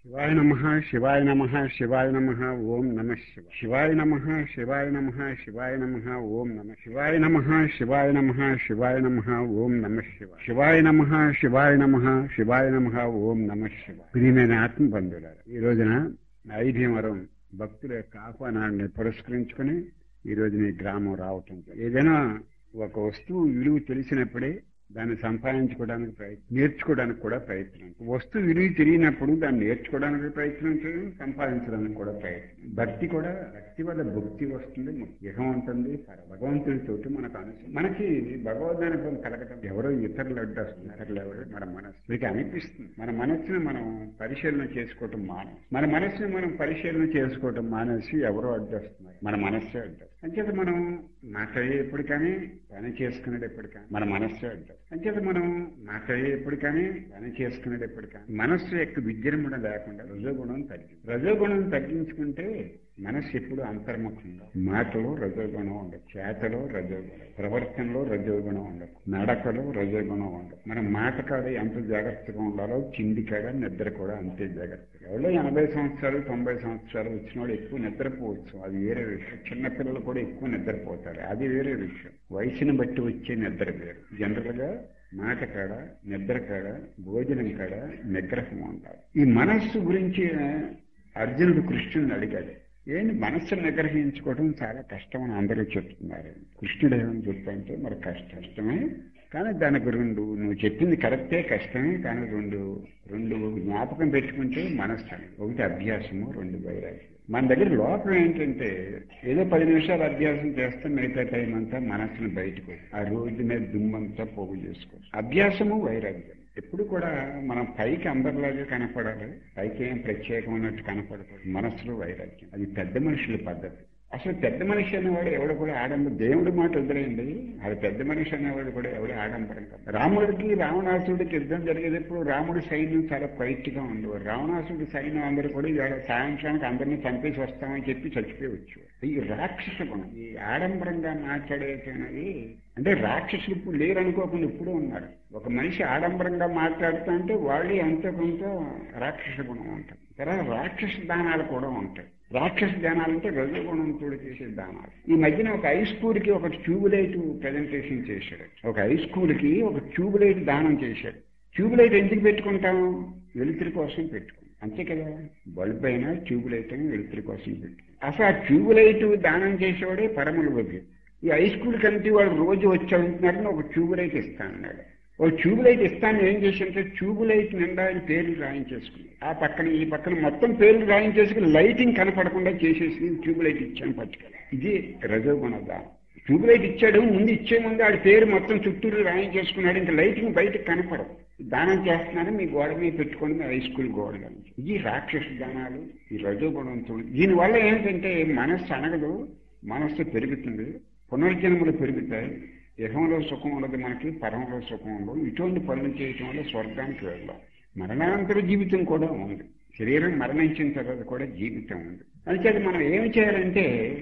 శివాయ నమ శివాయ నమ శివాయ నమ ఓం నమ శివ శివాయ నమ శివాయ నమ శివాయ నమ ఓం నమ శివాయ నమ శివాయ నమ శివాయ నమ ఓం నమ శివ శివాయ నమ శివాయ నమ శివాయ నమ ఓం నమ శివ ప్రియమైన ఆత్మ బంధువులారా ఈ రోజున ఐభీమవరం భక్తుల యొక్క ఆహ్వానాన్ని పురస్కరించుకుని ఈ రోజు నీ గ్రామం రావటం ఏదైనా ఒక వస్తువు విలువ తెలిసినప్పుడే దాన్ని సంపాదించుకోవడానికి ప్రయత్నం నేర్చుకోవడానికి కూడా ప్రయత్నం వస్తువు విలువ తెలియనప్పుడు దాన్ని నేర్చుకోవడానికి ప్రయత్నం చేయడం సంపాదించడానికి కూడా ప్రయత్నం భక్తి కూడా భక్తి వల్ల భక్తి వస్తుంది ఇహం ఉంటుంది భగవంతుడితోటి మనకు అనుసరి మనకి భగవద్నుభవం కలగటం ఎవరో ఇతరులు అడ్డొస్తుంది ఇతరులు ఎవరో మన మనస్సు మీకు అనిపిస్తుంది మన మనస్సును మనం పరిశీలన చేసుకోవటం మానేసి మన మనస్సును మనం పరిశీలన చేసుకోవటం మానేసి ఎవరో అడ్డొస్తున్నారు మన మనస్సే అడ్డు అంచేత మనం మాట్లాడే ఎప్పుడు కానీ పని చేసుకునేది ఎప్పుడు కానీ మన మనస్సే అడ్డు అంచేత మనం మాట్లాడే ఎప్పుడు కానీ పని చేసుకునేది ఎప్పుడు కానీ మనస్సు యొక్క విజృంభణ లేకుండా రజోగుణం తగ్గి రజోగుణం తగ్గించుకుంటే మనస్సు ఎప్పుడు అంతర్ముఖంగా మాటలో రజోగుణం ఉండదు చేతలో రజోగుణం ప్రవర్తనలో రజోగుణం ఉండదు నడకలో రజోగుణం ఉండదు మన మాట కాడ ఎంత జాగ్రత్తగా ఉండాలో చిండి కాడ నిద్ర కూడా అంతే జాగ్రత్తగా ఎవరో ఎనభై సంవత్సరాలు తొంభై సంవత్సరాలు వచ్చిన వాళ్ళు ఎక్కువ నిద్రపోవచ్చు అది వేరే విషయం చిన్నపిల్లలు కూడా ఎక్కువ నిద్రపోతారు అది వేరే విషయం వయసుని బట్టి వచ్చే నిద్ర వేరు జనరల్ గా మాట కాడ నిద్ర కాడ భోజనం కాడ నిగ్రహం ఉండాలి ఈ మనస్సు గురించి అర్జునుడు కృష్ణుని అడిగాడు ఏంటి మనస్సును నిగ్రహించుకోవడం చాలా కష్టం అని అందరూ చెప్తున్నారు కృష్ణుడు ఏమని చెప్తాంటే మరి కష్ట కష్టమే కానీ దానికి రెండు నువ్వు చెప్పింది కరెక్టే కష్టమే కానీ రెండు రెండు జ్ఞాపకం పెట్టుకుంటే మనస్సు అనేది ఒకటి అభ్యాసము రెండు వైరాగ్యం మన దగ్గర లోపం ఏంటంటే ఏదో పది నిమిషాలు అభ్యాసం చేస్తే మిగతా టైం అంతా మనస్సును బయటకు ఆ రోడ్డు మీద దుమ్మంతా పోగు చేసుకోవచ్చు అభ్యాసము వైరాగ్యం ఎప్పుడు కూడా మనం పైకి అందరిలాగే కనపడాలి పైకి ఏం ప్రత్యేకమైనట్టు కనపడకూడదు మనస్సులో వైరాగ్యం అది పెద్ద మనుషుల పద్ధతి అసలు పెద్ద మనిషి అనేవాడు ఎవడు కూడా ఆడంబరం దేవుడి మాట వదిలేయండి అది పెద్ద మనిషి అనేవాడు కూడా ఎవడు ఆడంబరం కాదు రాముడికి రావణాసుడికి యుద్ధం జరిగేటప్పుడు రాముడి సైన్యం చాలా గా ఉండేవారు రావణాసుడి సైన్యం అందరూ కూడా ఇవాళ సాయంత్రానికి అందరినీ చంపేసి వస్తామని చెప్పి చచ్చిపోయి వచ్చేవారు ఈ రాక్షస గుణం ఈ ఆడంబరంగా మాట్లాడేటది అంటే రాక్షసులు ఇప్పుడు లేరు అనుకోకుండా ఇప్పుడు ఉన్నారు ఒక మనిషి ఆడంబరంగా మాట్లాడుతూ అంటే వాళ్ళే ఎంతో కొంత రాక్షస గుణం ఉంటుంది తర్వాత రాక్షస దానాలు కూడా ఉంటాయి రాక్షస దానాలంటే రజగుణంతో చేసే దానాలు ఈ మధ్యన ఒక హై స్కూల్ కి ఒక ట్యూబ్లైట్ ప్రజెంటేషన్ చేశాడు ఒక హై స్కూల్ కి ఒక ట్యూబ్లైట్ దానం చేశాడు ట్యూబ్లైట్ ఎందుకు పెట్టుకుంటాం వెలుతురి కోసం పెట్టుకుంటాం అంతే కదా బల్బ్ అయినా ట్యూబ్లైట్ అయినా వెలుతురి కోసం పెట్టుకుంటాం అసలు ఆ ట్యూబ్లైట్ దానం చేసేవాడే పరముల బుద్ధి ఈ హై స్కూల్ కమిటీ వాళ్ళు రోజు వచ్చి అడుగుతున్నారని ఒక ట్యూబ్లైట్ ఇస్తానన్నాడు ఓ ట్యూబ్ లైట్ ఇస్తాను ఏం చేసింటే ట్యూబ్ లైట్ నిండా ఆయన పేర్లు రాయించేసుకుని ఆ పక్కన ఈ పక్కన మొత్తం పేర్లు రాయించేసుకుని లైటింగ్ కనపడకుండా చేసేసి ట్యూబ్ లైట్ ఇచ్చాను పట్టుకెళ్ళి ఇది రజోగుణ దానం ట్యూబ్ లైట్ ఇచ్చాడు ముందు ఇచ్చే ముందు ఆడి పేరు మొత్తం చుట్టూరు రాయించేసుకున్నాడు ఇంకా లైటింగ్ బయటకు కనపడదు దానం చేస్తున్నాను మీ గోడ మీద పెట్టుకోండి మీ హై స్కూల్ గోడలో ఇది రాక్షస దానాలు ఈ రజోగుణంతో దీనివల్ల ఏంటంటే మనస్సు అనగదు మనస్సు పెరుగుతుంది పునర్జన్మలు పెరుగుతాయి ఇహంలో సుఖం ఉండదు మనకి పరంలో సుఖం ఉండదు ఇటువంటి పనులు చేయటం వల్ల స్వర్గానికి వెళ్ళాం మరణానంతర జీవితం కూడా ఉంది శరీరం మరణించిన తర్వాత కూడా జీవితం ఉంది అందుచేత మనం ఏమి చేయాలంటే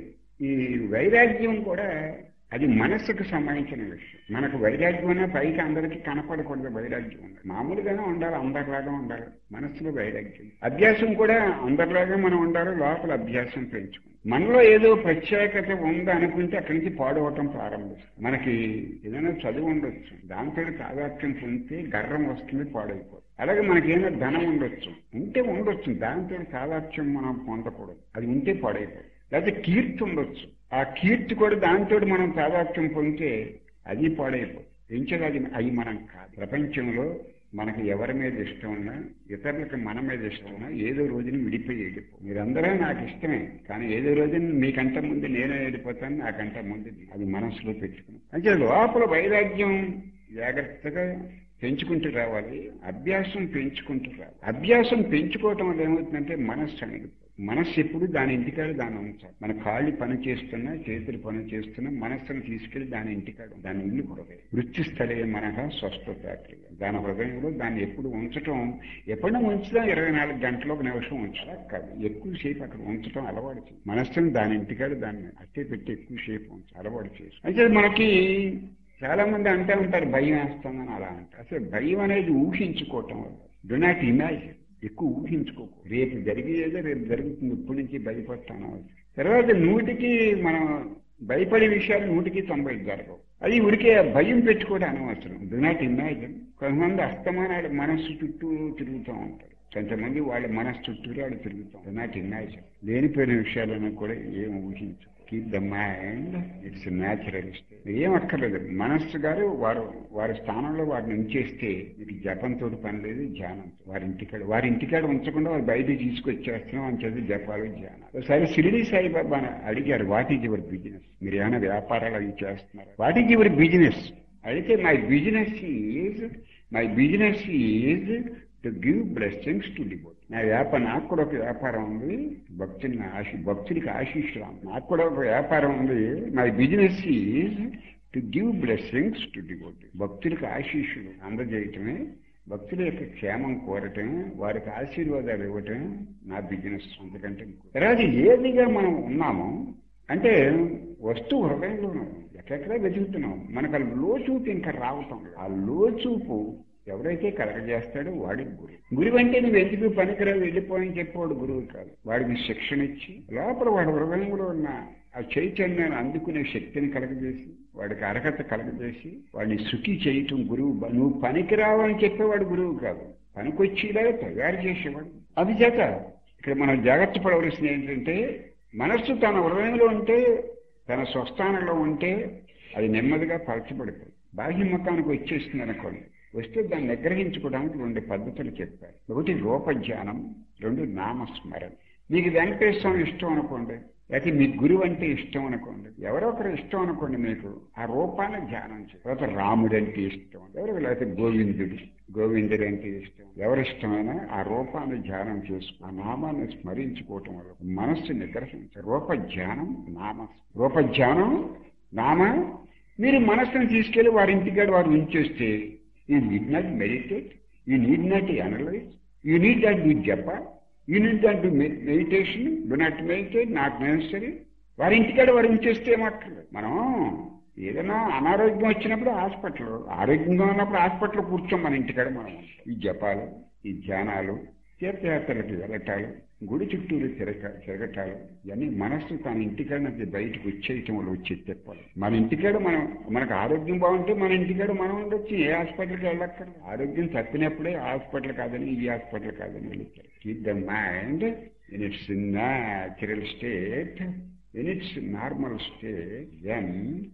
ఈ వైరాగ్యం కూడా అది మనస్సుకు సంబంధించిన విషయం మనకు వైరాగ్యం అన్న పైకి అందరికీ కనపడకూడదు వైరాగ్యం ఉంది మామూలుగానే ఉండాలి అందరిలాగా ఉండాలి మనస్సులో వైరాగ్యం అభ్యాసం కూడా అందరిలాగా మనం ఉండాలి లోపల అభ్యాసం పెంచుకుంటాం మనలో ఏదో ప్రత్యేకత ఉంది అనుకుంటే అక్కడి నుంచి పాడవటం ప్రారంభిస్తుంది మనకి ఏదైనా చదువు ఉండొచ్చు దాంతో తాదాత్యం పొందితే గర్వం వస్తుంది పాడైపోతుంది అలాగే మనకి ఏదైనా ధనం ఉండొచ్చు ఉంటే ఉండొచ్చు దాంతో తాదాత్యం మనం పొందకూడదు అది ఉంటే పాడైపోతుంది లేకపోతే కీర్తి ఉండొచ్చు ఆ కీర్తి కూడా దాంతో మనం తాదాత్యం పొందితే అది పాడైపోతుంది ఎంచగా అది అవి మనం కాదు ప్రపంచంలో మనకి ఎవరి మీద ఇష్టం ఉన్నా ఇతరులకు మన మీద ఇష్టం ఉన్నా ఏదో రోజున విడిపోయి వెళ్ళిపో మీరందరూ నాకు ఇష్టమే కానీ ఏదో రోజున మీకంటే ముందు నేనే వెళ్ళిపోతాను నాకంటే ముందు అది మనసులో పెట్టుకుని అంటే లోపల వైరాగ్యం జాగ్రత్తగా పెంచుకుంటూ రావాలి అభ్యాసం పెంచుకుంటూ రావాలి అభ్యాసం పెంచుకోవటం వల్ల ఏమవుతుందంటే మనస్సు అనేది మనస్సు ఎప్పుడు దాని ఇంటికాడ దాన్ని ఉంచాలి మన కాళ్ళు పని చేస్తున్నా చేతులు పని చేస్తున్నా మనస్సును తీసుకెళ్లి దాని ఇంటికాడ దాని ఇల్లు హృదయం వృత్తిస్థలే మనహ స్వస్థత దాని హృదయంలో దాన్ని ఎప్పుడు ఉంచటం ఎప్పుడైనా ఉంచుదాం ఇరవై నాలుగు గంటలు ఒక నిమిషం ఉంచాలి కాదు ఎక్కువసేపు అక్కడ ఉంచడం అలవాటు చేసి మనస్సును దాని ఇంటికాడ దాన్ని అట్టే పెట్టి ఎక్కువసేపు ఉంచి అలవాటు చేసి అయితే మనకి చాలా మంది అంటూ ఉంటారు భయం వేస్తుందని అలా అంటారు అసలు భయం అనేది ఊహించుకోవటం వల్ల డు నాట్ ఇమాజిన్ ఎక్కువ ఊహించుకోకు రేపు జరిగేదో రేపు జరుగుతుంది ఇప్పటి నుంచి భయపడతాను తర్వాత నూటికి మనం భయపడే విషయాలు నూటికి తొంభై జరగవు అది ఉడికే భయం పెట్టుకోవడం అనవసరం డు నాట్ ఇమాజిన్ కొంతమంది అస్తమానాలు మనస్సు చుట్టూ తిరుగుతూ ఉంటారు కొంతమంది వాళ్ళ మనస్సు చుట్టూ వాళ్ళు తిరుగుతాం డు నాట్ ఇమాజిన్ లేనిపోయిన విషయాలను కూడా ఏం ఊహించు keep the mind it's naturalist ఏం అక్కర్లేదు మనస్సు గారు వారు వారి స్థానంలో వారిని ఉంచేస్తే మీకు జపంతో పని లేదు ధ్యానంతో వారి ఇంటికాడ వారి ఇంటికాడ ఉంచకుండా వారు బయట తీసుకొచ్చేస్తున్నాం అని చెప్పి జపాలు ధ్యానం ఒకసారి షిరిడి సాయిబాబా అడిగారు వాట్ ఈజ్ యువర్ బిజినెస్ మీరు ఏమైనా వ్యాపారాలు అవి చేస్తున్నారు వాట్ ఈజ్ యువర్ బిజినెస్ అయితే my business is my business is to give blessings to devote నా వ్యాపారం నాకు కూడా ఒక వ్యాపారం ఉంది భక్తుని ఆశి భక్తుడికి ఆశిస్తున్నాం నాకు కూడా ఒక వ్యాపారం ఉంది my business is to give blessings to devote భక్తుడికి ఆశీస్సులు అందజేయటమే భక్తుల యొక్క క్షేమం కోరటమే వారికి ఆశీర్వాదాలు ఇవ్వటం నా బిజినెస్ అంతకంటే ఇంకో- తర్వాత ఏదిగా మనం ఉన్నామో అంటే వస్తువు హృదయంలో ఉన్నాం ఎక్కడెక్కడ వెతుకుతున్నాం మనకు ఆ లోచూపు ఇంకా రావటం లేదు. ఆ లోచూపు ఎవరైతే కలగజేస్తాడో వాడికి గురువు గురువు అంటే నువ్వు ఎందుకు పనికిరావు వెళ్ళిపోయని చెప్పేవాడు గురువు కాదు వాడికి శిక్షణ ఇచ్చి లోపల వాడి హృదయంలో ఉన్న ఆ చైతన్యాన్ని అందుకునే శక్తిని కలగజేసి వాడికి అర్హత కలగజేసి వాడిని సుఖి చేయటం గురువు బ- నువ్వు పనికిరావు అని చెప్పేవాడు గురువు కాదు పనికొచ్చేలాగా తయారు చేసేవాడు అది చేత ఇక్కడ మనం జాగ్రత్త పడవలసింది ఏంటంటే మనస్సు తన హృదయంలో ఉంటే తన స్వస్థానంలో ఉంటే అది నెమ్మదిగా పరచబడుతుంది బాహ్య ముఖానికి వచ్చేస్తుంది అనుకోండి వస్తే దాన్ని నిగ్రహించుకోవడానికి రెండు పద్ధతులు చెప్పారు ఒకటి రూపజ్ఞానం రెండు నామస్మరణ మీకు వెంకటేశ్వర స్వామి ఇష్టం అనుకోండి లేకపోతే మీ గురువు అంటే ఇష్టం అనుకోండి ఎవరో ఒకరు ఇష్టం అనుకోండి మీకు ఆ రూపాన్ని ధ్యానం చేయాలి తర్వాత రాముడు అంటే ఇష్టం ఎవరు లేకపోతే గోవిందుడు గోవిందుడు అంటే ఇష్టం ఎవరి ఇష్టమైనా ఆ రూపాన్ని ధ్యానం చేసుకు ఆ నామాన్ని స్మరించుకోవటం వల్ల మనస్సు నిగ్రహించాలి రూప ధ్యానం నామ రూప ధ్యానం నామ మీరు మనస్సును తీసుకెళ్లి వారి ఇంటికాడ వారు ఉంచేస్తే you need not meditate you need not analyse you need not do japa you need not do meditation do not meditate not necessary వారి ఇంటికాడ వారు ఉంచేస్తే ఏమక్కర్లేదు మనం ఏదైనా అనారోగ్యం వచ్చినప్పుడు హాస్పిటల్ ఆరోగ్యంగా ఉన్నప్పుడు హాస్పిటల్ కూర్చోం మన ఇంటికాడ మనం ఉంటాం. ఈ జపాలు ఈ ధ్యానాలు తీర్థయాత్రలకు వెళ్ళటాలు గుడి చుట్టూరు తిరగ తిరగటాలు ఇవన్నీ మనస్సు తన ఇంటికాడ నుంచి బయటకు వచ్చేయటం వల్ల వచ్చే తెప్పాలి మన ఇంటికాడ మనం మనకు ఆరోగ్యం బాగుంటే మన ఇంటికాడ మనం ఉండొచ్చు ఏ హాస్పిటల్కి వెళ్ళక్కర్ ఆరోగ్యం తప్పినప్పుడే హాస్పిటల్ కాదని ఈ హాస్పిటల్ కాదని వెళ్తారు keep the mind in its natural state in its normal state then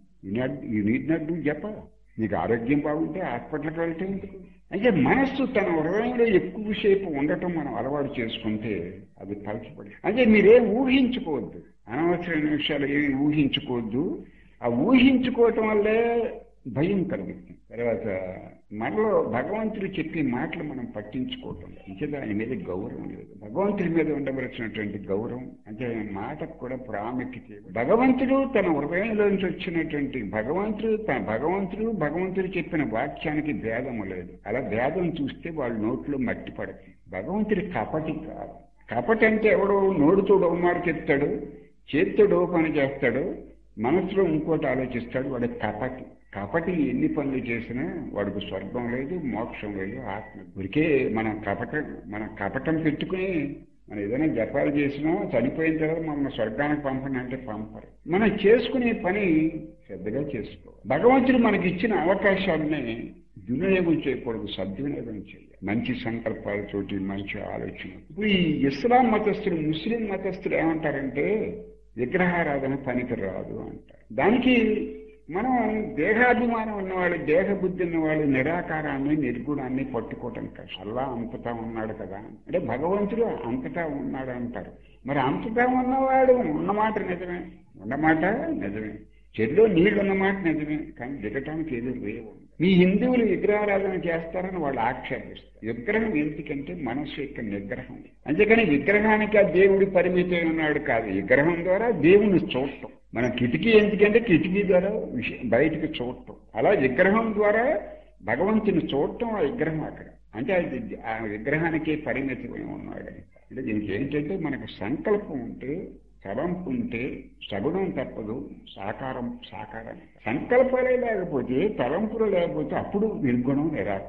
you need not do japa నీకు ఆరోగ్యం బాగుంటే హాస్పిటల్కి వెళ్తే ఎందుకు అంటే మనస్సు తన హృదయంలో ఎక్కువసేపు ఉండటం మనం అలవాటు చేసుకుంటే అది పలచబడి అంటే మీరేం ఊహించుకోవద్దు అనవసరమైన విషయాలు ఏమి ఊహించుకోవద్దు ఆ ఊహించుకోవటం వల్లే భయం కలుగుతుంది తర్వాత మనలో భగవంతుడు చెప్పే మాటలు మనం పట్టించుకోవటం లేదు. ఇంకా దాని మీద గౌరవం లేదు భగవంతుడి మీద ఉండవలసినటువంటి గౌరవం అంటే మాటకు కూడా ప్రాముఖ్యత ఇవ్వదు. భగవంతుడు తన హృదయంలోంచి వచ్చినటువంటి భగవంతుడు తన భగవంతుడు భగవంతుడు చెప్పిన వాక్యానికి భేదము లేదు అలా భేదం చూస్తే వాళ్ళ నోట్లో మట్టి పడుతుంది భగవంతుడి కపటి కాదు కపటి అంటే ఎవడో నోడుతోడు ఒక మాట చెప్తాడు చేతితోడు ఓ పని చేస్తాడు మనసులో ఇంకోటి ఆలోచిస్తాడు వాడు కపటి కపటి ఎన్ని పనులు చేసినా వాడికి స్వర్గం లేదు మోక్షం లేదు ఆత్మ ఊరికే మనం కపటం మనం కపటం పెట్టుకుని మనం ఏదైనా జపాలు చేసినా చనిపోయిన తర్వాత మమ్మల్ని స్వర్గానికి పంపండి అంటే పంపరు మనం చేసుకునే పని శ్రద్ధగా చేసుకోవాలి భగవంతుడు మనకి ఇచ్చిన అవకాశాలని దుర్వినియోగం చేయకూడదు సద్వినియోగం చేయాలి మంచి సంకల్పాలతోటి మంచి ఆలోచన ఇప్పుడు ఈ ఇస్లాం మతస్థులు ముస్లిం మతస్థులు ఏమంటారంటే విగ్రహారాధన పనికి రాదు అంటారు దానికి మనం దేహాభిమానం ఉన్నవాళ్ళు దేహ బుద్ధి ఉన్నవాళ్ళు నిరాకారాన్ని నిర్గుణాన్ని పట్టుకోవటం కష్టం అల్లా అంతటా ఉన్నాడు కదా అంటే భగవంతుడు అంతటా ఉన్నాడు అంటారు మరి అంతటా ఉన్నవాడు ఉన్నమాట నిజమే ఉన్నమాట నిజమే చెల్లో నీళ్లు ఉన్నమాట నిజమే కానీ దిగటానికి ఏదో వేవు మీ హిందువులు విగ్రహారాధన చేస్తారని వాళ్ళు ఆక్షేపిస్తారు విగ్రహం ఎందుకంటే మనస్సు యొక్క నిగ్రహం అంతేకాని విగ్రహానికి ఆ దేవుడి పరిమితం ఉన్నాడు కాదు విగ్రహం ద్వారా దేవుని చూడటం మన కిటికీ ఎందుకంటే కిటికీ ద్వారా విష- బయటకు చూడటం అలా విగ్రహం ద్వారా భగవంతుని చూడటం ఆ విగ్రహం అక్కడ అంటే అది ఆ విగ్రహానికే పరిమితమై ఉన్నాడు అంటే దీనికి ఏంటంటే మనకు సంకల్పం ఉంటే తలంపు ఉంటే సగుణం తప్పదు సాకారం సాకారం సంకల్పాలే లేకపోతే తలంపులు లేకపోతే అప్పుడు నిర్గుణం నిరాకారం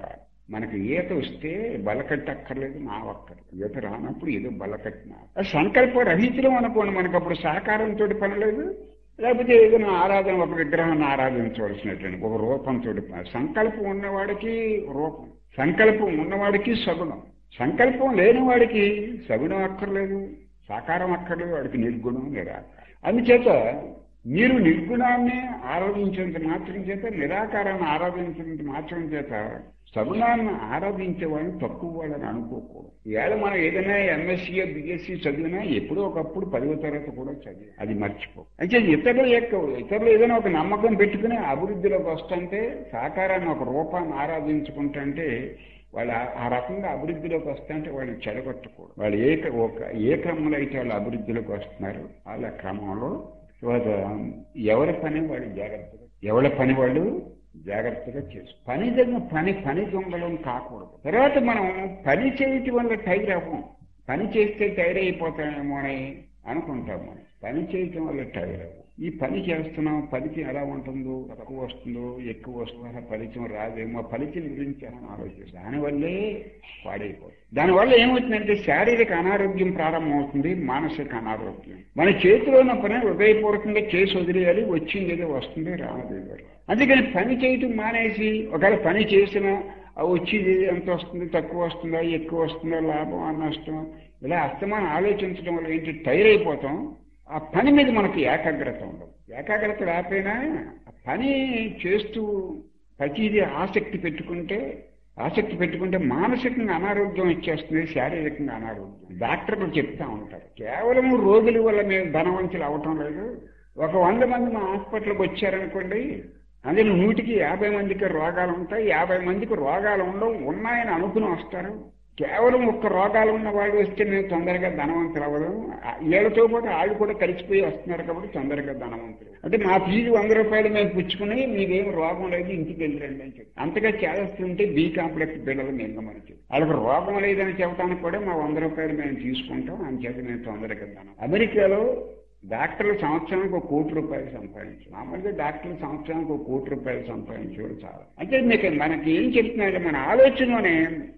మనకి ఈత వస్తే బలకట్టి అక్కర్లేదు నావక్కర్లేదు ఈత రానప్పుడు ఏదో బలకట్టిన సంకల్ప రహితులం అనుకోండి మనకు అప్పుడు సహకారంతో పని లేదు లేకపోతే ఏదైనా ఆరాధన ఒక విగ్రహాన్ని ఆరాధించవలసినటువంటి ఒక రూపంతో పని సంకల్పం ఉన్నవాడికి రూపం సంకల్పం ఉన్నవాడికి సగుణం సంకల్పం లేనివాడికి సగుణం అక్కర్లేదు సాకారం అక్కర్లేదు వాడికి నిర్గుణం నిరాకారం అందుచేత మీరు నిర్గుణాన్ని ఆరాధించినంత మాత్రం చేత నిరాకారాన్ని ఆరాధించినంత మాత్రం చేత సగుణాన్ని ఆరాధించే వాళ్ళని తక్కువ వాళ్ళని అనుకోకూడదు ఈవేళ మనం ఏదైనా ఎంఎస్సీ బిఎస్సీ చదివినా ఎప్పుడో ఒకప్పుడు పదవ తరగతి కూడా చదివి అది మర్చిపో అంటే ఇతరుల యొక్క ఇతరులు ఏదైనా ఒక నమ్మకం పెట్టుకుని అభివృద్ధిలోకి వస్తుంటే సాకారాన్ని ఒక రూపాన్ని ఆరాధించుకుంటుంటే వాళ్ళు ఆ రకంగా అభివృద్ధిలోకి వస్తుంటే వాళ్ళు చెడగొట్టకూడదు వాళ్ళు ఏ ఒక ఏ క్రమంలో అయితే వాళ్ళు అభివృద్ధిలోకి వస్తున్నారు వాళ్ళ క్రమంలో తర్వాత ఎవరి పని వాళ్ళు జాగ్రత్తగా ఎవరి పని వాళ్ళు జాగ్రత్తగా చేసు పని దగ్గర పని పని దొంగలం కాకూడదు తర్వాత మనం పని చేయటం వల్ల టైర్ అవ్వం పని చేస్తే టైర్ అయిపోతామేమో అని అనుకుంటాం మనం పని చేయటం వల్ల టైర్ అవ్వం ఈ పని చేస్తున్నాం ఫలితం ఎలా ఉంటుందో తక్కువ వస్తుందో ఎక్కువ వస్తుందో ఫలితం రాదేమో ఫలితం గురించి మనం ఆలోచిస్తాం దానివల్లే పాడైపోతుంది దానివల్ల ఏమవుతుందంటే శారీరక అనారోగ్యం ప్రారంభమవుతుంది మానసిక అనారోగ్యం మన చేతిలో ఉన్న పని హృదయపూర్వకంగా చేసి వదిలేయాలి వచ్చింది ఏదో వస్తుంది రానదేదో అందుకని పని చేయటం మానేసి ఒకవేళ పని చేసినా వచ్చేది ఎంత వస్తుంది తక్కువ వస్తుందా ఎక్కువ వస్తుందా లాభం నష్టం ఇలా అస్తమానం ఆలోచించడం వల్ల ఏంటి టైర్ అయిపోతాం ఆ పని మీద మనకి ఏకాగ్రత ఉండదు ఏకాగ్రత లేకపోయినా ఆ పని చేస్తూ ప్రతిదీ ఆసక్తి పెట్టుకుంటే ఆసక్తి పెట్టుకుంటే మానసికంగా అనారోగ్యం ఇచ్చేస్తుంది శారీరకంగా అనారోగ్యం డాక్టర్లు చెప్తా ఉంటారు కేవలం రోగుల వల్ల మేము ధనవంతులు అవటం లేదు ఒక వంద మంది మా హాస్పిటల్కి వచ్చారనుకోండి అందులో నూటికి యాభై మందికి రోగాలు ఉంటాయి యాభై మందికి రోగాలు ఉండవు ఉన్నాయని అనుకుని వస్తారు కేవలం ఒక్క రోగాలు ఉన్న వాళ్ళు వస్తే మేము తొందరగా ధనవంతులు అవ్వడం వీళ్ళతో పాటు వాళ్ళు కూడా కలిసిపోయి వస్తున్నారు కాబట్టి తొందరగా ధనవంతులు అంటే మా ఫీజు వంద రూపాయలు మేము పుచ్చుకుని మీకేం రోగం లేదు ఇంటికి వెళ్ళండి అని చెప్పి అంతగా చేస్తుంటే బీ కాంప్లెక్స్ బిడ్డలు మింగమని చెప్పి వాళ్ళకి రోగం లేదని చెప్పడానికి కూడా మా వంద రూపాయలు మేము తీసుకుంటాం అంచేత మేము తొందరగా ధనం అమెరికాలో డాక్టర్లు సంవత్సరానికి ఒక కోటి రూపాయలు సంపాదించు మామూలుగా డాక్టర్లు సంవత్సరానికి ఒక కోటి రూపాయలు సంపాదించేవాడు చాలా అంటే మీకు మనకి ఏం చెప్తున్నారంటే మన ఆలోచనలోనే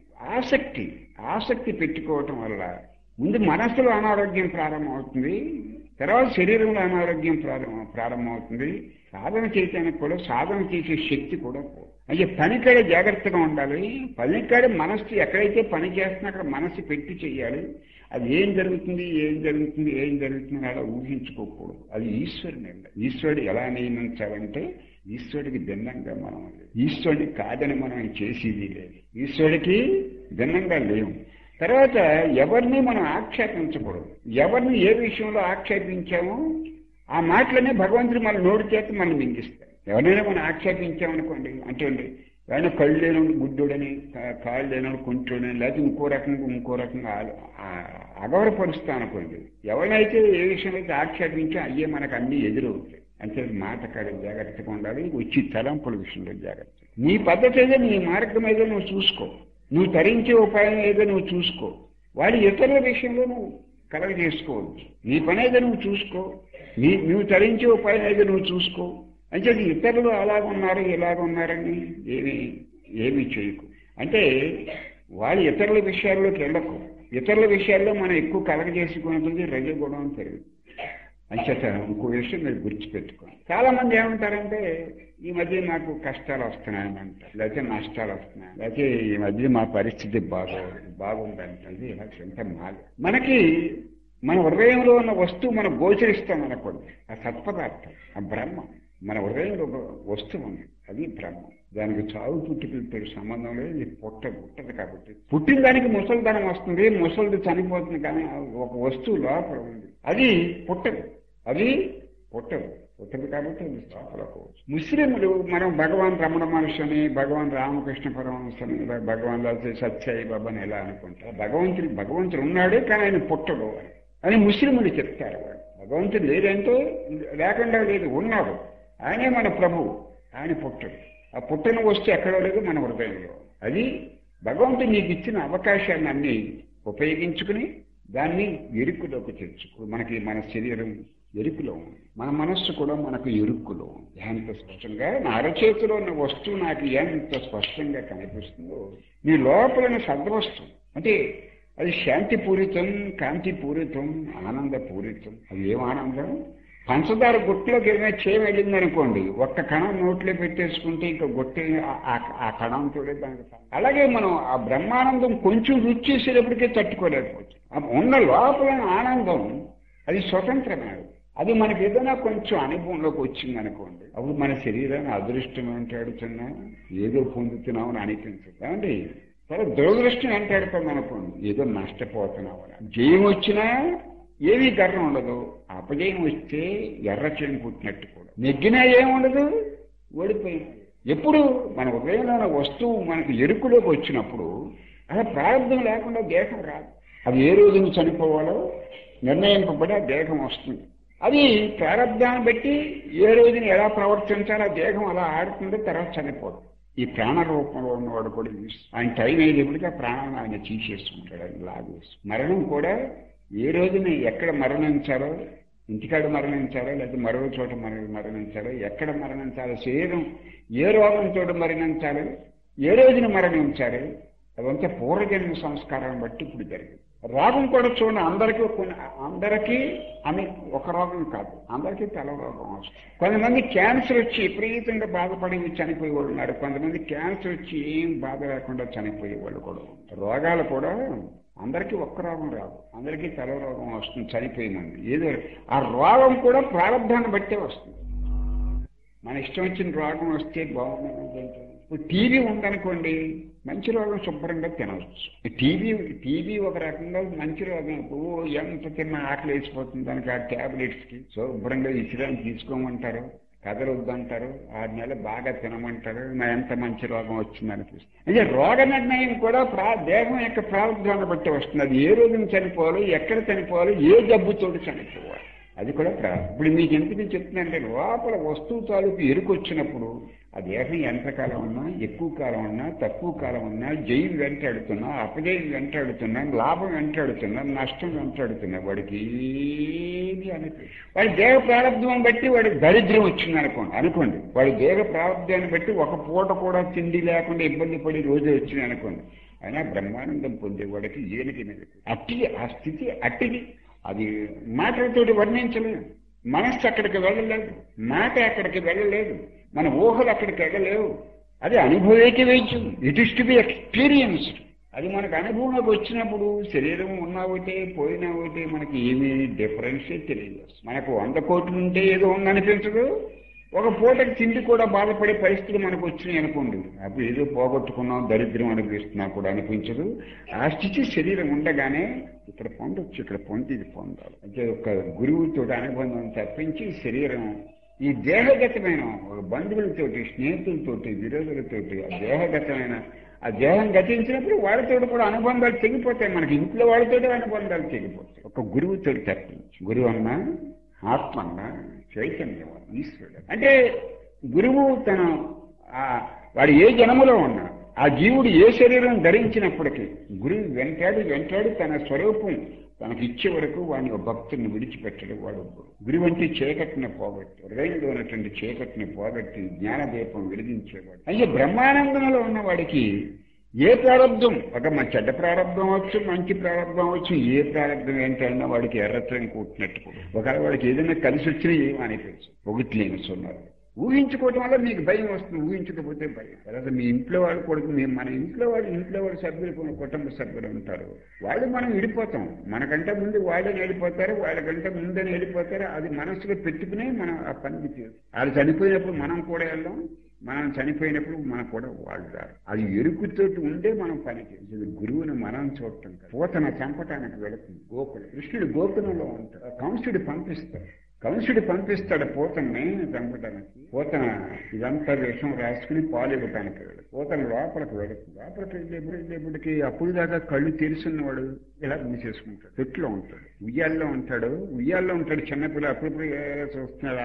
ఆసక్తి ఆసక్తి పెట్టుకోవటం వల్ల ముందు మనస్సులో అనారోగ్యం ప్రారంభమవుతుంది తర్వాత శరీరంలో అనారోగ్యం ప్రారంభం ప్రారంభమవుతుంది సాధన చేయటానికి కూడా సాధన చేసే శక్తి కూడా పోదు అంటే పనికాడ జాగ్రత్తగా ఉండాలి పనికాడ మనస్సు ఎక్కడైతే పని చేస్తున్నా అక్కడ మనస్సు పెట్టి చేయాలి అది ఏం జరుగుతుంది ఏం జరుగుతుంది ఏం జరుగుతుంది అలా ఊహించుకోకూడదు అది ఈశ్వరుని నిర్ణయం ఈశ్వరుడు ఎలా నియమించాలంటే ఈశ్వరుడికి భిన్నంగా మనం లేదు ఈశ్వరుడికి కాదని మనం చేసేది లేదు ఈశ్వరుడికి భిన్నంగా లేవు తర్వాత ఎవరిని మనం ఆక్షేపించకూడదు ఎవరిని ఏ విషయంలో ఆక్షేపించామో ఆ మాటలనే భగవంతుడు మన నోటి చేత మనం మింగిస్తాడు ఎవరైనా మనం ఆక్షేపించామనుకోండి అంటే ఎవరైనా కళ్ళు లేని గుడ్డుడని కాళ్ళు లేని కొంటుడని లేకపోతే ఇంకో రకంగా ఇంకో రకంగా అగౌరపరుస్తా అనుకోండి ఎవరినైతే ఏ విషయంలో అయితే ఆక్షేపించా అయ్యే మనకు అన్ని ఎదురవుతాయి అంటే మాట కాడ జాగ్రత్తగా ఉండాలి వచ్చి తలంపుల విషయంలో జాగ్రత్త నీ పద్ధతి ఏదో నీ మార్గం ఏదో నువ్వు చూసుకో నువ్వు తరించే ఉపాయం ఏదో నువ్వు చూసుకో వాడి ఇతరుల విషయంలో నువ్వు కలగ చేసుకోవచ్చు నీ పని ఏదో నువ్వు చూసుకో నీ నువ్వు తరించే ఉపాయం ఏదో నువ్వు చూసుకో అంటే ఇతరులు అలాగున్నారు ఇలాగున్నారని ఏమి ఏమీ చేయకు అంటే వాళ్ళు ఇతరుల విషయాల్లోకి వెళ్ళకు ఇతరుల విషయాల్లో మనం ఎక్కువ కలగ చేసుకున్నది రజగుణం పెరుగుతుంది అంచేత ఇంకో విషయం మీరు గుర్తుపెట్టుకోండి చాలా మంది ఏమంటారంటే ఈ మధ్య నాకు కష్టాలు వస్తున్నాయని అంటారు లేకపోతే నష్టాలు వస్తున్నాయి లేకపోతే ఈ మధ్య మా పరిస్థితి బాగో బాగుందంటే ఇలా అంటే మాది మనకి మన హృదయంలో ఉన్న వస్తువు మనం గోచరిస్తాం అనుకోండి ఆ సత్పదార్థం ఆ బ్రహ్మం మన హృదయంలో ఒక వస్తువు ఉంది అది బ్రహ్మం దానికి చావు పుట్టుకలతో సంబంధం లేదు ఇది పుట్ట పుట్టదు కాబట్టి పుట్టిన దానికి ముసలిదనం వస్తుంది ముసలిది చనిపోతుంది కానీ ఒక వస్తువు లోపల ఉంది అది పుట్టదు అది పుట్టదు పుట్టదు కాబట్టి అది లోపలకోవచ్చు ముస్లింలు మనం భగవాన్ రమణ మహర్షిని భగవాన్ రామకృష్ణ పరమహంసని ఇలా భగవాన్ సత్యాయి బాబాని ఎలా అనుకుంటారు భగవంతుడు భగవంతుడు ఉన్నాడు కానీ ఆయన పుట్టడు అని అని ముస్లింలు చెప్తారు వాడు భగవంతుడు లేదంటే లేకుండా లేదు ఉన్నాడు ఆయనే మన ప్రభువు ఆయన పుట్టడు ఆ పుట్టని వస్తే ఎక్కడో లేదు మన హృదయంలో అది భగవంతుడు నీకు ఇచ్చిన అవకాశాన్ని అన్ని ఉపయోగించుకుని దాన్ని ఎరుకులోకి తెచ్చుకో మనకి మన శరీరం ఎరుకులో ఉంది మన మనస్సు కూడా మనకు ఎరుకులో ఉంది ఎంత స్పష్టంగా నా అరచేతిలో ఉన్న వస్తువు నాకు ఎంత స్పష్టంగా కనిపిస్తుందో నీ లోపల ఉన్న సద్వస్తువు అంటే అది శాంతి పూరితం కాంతి పూరితం ఆనంద పూరితం అది ఏం ఆనందం పంచదార గుట్టలోకి ఏదైనా చేయం వెళ్ళింది అనుకోండి ఒక్క కణం నోట్లో పెట్టేసుకుంటే ఇంకా గుట్ట ఆ కణంతో దానికి అలాగే మనం ఆ బ్రహ్మానందం కొంచెం రుచి చేసేటప్పటికే తట్టుకోలేకపోతుంది ఆ ఉన్న లోపల ఆనందం అది స్వతంత్రమైనది అది మనకి ఏదైనా కొంచెం అనుభవంలోకి వచ్చింది అనుకోండి అప్పుడు మన శరీరాన్ని అదృష్టం వెంటాడుతున్నా ఏదో పొందుతున్నాం అని అనిపించదు ఏమండి చాలా దురదృష్టం వెంటాడుతుంది అనుకోండి ఏదో నష్టపోతున్నాం అని జయం వచ్చినా ఏమీ గర్వం ఉండదు అపజయం వస్తే ఎర్ర చేను పుట్టినట్టు కూడా నెగ్గినా ఏముండదు ఓడిపోయింది ఎప్పుడు మన ఉదయంలో ఉన్న వస్తువు మనకు ఎరుకులోకి వచ్చినప్పుడు అలా ప్రారంభం లేకుండా దేహం రాదు అది ఏ రోజున చనిపోవాలో నిర్ణయింపబడి ఆ దేహం వస్తుంది అది ప్రారంభాన్ని బట్టి ఏ రోజున ఎలా ప్రవర్తించాలో ఆ దేహం అలా ఆడుతుందో తర్వాత చనిపోదు ఈ ప్రాణ రూపంలో ఉన్నవాడు కూడా ఆయన టైం అయ్యేటప్పటికీ ఆ ప్రాణాన్ని ఆయన తీసేసుకుంటాడు ఆయన లాగేసి మరణం కూడా ఏ రోజున ఎక్కడ మరణించాలో ఇంటికాడ మరణించాలో లేదా మరో చోట మర మరణించాలో ఎక్కడ మరణించాలో శరీరం ఏ రోగంతో మరణించాలి ఏ రోజున మరణించాలి అదంతా పూర్వజన్మ సంస్కారాన్ని బట్టి ఇప్పుడు జరిగింది రోగం కూడా చూడండి అందరికీ కొన్ని అందరికీ అని ఒక రోగం కాదు అందరికీ తల రోగం వస్తుంది కొంతమంది క్యాన్సర్ వచ్చి విపరీతంగా బాధపడి చనిపోయే వాళ్ళు ఉన్నారు కొంతమంది క్యాన్సర్ వచ్చి ఏం బాధ లేకుండా చనిపోయే వాళ్ళు కూడా ఉన్నారు రోగాలు కూడా అందరికీ ఒక్క రోగం రాదు అందరికీ తల రోగం వస్తుంది చనిపోయే మంది ఏదో ఆ రోగం కూడా ప్రారంభాన్ని బట్టే వస్తుంది మన ఇష్టం వచ్చిన రోగం వస్తే బాగుంది ఇప్పుడు టీవీ ఉందనుకోండి మంచి రోగం శుభ్రంగా తినవచ్చు టీవీ టీవీ ఒక రకంగా మంచి రోగం ఇప్పుడు ఎంత తిన్న ఆకలి వేసిపోతుంది దానికి ఆ ట్యాబ్లెట్స్కి శుభ్రంగా ఇచ్చిరాన్ని తీసుకోమంటారు కదలొద్దంటారు ఆరు నెలలు బాగా తినమంటారు నా ఎంత మంచి రోగం వచ్చింది అనిపిస్తుంది అంటే రోగ నిర్ణయం కూడా ప్రా దేహం యొక్క ప్రారంభాన్ని బట్టి వస్తుంది అది ఏ రోజున చనిపోవాలి ఎక్కడ చనిపోవాలి ఏ జబ్బుతోటి చనిపోవాలి అది కూడా ప్రారంభం ఇప్పుడు మీకు ఎందుకు చెప్తున్నానంటే లోపల వస్తువు తాలూకు ఎరుకొచ్చినప్పుడు ఆ దేహం ఎంతకాలం ఉన్నా ఎక్కువ కాలం ఉన్నా తక్కువ కాలం ఉన్నా జైలు వెంటాడుతున్నా అపజయం వెంటాడుతున్నా లాభం వెంటాడుతున్నా నష్టం వెంటాడుతున్నా వాడికి ఏది అనిపి వాడి దేహ ప్రారంభం బట్టి వాడి దరిద్రం వచ్చింది అనుకోండి అనుకోండి వాడి దేహ ప్రారంభాన్ని బట్టి ఒక పూట కూడా తిండి లేకుండా ఇబ్బంది పడి రోజే వచ్చింది అనుకోండి అయినా బ్రహ్మానందం పొందేవాడికి ఏనికి మీద అట్టి ఆ స్థితి అట్టిది అది మాటలతోటి వర్ణించలేదు మనస్సు అక్కడికి వెళ్ళలేదు మాట అక్కడికి వెళ్ళలేదు మన ఊహలు అక్కడికి వెళ్ళలేవు అది అనుభవేకి వేయచ్చు it is to be experienced అది మనకు అనుభవంలోకి వచ్చినప్పుడు శరీరం ఉన్నా ఒకటే పోయినా ఒకటే మనకి ఏమీ డిఫరెన్సే తెలియదు మనకు వంద కోట్లు ఉంటే ఏదో ఉందనిపించదు ఒక పూటకి తిండి కూడా బాధపడే పరిస్థితులు మనకు వచ్చినాయి అనుకోండి అప్పుడు ఏదో పోగొట్టుకున్నాం దరిద్రం అనిపిస్తున్నా కూడా అనిపించదు ఆ స్థితి శరీరం ఉండగానే ఇక్కడ పొందొచ్చు ఇక్కడ పొంది ఇది పొందాలి అంటే ఒక గురువుతో అనుబంధం తప్పించి శరీరం ఈ దేహగతమైన బంధువులతోటి స్నేహితులతోటి విరోధులతోటి ఆ దేహగతమైన ఆ దేహం గతించినప్పుడు వాళ్ళతో కూడా అనుబంధాలు తెగిపోతాయి మనకి ఇంట్లో వాళ్ళతో అనుబంధాలు తెగిపోతాయి ఒక గురువుతో తప్పించి గురువు అన్నా ఆత్మ అన్నా చైతన్యం ఈశ్వరుడు అంటే గురువు తన వాడు ఏ జనములో ఉన్నా ఆ జీవుడు ఏ శరీరం ధరించినప్పటికీ గురువు వెంటాడు వెంటాడు తన స్వరూపం తనకి ఇచ్చే వరకు వాడిని భక్తుని విడిచిపెట్టడు వాడు గురువు అంటే చీకటిని పోగొట్టి హృదయంలో ఉన్నటువంటి చీకటిని పోగొట్టి జ్ఞానదీపం వెలిగించేవాడు అయితే బ్రహ్మానందంలో ఉన్న వాడికి ఏ ప్రారంభం ఒక మన చెడ్డ ప్రారంభం అవచ్చు మంచి ప్రారంభం అవచ్చు ఏ ప్రారంభం ఏంటన్నా వాడికి ఎర్రత్రం కూట్టినట్టు ఒకవేళ వాడికి ఏదైనా కలిసి వచ్చినా ఏం అనిపించు ఒకటి లేని సున్నారు ఊహించుకోవటం వల్ల మీకు భయం వస్తుంది ఊహించకపోతే భయం తర్వాత మీ ఇంట్లో వాళ్ళు కొడుకు మేము మన ఇంట్లో వాళ్ళు ఇంట్లో వాళ్ళ సభ్యులు కుటుంబ సభ్యులు ఉంటారు వాళ్ళు మనం విడిపోతాం మనకంటే ముందు వాళ్ళే వెళ్ళిపోతారు వాళ్ళకంటే ముందే వెళ్ళిపోతారు అది మనసులో పెట్టుకునే మనం ఆ పనికి చేస్తాం వాళ్ళు చనిపోయినప్పుడు మనం కూడా వెళ్దాం మనం చనిపోయినప్పుడు మనకు కూడా వాళ్ళు రారు అది ఎరుకుతోటి ఉండే మనం పని చేసేది గురువుని మనం చూడటం పూతన చంపటానికి వెళుతుంది గోకులు కృష్ణుడు గోకులంలో ఉంటాడు కంసుడు పంపిస్తాడు కంసుడు పంపిస్తాడు పూతన్ని చంపడానికి పూతన ఇదంతా విషం రాసుకుని పాలు ఇవ్వటానికి వెళ్ళదు పూతన లోపలికి వెళుతుంది లోపలికి వెళ్ళేప్పుడు వెళ్ళేప్పటికి అప్పుడు దాకా కళ్ళు తెరిసినవాడు ఇలా మూసేసుకుంటాడు చెట్లో ఉంటాడు ఉయ్యాల్లో ఉంటాడు ఉయ్యాల్లో ఉంటాడు చిన్నపిల్ల అప్పుడప్పుడు చూస్తున్నాడా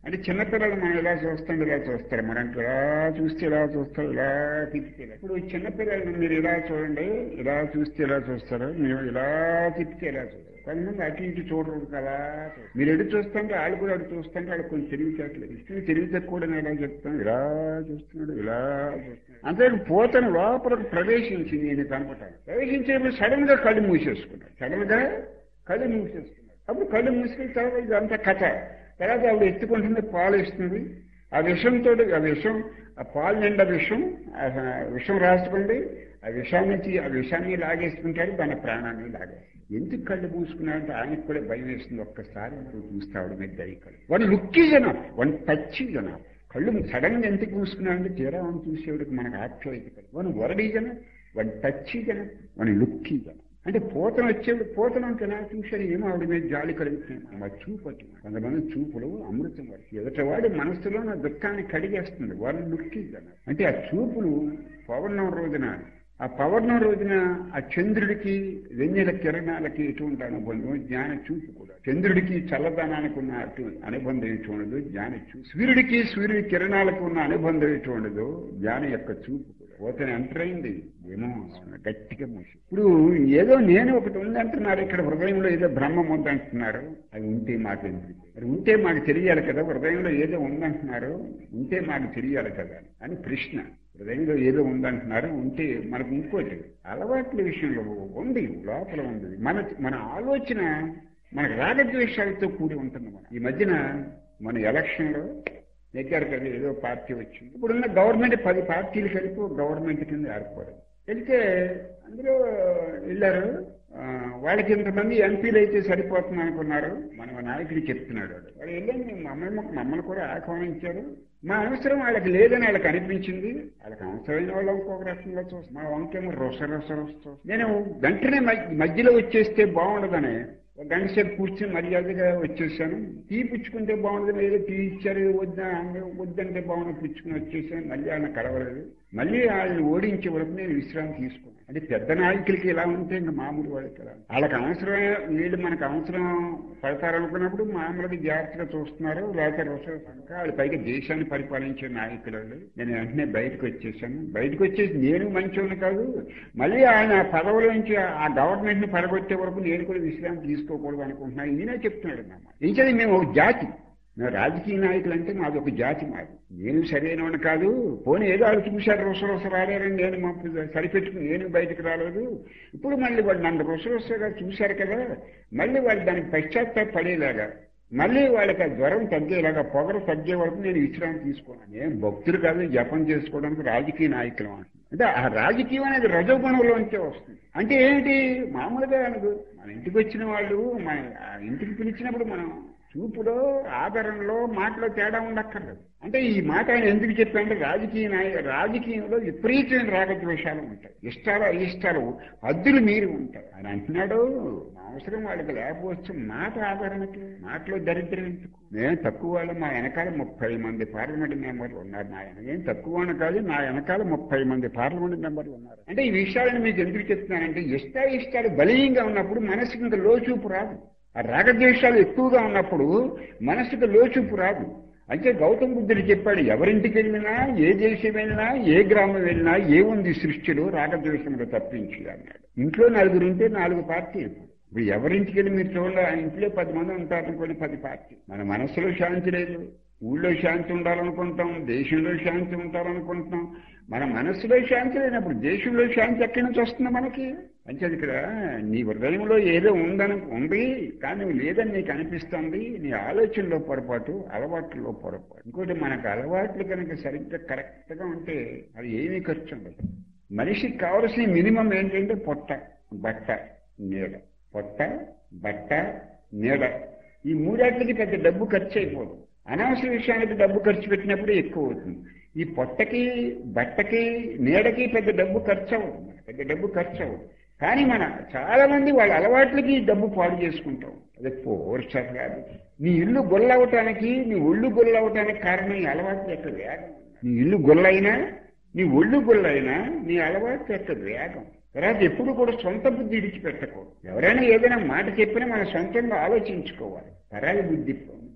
అంటే చిన్నపిల్లలు మనం ఇలా చూస్తాం ఇలా చూస్తారు మనం ఇలా చూస్తే ఇలా చూస్తారు ఇలా తిప్పితే ఇలా. ఇప్పుడు చిన్నపిల్లలు మీరు ఇలా చూడండి ఇలా చూస్తే ఇలా చూస్తారు మేము ఇలా తిప్పితే ఇలా చూస్తారు కొంతమంది అటు ఇటు చూడరు కదా మీరు ఎటు చూస్తుంటే వాళ్ళు కూడా అటు చూస్తుంటే వాళ్ళు కొంచెం తెలివితేటలేదు ఇష్టం తెలివి తక్కువ ఎలా చెప్తాం ఇలా చూస్తున్నాడు ఇలా చూస్తున్నాడు అంతే పోతను లోపలకు ప్రవేశించింది నేను కనపటాను ప్రవేశించేప్పుడు సడన్ గా కళ్ళు మూసేసుకున్నాడు సడన్ గా కళ్ళు మూసేసుకున్నాడు అప్పుడు కళ్ళు మూసుకున్న తర్వాత ఇదంతా కథ తర్వాత ఆవిడ ఎత్తుకుంటుంది పాలు ఇస్తుంది ఆ విషంతో ఆ విషం ఆ పాలు నిండా విషం ఆ విషం రాసుకుంది ఆ విషాన్ని తీ- ఆ విషాన్ని లాగేసుకుంటాడు దాని ప్రాణాన్ని లాగేస్తుంది ఎందుకు కళ్ళు మూసుకున్నాడంటే ఆయనకు కూడా భయం వేస్తుంది ఒక్కసారి నువ్వు చూస్తే ఆవిడ మీద దయకలు వన్ లుక్ జన వన్ టచ్ జన కళ్ళు సడన్ గా ఎందుకు మూసుకున్నాడంటే తీరా వాడిని చూసేవాడికి మనకు ఆప్యాయత కలు వన్ వరడి జన వన్ టచ్ జన వన్ లుక్ జన అంటే పోతన వచ్చేవాడు పోతన అంటే నా చూశాడు ఏమో ఆవిడ మీద జాలి కలుగుతుంది మా చూపు వచ్చింది కొంతమంది చూపులు అమృతం వాడు ఎదుటివాడి మనసులో నా దుఃఖాన్ని కడిగేస్తుంది వాళ్ళు లుక్కి అంటే ఆ చూపులు పౌర్ణం రోజున ఆ పౌర్ణం రోజున ఆ చంద్రుడికి వెన్నెల కిరణాలకి ఎటువంటి అనుబంధం జ్ఞాన చూపు కూడా చంద్రుడికి చల్లదనానికి ఉన్న అటు అనుబంధం ఎటు ఉండదు జ్ఞాన చూపు సూర్యుడికి సూర్యుడి కిరణాలకు ఉన్న అనుబంధం ఎటు ఉండదు జ్ఞాన యొక్క చూపు కూడా పోతేనే ఎంటర్ అయింది ఏమో గట్టిగా మూసి ఇప్పుడు ఏదో నేను ఒకటి ఉందంటున్నారు ఇక్కడ హృదయంలో ఏదో బ్రహ్మం ఉందంటున్నారు అది ఉంటే మాకు ఎందుకు మరి ఉంటే మాకు తెలియాలి కదా హృదయంలో ఏదో ఉందంటున్నారు ఉంటే మాకు తెలియాలి కదా అని ప్రశ్న హృదయంలో ఏదో ఉందంటున్నారు ఉంటే మనకు ఇంకోటి అలవాట్ల విషయంలో ఉంది లోపల ఉంది మన మన ఆలోచన మనకు రాగద్వేషాలతో కూడి ఉంటుంది మన ఈ మధ్యన మన ఎలక్షన్లో నెగ్గారు కదా ఏదో పార్టీ వచ్చింది ఇప్పుడున్న గవర్నమెంట్ పది పార్టీలు కలిపి ఒక గవర్నమెంట్ కింద ఏర్పడింది వెళ్తే అందులో వెళ్ళారు ఆ, వాళ్ళకి ఇంతమంది ఎంపీలు అయితే సరిపోతుంది అనుకున్నారు మన నాయకుడు చెప్తున్నాడు వాడు వాడు వెళ్ళండి మమ్మల్ని మమ్మల్ని కూడా ఆహ్వానించారు మా అవసరం వాళ్ళకి లేదని వాళ్ళకి అనిపించింది వాళ్ళకి అవసరమైన వాళ్ళు ఇంకొక రకంగా చూస్తాం మా వంకేమో రొస రొస రొస నేను వెంటనే మధ్య- మధ్యలో వచ్చేస్తే బాగుండదని ఒక గంట సేపు కూర్చుని మర్యాదగా వచ్చేసాను టీ పుచ్చుకుంటే బాగుండదు ఏదో టీ ఇచ్చారు వద్దా వద్దంటే బాగుంది పుచ్చుకుని వచ్చేసాను మళ్ళీ ఆయన కలవలేదు మళ్ళీ వాళ్ళని ఓడించే వరకు నేను విశ్రాంతి తీసుకున్నాను అంటే పెద్ద నాయకులకి ఇలా ఉంటే ఇంకా మామూలు వాళ్ళకి ఎలా వాళ్ళకి అవసరమైన వీళ్ళు మనకు అవసరం పడతారనుకున్నప్పుడు మామూలుగా జాగ్రత్తగా చూస్తున్నారు లేకపోతే రొస కనుక వాళ్ళు పైగా దేశాన్ని పరిపాలించే నాయకులు వాళ్ళు. నేను వెంటనే బయటకు వచ్చేసాను బయటకు వచ్చేసి నేను మంచివాడిని కాదు మళ్ళీ ఆయన పదవుల నుంచి ఆ గవర్నమెంట్ ని పడగొట్టే వరకు నేను కూడా విశ్రాంతి తీసుకోకూడదు అనుకుంటున్నాను ఈయనే చెప్తున్నాడు అన్నమాట ఇంకేది మేము ఒక జాతి మేము రాజకీయ నాయకులు అంటే మాది ఒక జాతి మాది నేను సరైనవాడు కాదు పోనీ ఏదో వాళ్ళు చూశారు రుస రుస రాలేరని నేను మా సరిపెట్టుకుని నేను బయటకు రాలేదు ఇప్పుడు మళ్ళీ వాళ్ళు నన్ను రుస రుసగా చూశారు కదా మళ్ళీ వాళ్ళు దానికి పశ్చాత్తాప పడేలాగా మళ్ళీ వాళ్ళకి ఆ జ్వరం తగ్గేలాగా పొగరు తగ్గే వరకు నేను విశ్రాంతి తీసుకున్నాను నేను భక్తులు కాదు జపం చేసుకోవడానికి రాజకీయ నాయకులు అంటున్నాను అంటే ఆ రాజకీయం అనేది రజోగుణంలోంచే వస్తుంది అంటే ఏంటి మామూలుగా అనుకో మన ఇంటికి వచ్చిన వాళ్ళు మన ఆ ఇంటికి పిలిచినప్పుడు మనం చూపులో ఆదరణలో మాటలో తేడా ఉండక్కర్లేదు అంటే ఈ మాట ఆయన ఎందుకు చెప్పారంటే రాజకీయ నాయ రాజకీయంలో విపరీతమైన రాగద్వేషాలు ఉంటాయి ఇష్టాలు అయిష్టాలు హద్దులు మీరి ఉంటాయి ఆయన అంటున్నాడు మా అవసరం వాళ్ళకి లేకపోవచ్చు మాట ఆదరణకి మాటలో దరిద్రం ఎందుకు నేను తక్కువ వాళ్ళు మా వెనకాల ముప్పై మంది పార్లమెంట్ మెంబర్లు ఉన్నారు నా వెనక ఏం తక్కువ అని కాదు నా వెనకాల ముప్పై మంది పార్లమెంట్ మెంబర్లు ఉన్నారు అంటే ఈ విషయాలను మీకు ఎందుకు చెప్తున్నానంటే ఇష్ట ఇష్టాలు బలీయంగా ఉన్నప్పుడు మనసుకి ఇంకా లోచూపు రాదు ఆ రాగద్వేషాలు ఎక్కువగా ఉన్నప్పుడు మనసుకు లోచూపు రాదు అయితే గౌతమ బుద్ధుడు చెప్పాడు ఎవరింటికి వెళ్ళినా ఏ దేశం వెళ్ళినా ఏ గ్రామం వెళ్ళినా ఏముంది సృష్టిలో రాగద్వేషములు తప్పించి అన్నాడు ఇంట్లో నలుగురు ఉంటే నాలుగు పార్టీలు ఇప్పుడు ఎవరింటికి వెళ్ళి మీరు చూడండి ఆ ఇంట్లో పది మంది ఉంటారు అనుకోండి పది పార్టీ మన మనసులో శాంతి లేదు ఊళ్ళో శాంతి ఉండాలనుకుంటాం దేశంలో శాంతి ఉండాలనుకుంటున్నాం మన మనసులో శాంతి లేనప్పుడు దేశంలో శాంతి ఎక్కడి నుంచి వస్తుంది మనకి అంచేది ఇక్కడ నీ హృదయంలో ఏదో ఉందని ఉంది కానీ లేదని నీకు అనిపిస్తుంది నీ ఆలోచనలో పొరపాటు అలవాట్లలో పొరపాటు ఇంకోటి మనకు అలవాట్లు కనుక సరిగ్గా కరెక్ట్గా ఉంటే అది ఏమీ ఖర్చు ఉండదు మనిషికి కావలసిన మినిమం ఏంటంటే పొట్ట బట్ట నీడ పొట్ట బట్ట నీడ ఈ మూడాట్లకి పెద్ద డబ్బు ఖర్చు అయిపోదు అనవసర విషయానికి డబ్బు ఖర్చు పెట్టినప్పుడు ఎక్కువ అవుతుంది ఈ పొట్టకి బట్టకి నీడకి పెద్ద డబ్బు ఖర్చు అవ్వదు పెద్ద డబ్బు ఖర్చు అవ్వదు కానీ మన చాలా మంది వాళ్ళ అలవాట్లకి డబ్బు పాడు చేసుకుంటాం అదే పోర్చర్ కాదు నీ ఇల్లు గొల్లవటానికి నీ ఒళ్ళు గొల్లవటానికి కారణం ఈ అలవాట్లు యొక్క వేగం నీ ఇల్లు గొల్లైనా నీ ఒళ్ళు గొల్లైనా నీ అలవాట్లు యొక్క వేగం తర్వాత ఎప్పుడు కూడా సొంత బుద్ధి ఇడిచిపెట్టకూడదు ఎవరైనా ఏదైనా మాట చెప్పినా మన సొంతంగా ఆలోచించుకోవాలి పరాయి బుద్ధి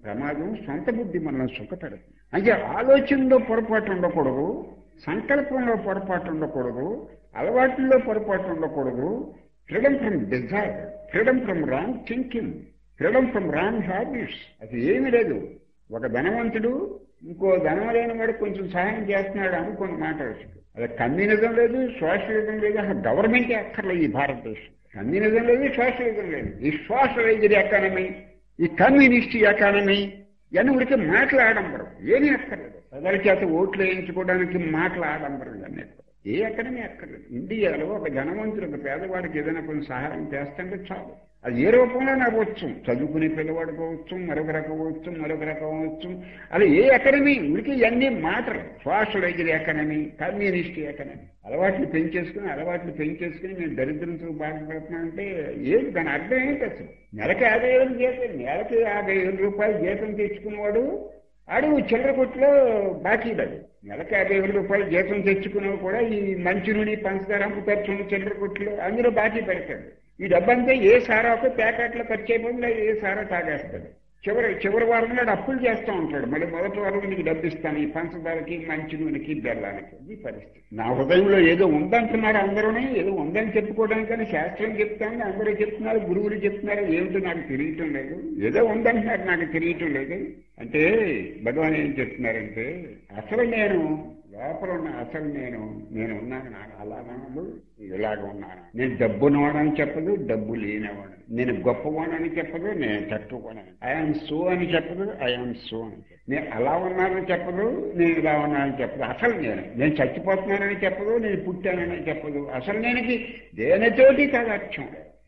ప్రమాదం సొంత బుద్ధి మనల్ని సుఖపెడుతుంది అంటే ఆలోచనలో పొరపాటు ఉండకూడదు సంకల్పంలో పొరపాటు ఉండకూడదు అలవాట్లలో పొరపాటు ఉండకూడదు freedom from desire freedom from wrong thinking freedom from wrong habits అది ఏమీ లేదు ఒక ధనవంతుడు ఇంకో ధనం లేని వాడు కొంచెం సహాయం చేస్తున్నాడు అనుకుని మాట్లాడచ్చు అది కమ్యూనిజం లేదు సోషలిజం లేదు అసలు గవర్నమెంటే అక్కర్లేదు ఈ భారతదేశం కమ్యూనిజం లేదు సోషలిజం లేదు ఈ సోషలైజ్డ్ ఎకానమీ ఈ కమ్యూనిస్ట్ ఎకానమీ ఇవన్నీ ఉడికి మాటల ఆడంబరం ఏమీ అక్కర్లేదు ప్రజల చేత ఓట్లు వేయించుకోవడానికి మాటల ఆడంబరం ఇవన్నీ ఏ ఎక్కడమే అక్కర్లేదు ఇండియాలో ఒక ధనవంతుడు ఒక పేదవాడికి ఏదైనా కొంచెం సహాయం చేస్తుంటే చాలు అది ఏ రూపంలో అవ్వచ్చు చదువుకునే పిల్లవాడు కావచ్చు మరొక రకం అవ్వచ్చు మరొక రకం అవ్వచ్చు అది ఏ ఎకనమీ ఉనికి ఇవన్నీ మాటలు సోషలైజ్డ్ ఎకనమీ కమ్యూనిస్ట్ ఎకనమీ అలవాట్లు పెంచేసుకుని అలవాట్లు పెంచేసుకుని మేము దరిద్రంతో బాధపడుతున్నామంటే ఏంటి దాని అర్థం ఏంటి అసలు నెలకి యాభై వేలు జీతం నెలకి యాభై వేల రూపాయలు జీతం తెచ్చుకున్నవాడు ఆడు చిల్లర కొట్లో బాకీడాడు నెలకి యాభై వేల రూపాయలు జీతం తెచ్చుకున్నవి కూడా ఈ మంచి నూనె పంచదార అమ్ముతారు చూడండి చిల్లర కొట్లో అందులో బాకీ పెడతాడు ఈ డబ్బంతా ఏ సారాకు ప్యాకెట్లో ఖర్చు అయిపోయింది లేదా ఏ సారా తాగేస్తాడు చివరి చివరి వారం నాడు అప్పులు చేస్తూ ఉంటాడు మళ్ళీ మొదటి వారం నీకు డబ్బిస్తాను ఈ పంచదారకి మంచి నూనెకి బెల్లానికి ఇది పరిస్థితి నా హృదయంలో ఏదో ఉందంటున్నారు అందరూనే ఏదో ఉందని చెప్పుకోవడానికని శాస్త్రం చెప్తాను అందరూ చెప్తున్నారు గురువులు చెప్తున్నారు ఏమిటో నాకు తెలియటం లేదు ఏదో ఉందంటున్నారు నాకు తెలియటం లేదు అంటే భగవాన్ ఏం చెప్తున్నారంటే అసలు నేను లోపల ఉన్న అసలు నేను నేను ఉన్నాను నాకు అలాగనదు ఇలాగ ఉన్నాను నేను డబ్బున్నవాడని చెప్పదు డబ్బు లేనివాడు నేను గొప్పవాడని చెప్పదు నేను తక్కువవాడని ఐఎమ్ సో అని చెప్పదు ఐఎమ్ సో అని చెప్పదు నేను అలా ఉన్నానని చెప్పదు నేను ఇలా ఉన్నానని చెప్పదు అసలు నేను నేను చచ్చిపోతున్నానని చెప్పదు నేను పుట్టానని చెప్పదు అసలు నేనకి దేనితోటి తదక్షం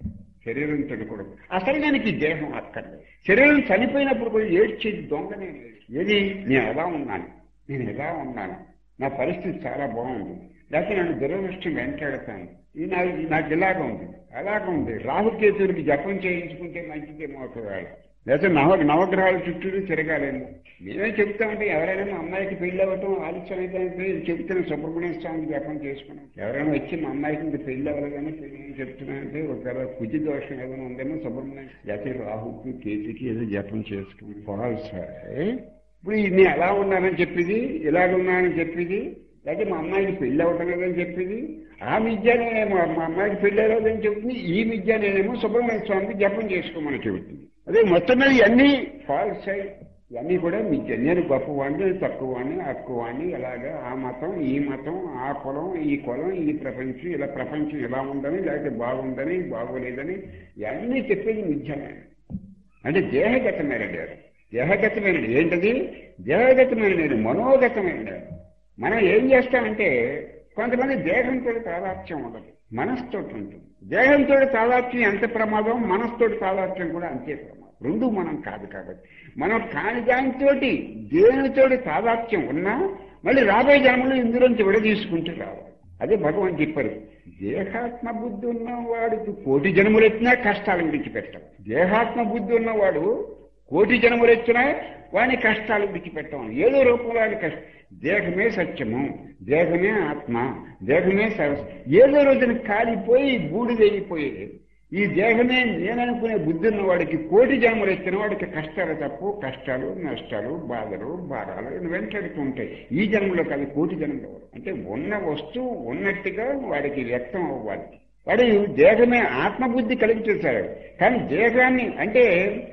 శరీరంతో కూడా అసలు దానికి దేహం అక్కర్లేదు శరీరం చనిపోయినప్పుడు కూడా ఏడ్చేది దొంగ నేను ఏది నేను ఎలా ఉన్నాను నేను ఎలా ఉన్నాను నా పరిస్థితి చాలా బాగుంది లేకపోతే నన్ను దురదృష్టం వెంటాడతాను ఇది నా నాకు ఇలాగ ఉంది అలాగ ఉంది రాహుకేతుడికి జపం చేయించుకుంటే మంచిదేమో ఒకవేళ లేకపోతే నవ నవగ్రహాల చుట్టూ తిరగాలేమో మేమే చెప్తామంటే ఎవరైనా మా అమ్మాయికి పెళ్లి అవ్వటం ఆలస్యం అయితే చెప్తున్న సుబ్రహ్మణ్య స్వామికి జపం చేసుకున్నాం ఎవరైనా వచ్చి మా అమ్మాయికి ఇంక పెళ్లి అవ్వలేదని పెళ్లి చెప్తున్నానంటే ఒకవేళ కుజి దోషం ఏదైనా ఉందేమో సుబ్రహ్మణ్యం లేకపోతే రాహుకి కేతుకి ఏదో జపం చేసుకుని పోవాలి సార్ ఇప్పుడు నేను ఎలా ఉన్నానని చెప్పింది ఇలాగ ఉన్నానని చెప్పింది లేకపోతే మా అమ్మాయికి పెళ్లి అవ్వటం లేదని చెప్పింది ఆ విద్య నేనేమో మా అమ్మాయికి పెళ్లి అవ్వలేదని చెప్తుంది ఈ విద్య నేనేమో సుబ్రహ్మణ్య స్వామికి జపం చేసుకోమని చెబుతుంది అదే మొత్తం మీద ఇవన్నీ ఫాల్స్ ఇవన్నీ కూడా మిథ్య నేను గొప్పవాడిని నేను తక్కువవాడిని అక్కువాడిని అలాగా ఆ మతం ఈ మతం ఆ కులం ఈ కులం ఈ ప్రపంచం ఇలా ప్రపంచం ఇలా ఉందని లేకపోతే బాగుందని బాగోలేదని ఇవన్నీ చెప్పేది మిథ్యమే అంటే దేహగతమైన లేదు దేహగతమైన ఏంటది దేహగతమైన లేదు మనోగతమైన లేదు మనం ఏం చేస్తామంటే కొంతమంది దేహంతో తాదాత్యం ఉండదు మనస్తో ఉంటుంది దేహంతో తాదాత్యం ఎంత ప్రమాదం మనస్తో తాదాత్యం కూడా అంతే ప్రమాదం రెండు మనం కాదు కాబట్టి మనం కాని దానితోటి దేనితోటి తాదాత్యం ఉన్నా మళ్ళీ రాబోయే జన్మలో ఇందులోంచి విడదీసుకుంటూ రావాలి అదే భగవాన్ చెప్పారు దేహాత్మ బుద్ధి ఉన్నవాడికి కోటి జన్మలు ఎత్తినా కష్టాలు విడిచిపెట్టవు దేహాత్మ బుద్ధి ఉన్నవాడు కోటి జన్మలు ఎత్తినా వాని కష్టాలు విడిచిపెట్టం ఏదో రూపంలో వాడి కష్టం దేహమే సత్యము దేహమే ఆత్మ దేహమే సరస్సు ఏదో రోజున కాలిపోయి బూడిదైపోయేది ఈ దేహమే నేననుకునే బుద్ధి ఉన్న వాడికి కోటి జన్మలు ఎత్తిన వాడికి కష్టాలు తప్పు కష్టాలు నష్టాలు బాధలు భారాలు వెంటాడుతూ ఉంటాయి ఈ జన్మలో కాదు కోటి జన్మలో అంటే ఉన్న వస్తువు ఉన్నట్టుగా వాడికి వ్యక్తం అవ్వాలి వాడు దేహమే ఆత్మబుద్ధి కలిగించేశాడు కానీ దేహాన్ని అంటే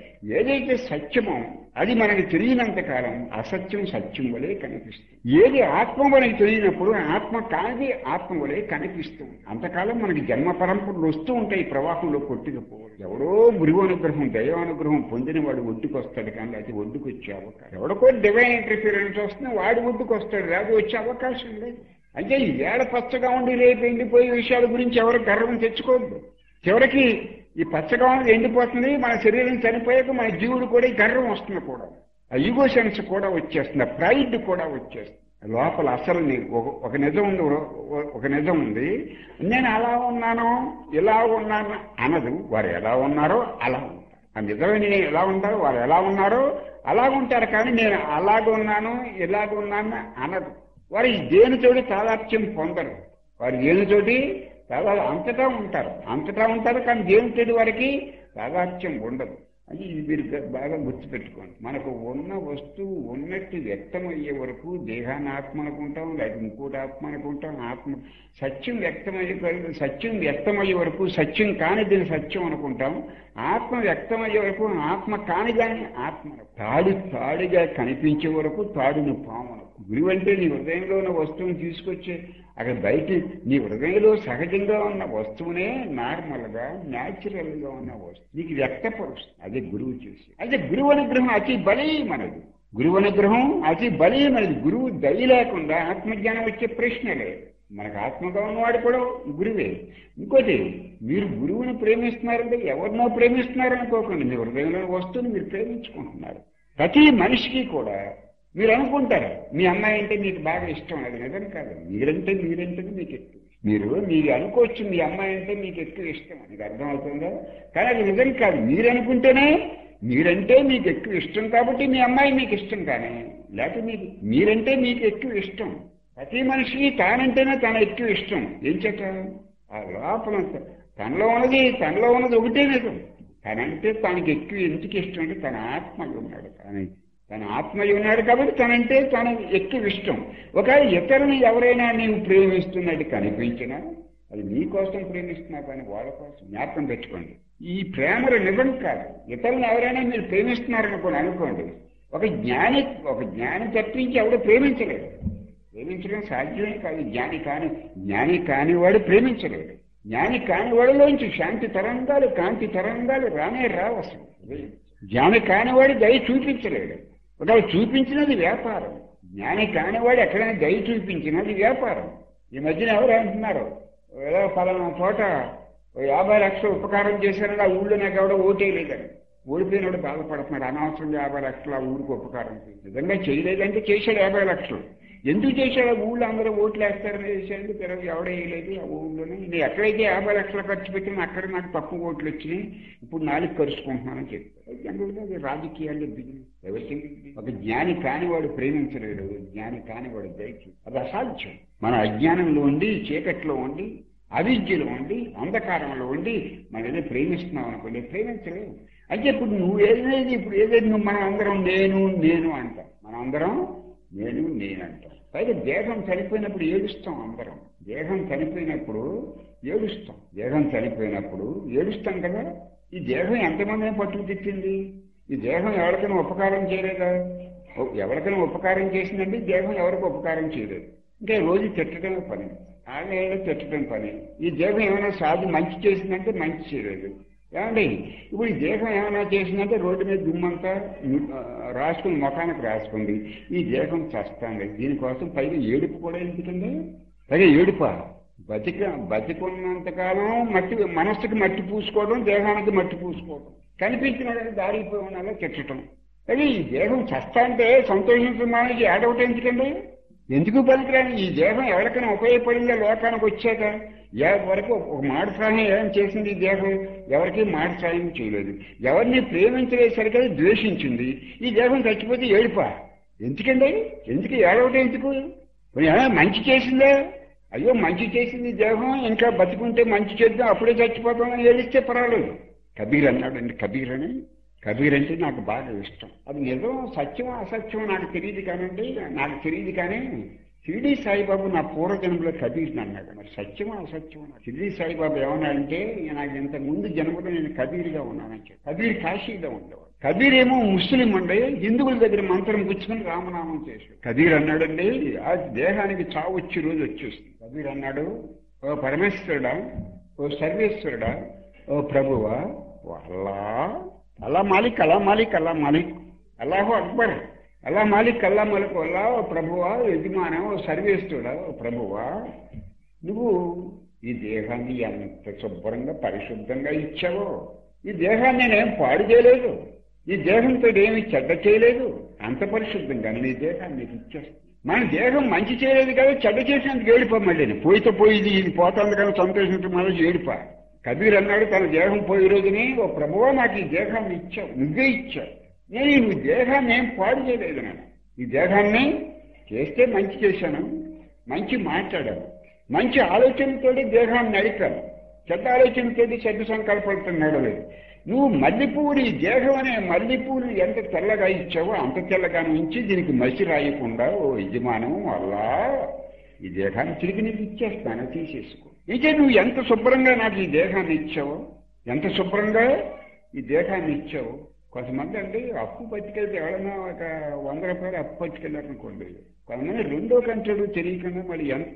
ఏదైతే సత్యమో అది మనకి తెలియనంత కాలం అసత్యం సత్యం వలె కనిపిస్తుంది ఏది ఆత్మ మనకి తెలియనప్పుడు ఆత్మ కానిది ఆత్మ వలె కనిపిస్తుంది అంతకాలం మనకి జన్మ పరంపరలు వస్తూ ఉంటాయి ప్రవాహంలో కొట్టుకుపోవడం ఎవరో గురువు అనుగ్రహం దైవానుగ్రహం పొందిన వాడు ఒడ్డుకు వస్తాడు కానీ అది ఒడ్డుకు వచ్చే అవకాశం ఎవరికో డివైన్ ఇంటర్ఫీరెన్స్ వస్తుంది వాడు ఒడ్డుకు వస్తాడు రాదు వచ్చే అవకాశం లేదు అంటే ఈ వేళ పచ్చగా ఉండి రేపు ఎండిపోయే విషయాల గురించి ఎవరు గర్వం తెచ్చుకోవద్దు చివరికి ఈ పచ్చగా ఉన్నది ఎండిపోతుంది మన శరీరం చనిపోయాక మన జీవుడు కూడా ఈ గర్వం వస్తుంది కూడా ఆ ఈగో సెన్స్ కూడా వచ్చేస్తుంది ఆ ప్రైడ్ కూడా వచ్చేస్తుంది లోపల అసలు నీ- ఒక- ఒక నిజం ఉంది ఒక- ఒక నిజం ఉంది నేను అలా ఉన్నాను ఇలా ఉన్నాను అనదు వారు ఎలా ఉన్నారో అలా ఉంటారు ఆ నిజమైన నేను ఎలా ఉంటారో వారు ఎలా ఉన్నారో అలా ఉంటారు కానీ నేను అలాగ ఉన్నాను ఇలాగ ఉన్నాను అనదు వారు ఈ దేనితోటి తాదాత్యం పొందరు వారు దేనితోటి తాదా అంతటా ఉంటారు అంతటా ఉంటారు కానీ దేనితోటి వారికి తాదాత్యం ఉండదు అది ఇది మీరు బాగా గుర్తుపెట్టుకోండి మనకు ఉన్న వస్తువు ఉన్నట్టు వ్యక్తమయ్యే వరకు దేహాన్ని ఆత్మ అనుకుంటాం లేక ఇంకోటి ఆత్మ అనుకుంటాం ఆత్మ సత్యం వ్యక్తమయ్యే వరకు- సత్యం వ్యక్తమయ్యే వరకు సత్యం కానిది సత్యం అనుకుంటాం ఆత్మ వ్యక్తమయ్యే వరకు ఆత్మ కానిదాన్ని ఆత్మ అనుకుంటాం. తాడు తాడుగా కనిపించే వరకు తాడును పాము అనుకో. గురువు అంటే నీ హృదయంలో ఉన్న వస్తువుని తీసుకొచ్చే అక్కడ బయట నీ హృదయంలో సహజంగా ఉన్న వస్తువునే నార్మల్ గా న్యాచురల్ గా ఉన్న వస్తువు నీకు వ్యక్తపరుస్తుంది అదే గురువు చేసి అదే గురువు అనుగ్రహం అతి బలీయమనది గురువు అనుగ్రహం అతి బలీయమనది గురువు దయ లేకుండా ఆత్మజ్ఞానం వచ్చే ప్రశ్న లేదు మనకు ఆత్మగా ఉన్నవాడు కూడా గురువే ఇంకోటి మీరు గురువుని ప్రేమిస్తున్నారంటే ఎవరినో ప్రేమిస్తున్నారు అనుకోకండి మీ హృదయంలో వస్తువుని మీరు ప్రేమించుకుంటున్నారు ప్రతి మనిషికి కూడా మీరు అనుకుంటారు మీ అమ్మాయి అంటే మీకు బాగా ఇష్టం అది నిజం కాదు మీరంటే మీరంటే మీకు ఎక్కువ మీరు మీరు అనుకోవచ్చు మీ అమ్మాయి అంటే మీకు ఎక్కువ ఇష్టం మీకు అర్థమవుతుందా కానీ అది నిజం కాదు మీరు అనుకుంటేనే మీరంటే మీకు ఎక్కువ ఇష్టం కాబట్టి మీ అమ్మాయి మీకు ఇష్టం కానీ లేకపోతే మీకు మీరంటే మీకు ఎక్కువ ఇష్టం ప్రతి మనిషికి తానంటేనే తన ఎక్కువ ఇష్టం ఏం చేత ఆ లోపల తనలో ఉన్నది తనలో ఉన్నది ఒకటే నిజం తనంటే తనకి ఎక్కువ ఎందుకు ఇష్టం అంటే తన ఆత్మగా ఉన్నాడు తన తన ఆత్మయ్య ఉన్నాడు కాబట్టి తనంటే తన ఎక్కువ ఇష్టం ఒకవేళ ఇతరుని ఎవరైనా నీవు ప్రేమిస్తున్నట్టు కనిపించినా అది నీ కోసం ప్రేమిస్తున్నా కానీ వాళ్ళ కోసం జ్ఞాపకం పెట్టుకోండి ఈ ప్రేమలు నిజం కాదు ఇతరులను ఎవరైనా మీరు ప్రేమిస్తున్నారనుకోండి అనుకోండి ఒక జ్ఞాని ఒక జ్ఞాని తప్పించి ఎవడు ప్రేమించలేడు ప్రేమించడం సాధ్యమే కాదు జ్ఞాని కాని జ్ఞాని కానివాడు ప్రేమించలేడు జ్ఞాని కానివాడిలోంచి శాంతి తరంగాలు కాంతి తరంగాలు రానే రావు అసలు జ్ఞాని కానివాడు దయ చూపించలేడు ఒకవేళ చూపించినది వ్యాపారం జ్ఞాని కానివాడు ఎక్కడైనా దయ చూపించినది వ్యాపారం ఈ మధ్యన ఎవరు అంటున్నారు ఏదో పలానా చోట ఓ యాభై లక్షలు ఉపకారం చేశారని ఆ ఊళ్ళో నాకు ఎవడో ఓటేయలేదని ఓడిపోయినోడు బాధపడుతున్నాడు అనవసరంగా యాభై లక్షలు ఆ ఊరికి ఉపకారం చేసి నిజంగా చేయలేదంటే చేశాడు యాభై లక్షలు ఎందుకు చేశాడు ఆ ఊళ్ళో అందరూ ఓట్లు వేస్తారని చేశాడు తర్వాత ఎవడో వేయలేదు ఆ ఊళ్ళోనే నేను ఎక్కడైతే యాభై లక్షలు ఖర్చు పెట్టినా అక్కడ నాకు తక్కువ ఓట్లు వచ్చినాయి ఇప్పుడు నాలుగు ఖర్చుకుంటున్నానని చెప్పారు జనరల్గా అది రాజకీయాల్లో బిజినెస్ ఎవరికి ఒక జ్ఞాని కానివాడు ప్రేమించలేడు జ్ఞాని కానివాడు దయచు అది అసాధ్యం మన అజ్ఞానంలో ఉండి చీకట్లో ఉండి అవిద్యలో ఉండి అంధకారంలో ఉండి మనం ఏదో ప్రేమిస్తున్నాం అనుకోండి ప్రేమించలేము అంటే ఇప్పుడు నువ్వు ఏదైతే ఇప్పుడు ఏదైతే నువ్వు మనం అందరం నేను నేను అంటాం మనం అందరం నేను నేను అంటాం పైగా దేహం చనిపోయినప్పుడు ఏడుస్తాం అందరం దేహం చనిపోయినప్పుడు ఏడుస్తాం దేహం చనిపోయినప్పుడు ఏడుస్తాం కదా ఈ దేహం ఎంతమందిని పట్టుకు తిప్పింది ఈ దేహం ఎవరికైనా ఉపకారం చేయలేదా ఓ- ఎవరికైనా ఉపకారం చేసిందంటే ఈ దేహం ఎవరికి ఉపకారం చేయలేదు ఇంకా రోజు తిట్టడమే పని ఆడేళ్ళు తిట్టడం పని ఈ దేహం ఏమైనా సాధు మంచి చేసిందంటే మంచి చేయలేదు ఏమండి ఇప్పుడు ఈ దేహం ఏమైనా చేసిందంటే రోడ్డు మీద దుమ్మంతా ను- ఆ, రాసుకుని ముఖానికి రాసుకుంది ఈ దేహం చస్తాంది దీనికోసం పైగా ఏడుపు కూడా ఎందుకండి పైగా ఏడుప బతిక బతికున్నంతకాలం మట్టి మనస్సుకి మట్టి పూసుకోవడం దేహానికి మట్టి పూసుకోవడం కనిపించిన వాడికి దారిపోయి ఉండాలో తిట్టడం అది ఈ దేహం చస్తా అంటే సంతోషించడం మానేసి ఏడవటం ఎందుకండి ఎందుకు పనికిరాని ఈ దేహం ఎవరికైనా ఉపయోగపడిందా లోకానికి వచ్చాక ఏ వరకు ఒక మాట సాయం ఏం చేసింది ఈ దేహం ఎవరికి మాట సాయం చేయలేదు ఎవరిని ప్రేమించలేసరికి అది ద్వేషించింది ఈ దేహం చచ్చిపోతే ఏడుపా ఎందుకండి ఎందుకు ఏడవటం ఎందుకు పోనీ ఏమైనా మంచి చేసిందా అయ్యో మంచి చేసింది ఈ దేహం ఇంకా బతికుంటే మంచి చేద్దాం అప్పుడే చచ్చిపోతామని ఏడిస్తే పర్వాలేదు కబీర్ అన్నాడండి కబీర్ అని కబీర్ అంటే నాకు బాగా ఇష్టం అది నిజం సత్యం అసత్యం నాకు తెలియదు కానండి నాకు తెలియదు కానీ షిరిడి సాయిబాబు నా పూర్వజన్మలో కబీర్ అన్నాడు మరి సత్యమా అసత్యం షిరిడి సాయిబాబు ఏమన్నాడంటే నాకు ఇంత ముందు జన్మలో నేను కబీర్గా ఉన్నానని చెప్పి కబీర్ కాశీలో ఉండేవాడు కబీర్ ఏమో ముస్లిం అండి హిందువుల దగ్గర మంత్రం పుచ్చుకొని రామనామం చేశాడు కబీర్ అన్నాడండి ఆ దేహానికి చావు వచ్చే రోజు వచ్చేస్తుంది కబీర్ అన్నాడు ఓ పరమేశ్వరుడా ఓ సర్వేశ్వరుడా ఓ ప్రభువా ఓ అల్లా అల్లా మాలిక్ అల్లా మాలిక్ అల్లా మాలిక్ అల్లాహో అక్బర్ అల్లా మాలిక్ అల్లా మలిక్ అల్లా ఓ ప్రభువా యజమానం ఓ సర్వేశ్వరుడా ఓ ప్రభువా నువ్వు ఈ దేహాన్ని ఎంత శుభ్రంగా పరిశుద్ధంగా ఇచ్చావో ఈ దేహాన్ని నేనేం పాడు చేయలేదు ఈ దేహంతో ఏమి చెడ్డ చేయలేదు అంత పరిశుద్ధంగా నీ దేహాన్ని నీకు ఇచ్చేస్తాను మన దేహం మంచి చేయలేదు కదా చెడ్డ చేసినందుకు ఏడిపా మళ్ళీ పోయితే పోయింది ఇది పోతుంది కానీ సంతోషించే మళ్ళీ ఏడిపా కబీర్ అన్నాడు తన దేహం పోయే రోజుని ఓ ప్రభువా నాకు ఈ దేహాన్ని ఇచ్చావు నువ్వే ఇచ్చావు నేను ఈ దేహాన్ని ఏం పాడు చేయలేదు నేను ఈ దేహాన్ని చేస్తే మంచి చేశాను మంచి మాట్లాడాను మంచి ఆలోచనతోటి దేహాన్ని నడిపాను చెడ్డ ఆలోచనతోటి చెడ్డ సంకల్పాలతో నడలేదు నువ్వు మల్లెపూలు ఈ దేహం అనే మల్లెపూలు ఎంత తెల్లగా ఇచ్చావో అంత తెల్లగా ఉంచి దీనికి మసి రాయకుండా ఓ యజమానం అలా ఈ దేహాన్ని తిరిగి నీకు ఇచ్చేస్తాను తీసేసుకో ఇదే నువ్వు ఎంత శుభ్రంగా నాకు ఈ దేహాన్ని ఇచ్చావో ఎంత శుభ్రంగా ఈ దేహాన్ని ఇచ్చావు కొంతమంది అండి అప్పు పట్టుకెళ్తే ఎవరైనా ఒక వంద రూపాయలు అప్పు పట్టుకెళ్ళారనుకోండి కొంతమంది రెండో కంచెలు తెలియకుండా మళ్ళీ ఎంత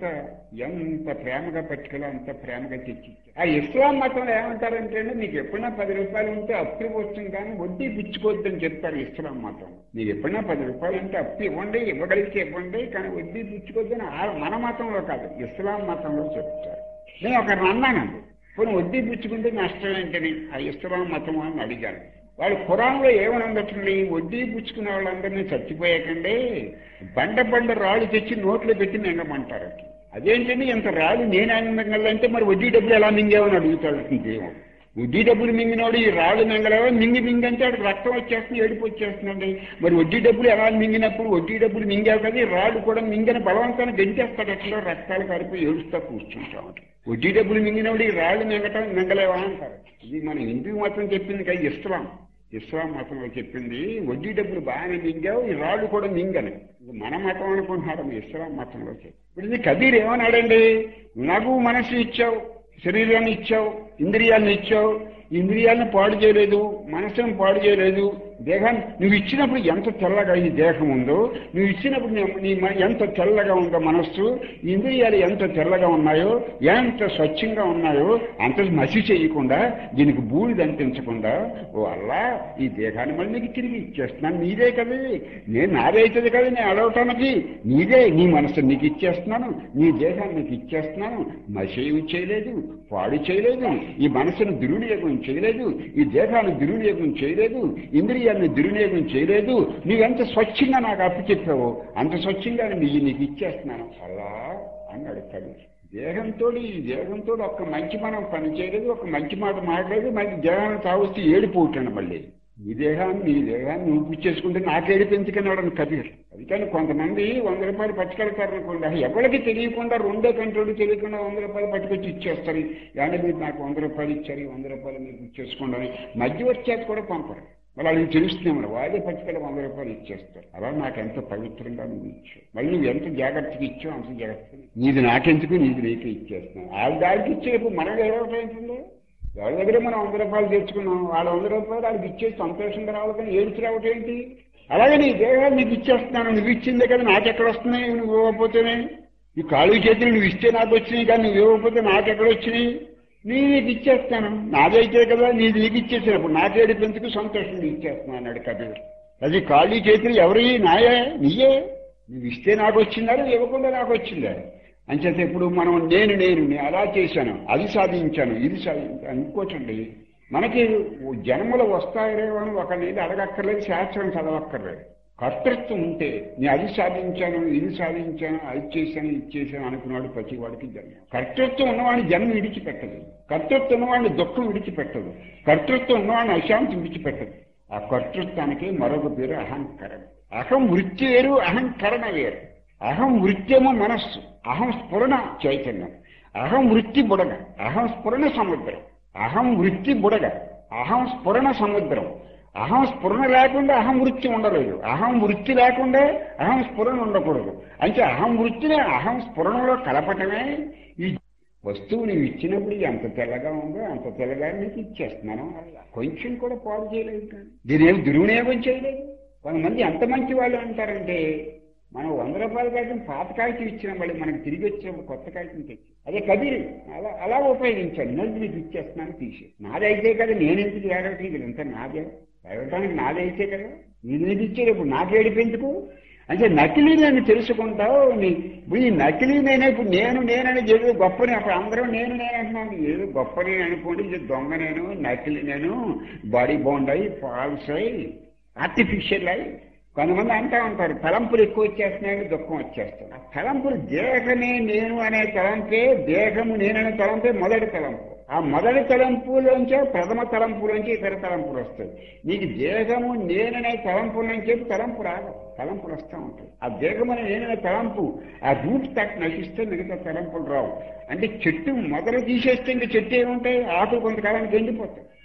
ఎంత ప్రేమగా పట్టుకెళ్ళో అంత ప్రేమగా తెచ్చి ఆ ఇస్లాం మతంలో ఏమంటారంటే అండి మీకు ఎప్పుడైనా పది రూపాయలు ఉంటే అప్పు ఇవ్వచ్చు కానీ వడ్డీ పుచ్చుకోవద్దని చెప్తారు ఇస్లాం మతం మీకు ఎప్పుడైనా పది రూపాయలు ఉంటే అప్పు ఇవ్వండి ఇవ్వగలిగితే ఇవ్వండి కానీ వడ్డీ పుచ్చుకోవద్దని ఆ- మన మతంలో కాదు ఇస్లాం మతంలో చెప్తారు నేను ఒకరిని అన్నానండి పోనీ వడ్డీ పుచ్చుకుంటే నష్టం ఏంటని ఆ ఇస్లాం మతం అని అడిగాను వాళ్ళు ఖురాన్లో ఏమని ఉండటండి వడ్డీ పుచ్చుకునే వాళ్ళందరినీ చచ్చిపోయాకండి బండ బండ రాళ్ళు తెచ్చి నోట్లో పెట్టి మింగమంటారు అదేంటండి ఇంత రాళ్ళు నేనే మింగలంటే మరి వడ్డీ డబ్బులు ఎలా మింగావని అడుగుతాడు ఇంకేమో వడ్డీ డబ్బులు మింగినోడు ఈ రాళ్ళు మింగలేవో మింగి మింగంటే అక్కడ రక్తం వచ్చేస్తుంది ఏడుపు వచ్చేస్తుందండి మరి వడ్డీ డబ్బులు ఎలా మింగినప్పుడు వడ్డీ డబ్బులు మింగావు కదా ఈ రాళ్ళు కూడా మింగిన బలవంతాన్ని గంటేస్తాడు అట్లా రక్తాలు కారిపోయి ఏడుస్తా కూర్చుంటాం వడ్డీ డబ్బులు మింగినోడు ఈ రాళ్ళు మింగటం మింగలేవా అంటారు ఇది మన హిందూ మతం చెప్పింది కదా ఇస్లాం ఇస్లాం మతంలో చెప్పింది వడ్డీ డబ్బులు బాగానే మింగావు ఈ రాళ్ళు కూడా మింగని ఇది మన మతం అనుకుంటున్నాడు ఇస్లాం మతంలో చెప్పి ఇప్పుడు ఇది కబీర్ ఏమన్నాడండి నాకు మనసు ఇచ్చావు శరీరాన్ని ఇచ్చావు ఇంద్రియాలను ఇచ్చావు ఇంద్రియాలను పాడు చేయలేదు మనసును పాడు చేయలేదు దేహాన్ని నువ్వు ఇచ్చినప్పుడు ఎంత తెల్లగా ఈ దేహం ఉందో నువ్వు ఇచ్చినప్పుడు నీ- నీ మ- ఎంత తెల్లగా ఉందో మనస్సు ఈ ఇంద్రియాలు ఎంత తెల్లగా ఉన్నాయో ఎంత స్వచ్ఛంగా ఉన్నాయో అంత మసి చేయకుండా దీనికి బూడిద అనిపించకుండా ఓ అల్లా ఈ దేహాన్ని మళ్ళీ నీకు తిరిగి ఇచ్చేస్తున్నాను నీదే కదా నేను నాదైతుంది కదా నేను అడవటానికి నీదే నీ మనసు నీకు ఇచ్చేస్తున్నాను నీ దేహాన్ని నీకు ఇచ్చేస్తున్నాను మసేవి చేయలేదు పాడు చేయలేదు ఈ మనసును దుర్వినియోగం చేయలేదు ఈ దేహాన్ని దుర్వినియోగం చేయలేదు ఇంద్రియాన్ని దుర్వినియోగం చేయలేదు నువ్వెంత స్వచ్ఛంగా నాకు అప్పు చెప్పావో అంత స్వచ్ఛంగా నీ నీకు ఇచ్చేస్తున్నాను అలా అన్నాడు కవి దేహంతో ఈ దేహంతో ఒక్క మంచి మనం పని చేయలేదు ఒక మంచి మాట మాట్లాడలేదు మంచి దేహాన్ని తాగుతూ ఏడిపోతాను మళ్ళీ ఈ దేహాన్ని నీ దేహాన్ని నువ్వు పుచ్చేసుకుంటే నాకేడి పెంచుకున్నాడని కబీర్ అందుకని కొంతమంది వంద రూపాయలు పట్టుకెళ్తారు అనుకోండి అసలు ఎవరికి తెలియకుండా రెండో కంట్రోల్ తెలియకుండా వంద రూపాయలు పట్టుకొచ్చి ఇచ్చేస్తారు yani మీరు నాకు వంద రూపాయలు ఇచ్చారు ఈ వంద రూపాయలు మీరు ఇచ్చేసుకోండి అని మధ్యవర్తి కూడా పంపరు మళ్ళీ వాళ్ళకి తెలుస్తుంది మరి వాళ్ళే పట్టుకెళ్ళి వంద రూపాయలు ఇచ్చేస్తారు అలా నాకు ఎంత పవిత్రంగా నువ్వు ఇచ్చావు మళ్ళీ నువ్వు ఎంత జాగ్రత్తగా ఇచ్చావు అంత జాగ్రత్తగా నీది నాకెందుకు నీది నీకే ఇచ్చేస్తున్నావు వాళ్ళ దానికి ఇచ్చేప్పుడు మనం ఏమవుతుందో ఎవరి దగ్గర మనం వంద రూపాయలు తెచ్చుకున్నాం వాళ్ళ వంద రూపాయలు వాళ్ళకి ఇచ్చేసి సంతోషంగా రావాలి కానీ ఏడుచి రావటం ఏంటి అలాగే నీ దేహాలు నీకు ఇచ్చేస్తున్నాను నువ్వు ఇచ్చిందే కదా నాకెక్కడ వస్తున్నాయి నువ్వు ఇవ్వకపోతేనే ఈ కాళ్ళు చేతులు నువ్వు ఇస్తే నాకు వచ్చినాయి కానీ నువ్వు ఇవ్వకపోతే నాకెక్కడ వచ్చినాయి నీ నీకు ఇచ్చేస్తాను నాదైతే కదా నీది నీకు ఇచ్చేసినప్పుడు నాకేడు పెంచుకు సంతోషంగా ఇచ్చేస్తున్నాను అన్నాడు కబీర్ అది కాళ్ళు చేతులు ఎవరి నాయే నీయే నువ్వు ఇస్తే నాకు వచ్చిందా నువ్వు ఇవ్వకుండా నాకు వచ్చిందా అంచేత ఇప్పుడు మనం నేను నేను నేను అలా చేశాను అది సాధించాను ఇది సాధించాను ఇంకోటండి మనకి జన్మలు వస్తాయో అని ఒక నేను అడగక్కర్లేదు శాస్త్రం చదవక్కర్లేదు కర్తృత్వం ఉంటే నేను అది సాధించాను ఇది సాధించాను అది చేశాను ఇది చేశాను అనుకున్నాడు ప్రతి వాడికి జన్మ కర్తృత్వం ఉన్నవాడిని జన్మ విడిచిపెట్టదు కర్తృత్వం ఉన్నవాడిని దుఃఖం విడిచిపెట్టదు కర్తృత్వం ఉన్నవాడిని అశాంతి విడిచిపెట్టదు ఆ కర్తృత్వానికి మరొక పేరు అహంకరణ అహం వృత్తి వేరు అహంకరణ వేరు అహం వృత్యము మనస్సు అహం స్ఫురణ చైతన్యం అహం వృత్తి బుడగ అహం స్ఫురణ సముద్రం అహం వృత్తి బుడగ అహం స్ఫురణ సముద్రం అహం స్ఫురణ లేకుండా అహం వృత్తి ఉండలేదు అహం వృత్తి లేకుండా అహం స్ఫురణ ఉండకూడదు అంటే అహం వృత్తిని అహం స్ఫురణలో కలపటమే ఈ వస్తువు నీవు ఇచ్చినప్పుడు ఎంత తెల్లగా ఉందో అంత తెల్లగా నీకు ఇచ్చేస్తున్నాను కొంచెం కూడా పాడు చేయలేదు కానీ దీని ఏమి దుర్వినియోగం చేయలేదు కొంతమంది ఎంత మంచి వాళ్ళు అంటారంటే మనం వంద రూపాయల కాగితం పాత కాగితం ఇచ్చిన మళ్ళీ మనకి తిరిగి వచ్చినప్పుడు కొత్త కాగితం తెచ్చి అదే కబీర్ అలా అలా ఉపయోగించాను నది మీకు ఇచ్చేస్తున్నాను తీసే నాదైతే కదా నేను ఎందుకు ఏడవటం ఇది ఇంత నాదే ఏడవటానికి నాదైతే కదా ఇది నీకు ఇచ్చేటప్పుడు నాకేడిపెందుకు అంటే నకిలీ నేను తెలుసుకుంటావు నీ ఇప్పుడు ఈ నకిలీ నేనే ఇప్పుడు నేను నేనని ఏదో గొప్పని అప్పుడు అందరూ నేను నేను అంటున్నాను ఏదో గొప్పని అనుకోండి ఇది దొంగ నేను నకిలీ నేను బాడీ బౌండ్ అయ్యి ఫాల్స్ అయ్యి ఆర్టిఫిషియల్ అయ్యి కొంతమంది అంటా ఉంటారు తలంపులు ఎక్కువ వచ్చేస్తున్నాయని దుఃఖం వచ్చేస్తుంది ఆ తలంపులు దేహమే నేను అనే తలంపే దేహము నేననే తలంపే మొదటి తలంపు ఆ మొదటి తలంపులోంచే ప్రథమ తలంపులోంచి ఇతర తలంపులు వస్తాయి నీకు దేహము నేననే తలంపుల నుంచి తలంపు రాదు తలంపులు వస్తూ ఉంటాయి ఆ దేహం అనే నేననే తలంపు ఆ రూట్ తట్ నశిస్తే మిగతా తలంపులు రావు అంటే చెట్టు మొదలు తీసేస్తే ఇంకా చెట్టు ఏముంటాయి ఆకులు కొంతకాలానికి ఎండిపోతాయి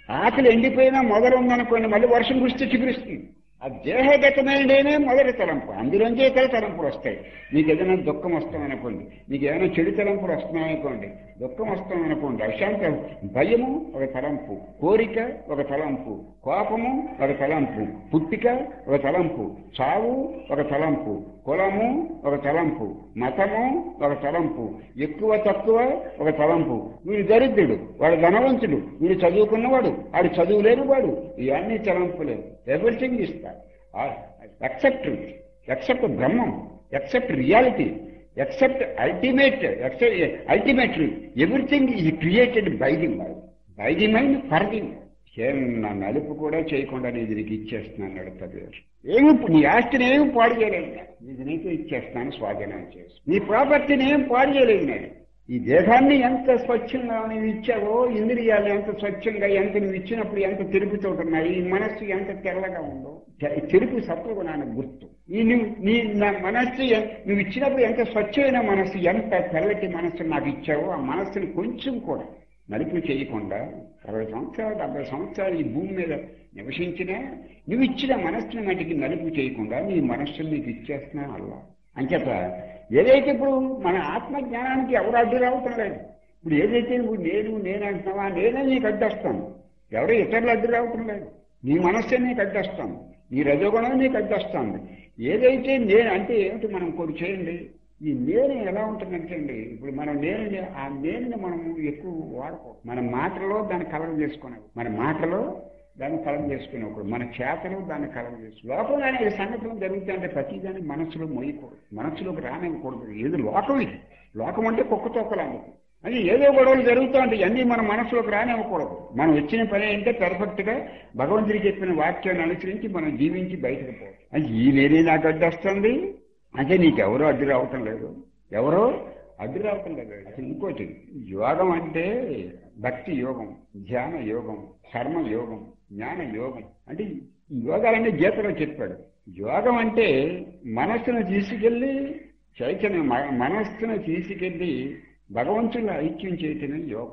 ఆకలి ఎండిపోయినా మొదలు ఉందనుకోండి మళ్ళీ వర్షం కురిస్తే చిగురిస్తుంది ఆ దేహగతమైననే మొదటి తలంపు అందులోంచి ఇతర తలంపులు వస్తాయి మీకు ఏదైనా దుఃఖం వస్తామనుకోండి మీకు ఏదైనా చెడు తలంపులు వస్తున్నాయనుకోండి దుఃఖం వస్తామనుకోండి అశాంత భయము ఒక తలంపు కోరిక ఒక తలంపు కోపము ఒక తలంపు పుట్టిక ఒక తలంపు చావు ఒక తలంపు కులము ఒక తలంపు మతము ఒక తలంపు ఎక్కువ తక్కువ ఒక తలంపు వీడు దరిద్రుడు వాడు ధనవంతుడు వీడు చదువుకున్నవాడు వాడు చదువు లేనివాడు ఇవన్నీ తలంపులే ఎవ్రీథింగ్ ఇస్తారు except except Brahmam except reality except ultimate ultimately everything is created by the mind by the mind for the చిన్న నలుపు కూడా చేయకుండా నేను నీకు ఇచ్చేస్తున్నాను నడుతుంది ఏమి నీ ఆస్తిని ఏమి పాడు చేయలేదు నేను. ఇది నీకు ఇచ్చేస్తాను స్వాధీనం చేసి నీ ప్రాపర్టీని ఏం పాడు చేయలేదు నేను ఈ దేహాన్ని ఎంత స్వచ్ఛంగా నువ్వు ఇచ్చావో ఇంద్రియాలు ఎంత స్వచ్ఛంగా ఎంత నువ్వు ఇచ్చినప్పుడు ఎంత తెలుపుతోటి ఉన్నాయి ఈ మనస్సు ఎంత తెల్లగా ఉందో తె- తెలుపు సత్వగుణానికి గుర్తు ఈ నువ్వు నీ నా మనస్సు ఎ- నువ్వు ఇచ్చినప్పుడు ఎంత స్వచ్ఛమైన మనస్సు ఎంత తెల్లటి మనస్సు నాకు ఇచ్చావో ఆ మనస్సుని కొంచెం కూడా నలుపు చేయకుండా అరవై సంవత్సరాలు డెబ్బై సంవత్సరాలు ఈ భూమి మీద నివసించినా నువ్వు ఇచ్చిన మనస్సుని మటుకి నలుపు చేయకుండా నీ మనస్సుని నీకు ఇచ్చేస్తున్నా అల్లా అంచేత ఏదైతే ఇప్పుడు మన ఆత్మ జ్ఞానానికి ఎవరు అడ్డు రావటం లేదు ఇప్పుడు ఏదైతే నువ్వు నేను నేను అంటున్నావా నేనే నీకు అడ్డొస్తాను ఎవరో ఇతరులు అడ్డు రావటం లేదు నీ మనస్సే నీకు అడ్డొస్తాను నీ రజోగుణం నీకు అడ్డొస్తాను ఏదైతే నేను అంటే ఏమిటి మనం కొన్ని చేయండి ఈ నేను ఎలా ఉంటుందంటే అండి ఇప్పుడు మనం నేను ఆ నేనుని మనం ఎక్కువ వాడుకో మన మాటలో దాన్ని కలగ చేసుకున్నాం మన మాటలో దాన్ని కలగ చేసుకున్నప్పుడు మన చేతలో దాన్ని కలగ చేసుకు లోపల అనేక సంఘటనలు జరుగుతాయంటే ప్రతిదాన్ని మనసులో మోయకూడదు మనసులోకి రానివ్వకూడదు ఏది లోకం ఇది లోకం అంటే కుక్క తొక్కలాంటి అది ఏదో గొడవలు జరుగుతూ ఉంటాయి అన్నీ మన మనసులోకి రానివ్వకూడదు మనం వచ్చిన పని అంటే పెర్ఫెక్ట్ గా భగవంతుడికి చెప్పిన వాక్యాన్ని అనుసరించి మనం జీవించి బయటకు పోవాలి అది ఈ నేనే నాకు అడ్డు వస్తుంది అంటే నీకెవరో అడ్డు రావటం లేదు ఎవరో అడ్డు రావటం లేదు అసలు ఇంకోటి యోగం అంటే భక్తి యోగం ధ్యాన యోగం కర్మ యోగం జ్ఞాన యోగం అంటే ఈ యోగాలన్నీ గీతలో చెప్పాడు యోగం అంటే మనస్సును తీసుకెళ్లి చైతన్య మ- మనస్సును తీసుకెళ్లి భగవంతుని ఐక్యం చేయటమే యోగం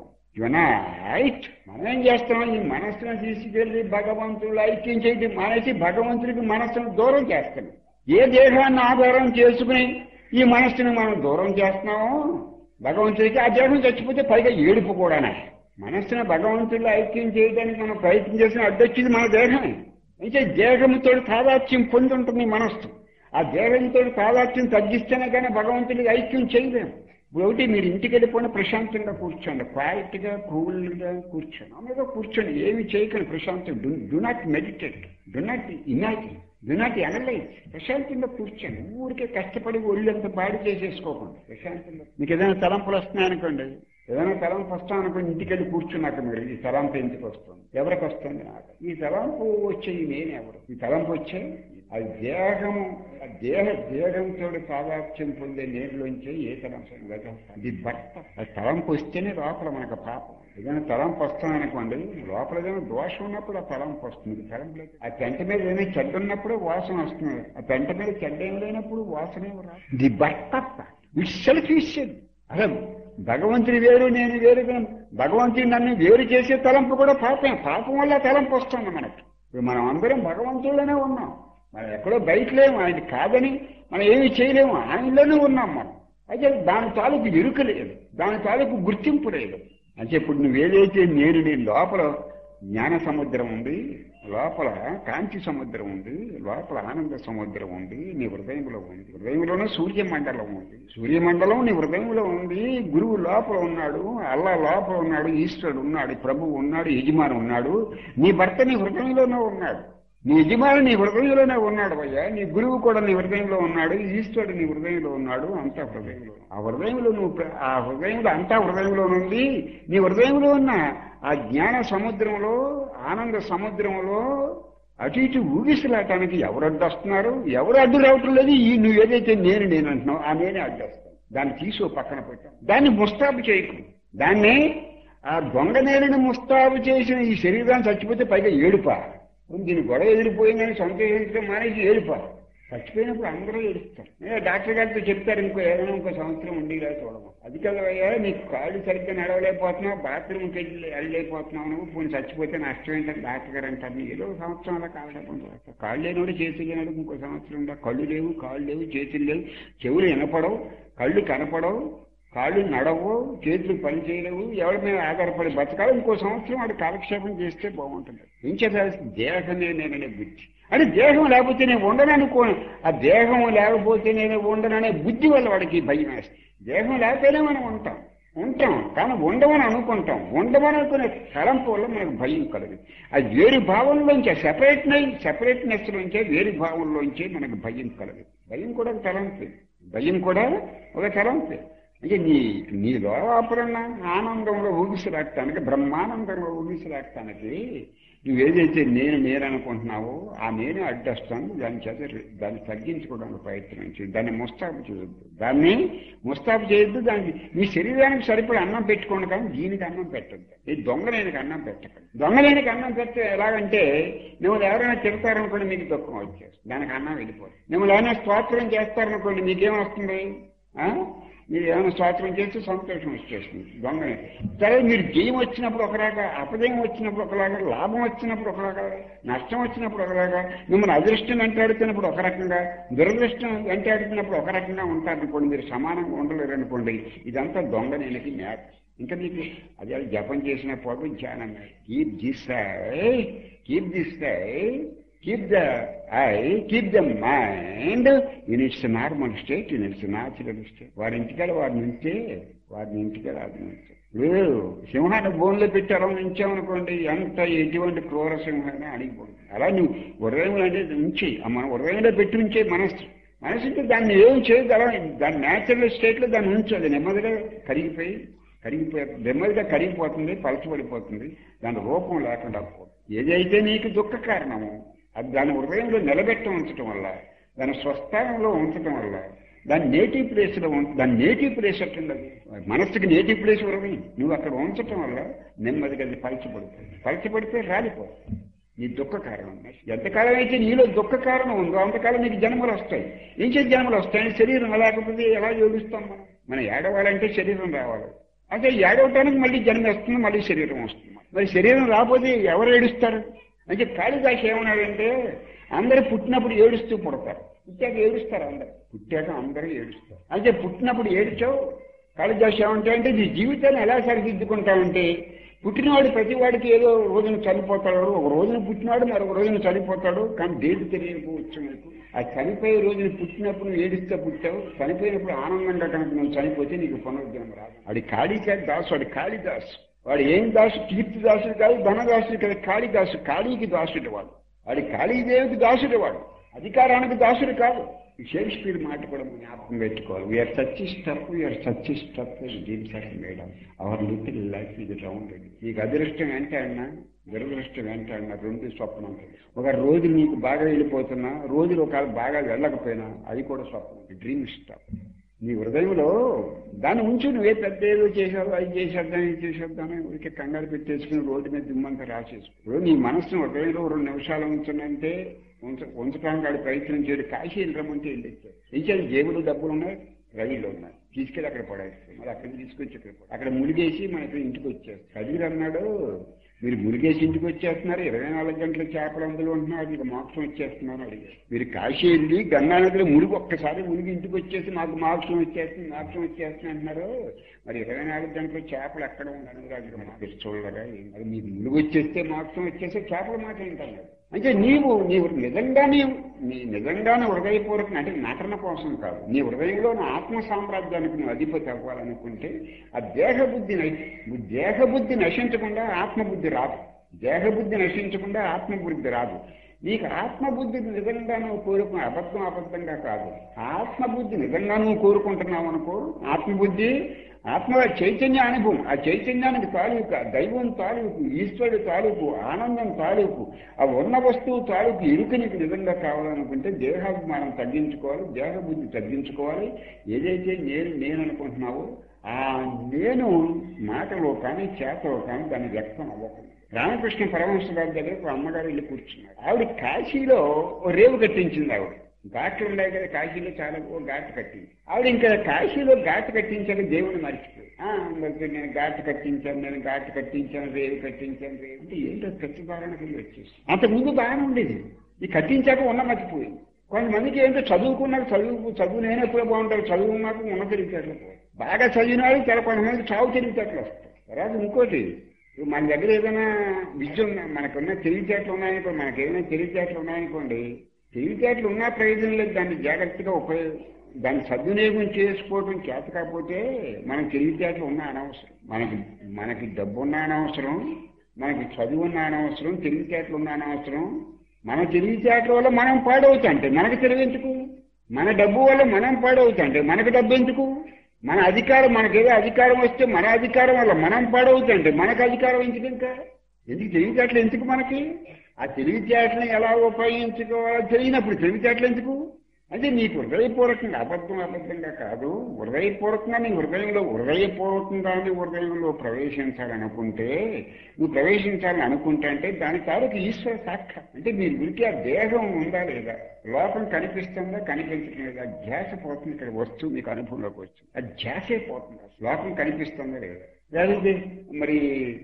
రైట్ మనం ఏం చేస్తాం ఈ మనస్సును తీసుకెళ్లి భగవంతుడు ఐక్యం చేయటం మానేసి భగవంతుడికి మనస్సును దూరం చేస్తాం ఏ దేహాన్ని ఆధారం చేసుకుని ఈ మనస్సును మనం దూరం చేస్తున్నామో భగవంతుడికి ఆ దేహం చచ్చిపోతే పైగా ఏడుపు కూడానే మనస్సును భగవంతుడిలో ఐక్యం చేయడానికి మనం ప్రయత్నం చేసిన అడ్డొచ్చింది మన దేహమే అయితే దేహంతో తాదాత్యం పొంది ఉంటుంది మనస్సు ఆ దేహంతో తాదాత్యం తగ్గిస్తేనే కానీ భగవంతుడికి ఐక్యం చేయలేము ఇప్పుడు ఒకటి మీరు ఇంటికి వెళ్ళిపోయిన ప్రశాంతంగా కూర్చోండి క్వైట్ గా కూల్ గా కూర్చోండి మామూలుగా కూర్చోండి ఏమి చేయకండి ప్రశాంతం do not meditate do not imagine do not analyse ప్రశాంతంగా కూర్చోండి ఊరికే కష్టపడి ఒళ్ళంతా పాడి చేసేసుకోకండి ప్రశాంతంగా మీకు ఏదైనా తలంపులు వస్తున్నాయనుకోండి ఏదైనా తలంపు వస్తాం అనుకోండి ఇంటికి వెళ్ళి కూర్చున్నాక మీరు ఈ తలంపు ఎందుకు వస్తుంది ఎవరికి వస్తుంది నాకు ఈ తలంపు వచ్చే ఈ నేను ఎవరు ఈ తలంపు వచ్చే అది దేహము ఆ దేహ దేహంతో తాదాత్యం పొందే నేరులోంచే ఏ తలంపు లేదు. ఇది భర్త ఆ తలంపు వస్తేనే లోపల మనకు పాపం ఏదైనా తలంపు వస్తామనుకోండి లోపల ఏదైనా దోషం ఉన్నప్పుడు ఆ తలంపు వస్తుంది తలంపు లేదు ఆ పెంట మీద ఏదైనా చెడ్డ ఉన్నప్పుడు వాసన వస్తుంది ఆ పెంట మీద చెడ్డ ఏం లేనప్పుడు వాసన ఏమి రాదు ది భర్త ఇట్స్ సెల్ఫ్ అసలు భగవంతుడి వేరు నేను వేరు కాను. భగవంతుడి నన్ను వేరు చేసే తలంపు కూడా పాపం పాపం వల్ల తలంపు వస్తుంది మనకి ఇప్పుడు మనం అందరం భగవంతుడిలోనే ఉన్నాం మనం ఎక్కడో బయట లేము ఆయన కాదని మనం ఏమి చేయలేము ఆయనలోనే ఉన్నాం మనం అయితే దాని తాలూకు ఎరుక లేదు దాని తాలూకు గుర్తింపు లేదు అంటే ఇప్పుడు నువ్వు ఏదైతే నేను నీ లోపల జ్ఞాన సముద్రం ఉంది లోపల కాంతి సముద్రం ఉంది లోపల ఆనంద సముద్రం ఉంది నీ హృదయంలో ఉంది హృదయంలోనే సూర్యమండలం ఉంది సూర్యమండలం నీ హృదయంలో ఉంది గురువు లోపల ఉన్నాడు అల్లా లోపల ఉన్నాడు ఈశ్వరుడు ఉన్నాడు ప్రభువు ఉన్నాడు యజమాని ఉన్నాడు నీ భర్త నీ హృదయంలోనే ఉన్నాడు నీ యజమాని నీ హృదయంలోనే ఉన్నాడు అయ్యా నీ గురువు కూడా నీ హృదయంలో ఉన్నాడు ఈశ్వరుడు నీ హృదయంలో ఉన్నాడు అంతా హృదయంలో ఆ హృదయంలో నువ్వు ప్ర- ఆ హృదయంలో అంతా హృదయంలో ఉంది నీ హృదయంలో ఉన్న ఆ జ్ఞాన సముద్రంలో ఆనంద సముద్రంలో అటు ఇటు ఊగిసలాటానికి ఎవరు అడ్డు వస్తున్నారు ఎవరు అడ్డు రావటం లేదు ఈ నువ్వు ఏదైతే నేను నేను అంటున్నావు ఆ నేనే అడ్డు వస్తాను దాన్ని తీసి పక్కన పెట్టాను దాన్ని ముస్తాబు చేయకు దాన్ని ఆ దొంగ నేలని ముస్తాబు చేసిన ఈ శరీరాన్ని చచ్చిపోతే పైగా ఏడుపా దీని గొడవ ఎదిరిపోయిందని సంతోషించడం మానేసి ఏడుపా చచ్చిపోయినప్పుడు అందరూ ఏడుస్తారు ఏ డాక్టర్ గారితో చెప్తారు ఇంకో ఏదైనా ఇంకో సంవత్సరం ఉండేలా చూడము అది కదవయ్యా నీకు కాళ్ళు సరిగ్గా నడవలేకపోతున్నావు బాత్రూమ్కి వెళ్ళి వెళ్ళలేకపోతున్నావు నువ్వు పోనీ చచ్చిపోతే నష్టం ఏంటని డాక్టర్ గారు అంటారు ఏదో ఒక సంవత్సరం అలా కావాలి కాళ్ళు లేనివాడు చేతులు లేనివాడు ఇంకో సంవత్సరం ఉందా కళ్ళు లేవు కాళ్ళు లేవు చేతులు లేవు చెవులు వినపడవు కళ్ళు కనపడవు కాళ్ళు నడవు చేతులు పని చేయలేవు ఎవరి మీద ఆధారపడి బతకాలి ఇంకో సంవత్సరం వాడు కాలక్షేపం చేస్తే బాగుంటుంది ఏం చేయాల్సి దేహమే నేననే బుద్ధి అంటే దేహం లేకపోతే నేను ఉండననుకో ఆ దేహం లేకపోతే నేను ఉండననే బుద్ధి వల్ల వాడికి భయం వేస్తుంది దేహం లేకపోతే మనం ఉంటాం ఉంటాం కానీ ఉండమని అనుకుంటాం ఉండమని అనుకునే తలంపు వల్ల మనకు భయం కలదు అది వేరు భావంలోంచే సెపరేట్ సెపరేట్నెస్ లోంచే వేరు భావంలోంచే మనకు భయం కలదు భయం కూడా ఒక తలంపే భయం కూడా ఒక తలంపే అంటే నీ నీ లోపలన్న ఆనందంలో ఊగిసలాడటానికి బ్రహ్మానందంలో ఊగిసలాడటానికి నువ్వేదైతే నేను నేను అనుకుంటున్నావో ఆ నేను అడ్డొస్తాను దాని చేత దాన్ని తగ్గించుకోవడానికి ప్రయత్నం చేయి దాన్ని ముస్తాబు చేయొద్దు దాన్ని ముస్తాబు చేయొద్దు దానికి మీ శరీరానికి సరిపడి అన్నం పెట్టుకోండి కానీ దీనికి అన్నం పెట్టద్దు ఈ దొంగలేనికి అన్నం పెట్టకండి దొంగలేనికి అన్నం పెడితే ఎలాగంటే నువ్వు ఎవరైనా తిడతారనుకోండి మీకు దుఃఖం వచ్చేస్తుంది దానికి అన్నం వెళ్ళిపోతుంది మిమ్మల్ని ఏమైనా స్తోత్రం చేస్తారనుకోండి మీకేమొస్తుంది ఆ? మీరు ఏమైనా స్వాతంత్రం చేస్తే సంతోషం వచ్చేస్తుంది దొంగనే సరే మీరు జయం వచ్చినప్పుడు ఒకలాగా అపజయం వచ్చినప్పుడు ఒకలాగా లాభం వచ్చినప్పుడు ఒకలాగా నష్టం వచ్చినప్పుడు ఒకలాగా మిమ్మల్ని అదృష్టం వెంటాడుతున్నప్పుడు ఒక రకంగా దురదృష్టం వెంటాడుతున్నప్పుడు ఒక రకంగా ఉంటారనుకోండి మీరు సమానంగా ఉండలేరు అనుకోండి ఇదంతా దొంగనేనికి మ్యాప్ ఇంకా మీకు అదే జపం చేసిన పోదు ధ్యానం keep this keep this keep the eye, keep the mind in its normal state, in its natural state. వారి ఇంటికాడ వారిని ఉంటే వారిని ఇంటికాడ అది ఉంటే లేదు సింహాన్ని బోన్లో పెట్టి అలా ఉంచామనుకోండి ఎంత ఎటువంటి క్రూర సింహాన్ని అడిగిపోతుంది అలా నువ్వు హృదయం అనేది ఉంచి ఆ మన హృదయంలో పెట్టి ఉంచే మనస్సు మనసు అంటే దాన్ని ఏం చేయగల దాని న్యాచురల్ స్టేట్లో దాన్ని ఉంచు అది నెమ్మదిగా కరిగిపోయి కరిగిపోయి నెమ్మదిగా కరిగిపోతుంది పలచబడిపోతుంది దాని రూపం లేకుండా పోతుంది ఏదైతే నీకు దుఃఖ కారణమో అది దాని హృదయంలో నిలబెట్టి ఉంచడం వల్ల దాని స్వస్థానంలో ఉంచడం వల్ల దాని నేటివ్ ప్లేస్లో ఉంచ దాని నేటివ్ ప్లేస్ ఎట్లుండదు మనస్సుకి నేటివ్ ప్లేస్ హృదయం నువ్వు అక్కడ ఉంచటం వల్ల నెమ్మదిగా అది పలచబడుతుంది పలచబడితే రాలిపోతుంది నీ దుఃఖ కారణం ఎంతకాలం అయితే నీలో దుఃఖ కారణం ఉందో అంతకాలం నీకు జన్మలు వస్తాయి ఏం చేసి జన్మలు వస్తాయి శరీరం లేకపోతే ఎలా ఏడుస్తాం మనం మనం ఏడవాలంటే శరీరం రావాలి అంటే ఏడవటానికి మళ్ళీ జన్మ వస్తుంది మళ్ళీ శరీరం వస్తుంది మరి శరీరం రాకపోతే ఎవరు ఏడుస్తారు అంటే కాళిదాస్ ఏమన్నాడంటే అందరూ పుట్టినప్పుడు ఏడుస్తూ పుడతారు పుట్టాక ఏడుస్తారు అందరు పుట్టాక అందరూ ఏడుస్తారు అయితే పుట్టినప్పుడు ఏడ్చావు కాళిదాస్ ఏమంటే అంటే నీ జీవితాన్ని ఎలా సరిదిద్దుకుంటావంటే పుట్టినవాడు ప్రతి వాడికి ఏదో రోజున చనిపోతాడు ఒక రోజున పుట్టినాడు మరొక రోజున చనిపోతాడు కానీ డేట్ తెలియకపోవచ్చు మీకు ఆ చనిపోయే రోజున పుట్టినప్పుడు నువ్వు ఏడిస్తే పుట్టావు చనిపోయినప్పుడు ఆనందంగా కనుక నువ్వు చనిపోతే నీకు పునరుద్ధరణ రాదు వాడి కాళీకా దాసు వాడి కాళిదాసు వాడు ఏం దాసు కీర్తి దాసుడు కాదు ధనదాసుడు కాదు కాళిదాసు కాళీకి దాసుడు వాడు వాడి కాళీదేవికి దాసుడు వాడు అధికారానికి దాసుడు కాదు ఈ షేక్స్పియర్ మాట కూడా మనం జ్ఞాపకం పెట్టుకోవాలి we are such stuff we are such stuff dreams are made on our little life ఇది రౌండ్ నీకు అదృష్టం ఏంటే అన్నా దురదృష్టం ఏంటే అన్నా రెండు స్వప్నం ఒక రోజు నీకు బాగా వెళ్ళిపోతున్నా రోజులు ఒకవేళ బాగా వెళ్ళకపోయినా అది కూడా స్వప్నం డ్రీమ్ స్టఫ్ నీ హృదయంలో దాన్ని ఉంచు నువ్వే పెద్ద ఏదో చేసావు అది చేసేద్దాం ఇది చేసేద్దాం ఊరికే కంగారు పెట్టేసుకుని రోడ్డు మీద దిమ్మంతా రాసేసుకో ఇప్పుడు నీ మనసును హృదయంలో రెండు నిమిషాలు ఉంచనంటే ఉంచ ఉంచడానికి వాడు ప్రయత్నం చేయడు కాశీ వెళ్ళమంటే వెళ్ళొచ్చాడు ఇచ్చేది జేబులు డబ్బులు ఉన్నాయి రైళ్ళు ఉన్నాయి తీసుకెళ్ళి అక్కడ పడేస్తాయి మరి అక్కడ తీసుకొచ్చి ఇక్కడ పడే- అక్కడ మునిగేసి మనకి ఇంటికి వచ్చేస్తాం కదిరి అన్నాడు మీరు మునిగేసి ఇంటికి వచ్చేస్తున్నారు ఇరవై నాలుగు గంటల చేపలు అందులో ఉంటున్నారు మీకు మోక్షం వచ్చేస్తున్నారు అడిగారు మీరు కాశీ వెళ్ళి గంగా నదిలో మునిగి ఒక్కసారి మునిగి ఇంటికి వచ్చేసి మాకు మోక్షం వచ్చేస్తుంది మోక్షం వచ్చేస్తుంది అంటున్నారు మరి ఇరవై నాలుగు గంటల చేపలు ఎక్కడ ఉండను అక్కడ మాకు చూడగా అది మీకు మునిగి వచ్చేస్తే మోక్షం వచ్చేస్తే చేపల మాట ఏంటన్నారు అంటే నీవు నీవు నిజంగా నీవు నీ నిజంగానే హృదయపూర్వకం అంటే నటన కోసం కాదు నీ హృదయంలోని ఆత్మ సామ్రాజ్యానికి నువ్వు అధిపతి అవ్వాలనుకుంటే ఆ దేహబుద్ధి న- దేహబుద్ధి నశించకుండా ఆత్మబుద్ధి రాదు దేహబుద్ధి నశించకుండా ఆత్మబుద్ధి రాదు నీకు ఆత్మబుద్ధి నిజంగా నువ్వు కోరుకున్న అబద్ధం అబద్ధంగా కాదు ఆత్మబుద్ధి నిజంగా నువ్వు కోరుకుంటున్నావు అనుకో ఆత్మబుద్ధి ఆత్మ చైతన్య అనుభవం ఆ చైతన్యానికి తాలూకు ఆ దైవం తాలూకు ఈశ్వరుడు తాలూకు ఆనందం తాలూకు ఆ ఉన్న వస్తువు తాలూకు ఇరుకు నీకు నిజంగా కావాలనుకుంటే దేహాభిమానం తగ్గించుకోవాలి దేహబుద్ధి తగ్గించుకోవాలి ఏదైతే నేను నేను అనుకుంటున్నావో ఆ నేను మాటలో కానీ చేతలో కానీ దాన్ని వ్యక్తం అవ్వకుండా రామకృష్ణ పరమహంస గారి దగ్గర ఒక అమ్మగారు వెళ్ళి కూర్చున్నారు ఆవిడ కాశీలో ఓ రేవు కట్టించింది ఆవిడ ఘాట్లు ఉన్నాయి కదా కాశీలో చాలా ఓ ఘాటు కట్టింది ఆవిడ ఇంకా కాశీలో ఘాటు కట్టించాక దేవుని మర్చిపోయి ఆ, మరి నేను ఘాటు కట్టించాను నేను ఘాటు కట్టించాను రేవు కట్టించాను రేవు అంటే ఏంటో ప్రతిపాదన కింద వచ్చేసి అంతకుముందు బాగానే ఉండేది ఈ కట్టించాక ఉన్న మర్చిపోయింది కొంతమందికి ఏంటో చదువుకున్నాక చదువు చదువు లేనప్పుడే బాగుంటారు చదువుకున్నాక ఉన్న తెలివితేటలు పోయి. బాగా చదివిన వాళ్ళు చాలా కొంతమందికి చావు తెలివితేటలు వస్తాయి తర్వాత ఇంకోటి ఇప్పుడు మన దగ్గర ఏదైనా విద్య ఉన్నా మనకున్న తెలివితేటలు ఉన్నాయనుకోండి మనకి ఏదైనా తెలివితేటలు ఉన్నాయనుకోండి తెలివితేటలు ఉన్నా ప్రయోజనం లేదు దాన్ని జాగ్రత్తగా ఉపయోగ దాన్ని సద్వినియోగం చేసుకోవడం చేత కాకపోతే మనకి తెలివితేటలు ఉన్నా అనవసరం మనకి మనకి డబ్బు ఉన్నా అనవసరం మనకి చదువు ఉన్నా అనవసరం తెలివితేటలు ఉన్నా అనవసరం మన తెలివితేటల వల్ల మనం పాడవుతాంటే మనకు తెలివెందుకు మన డబ్బు వల్ల మనం పాడవుతాంటే మనకు డబ్బు ఎందుకు మన అధికారం మనకేదో అధికారం వస్తే మన అధికారం వల్ల మనం పాడవుతాంటే మనకు అధికారం ఎందుకు ఇంకా ఎందుకు తెలివితేటలు ఎందుకు మనకి ఆ తెలివితేటలను ఎలా ఉపయోగించుకోవాలో తెలియనప్పుడు తెలివితేటలు ఎందుకు అంటే నీకు హృదయపూర్వకంగా అబద్ధం అబద్ధంగా కాదు హృదయపూర్వకంగా నీ హృదయంలో హృదయపూర్వకంగా నీ హృదయంలో ప్రవేశించాలనుకుంటే నువ్వు ప్రవేశించాలని అనుకుంటా అంటే దాని తాలూకు ఈశ్వర సాక్ష అంటే నీ గురికి ఆ దేహం ఉందా లేదా లోకం కనిపిస్తుందా కనిపించడం లేదా ధ్యాస పోతుంది ఇక్కడ వస్తువు మీకు అనుభవంలోకి వస్తుంది ఆ ధ్యాసే పోతుంది లోకం కనిపిస్తుందా లేదా లేకపోతే మరి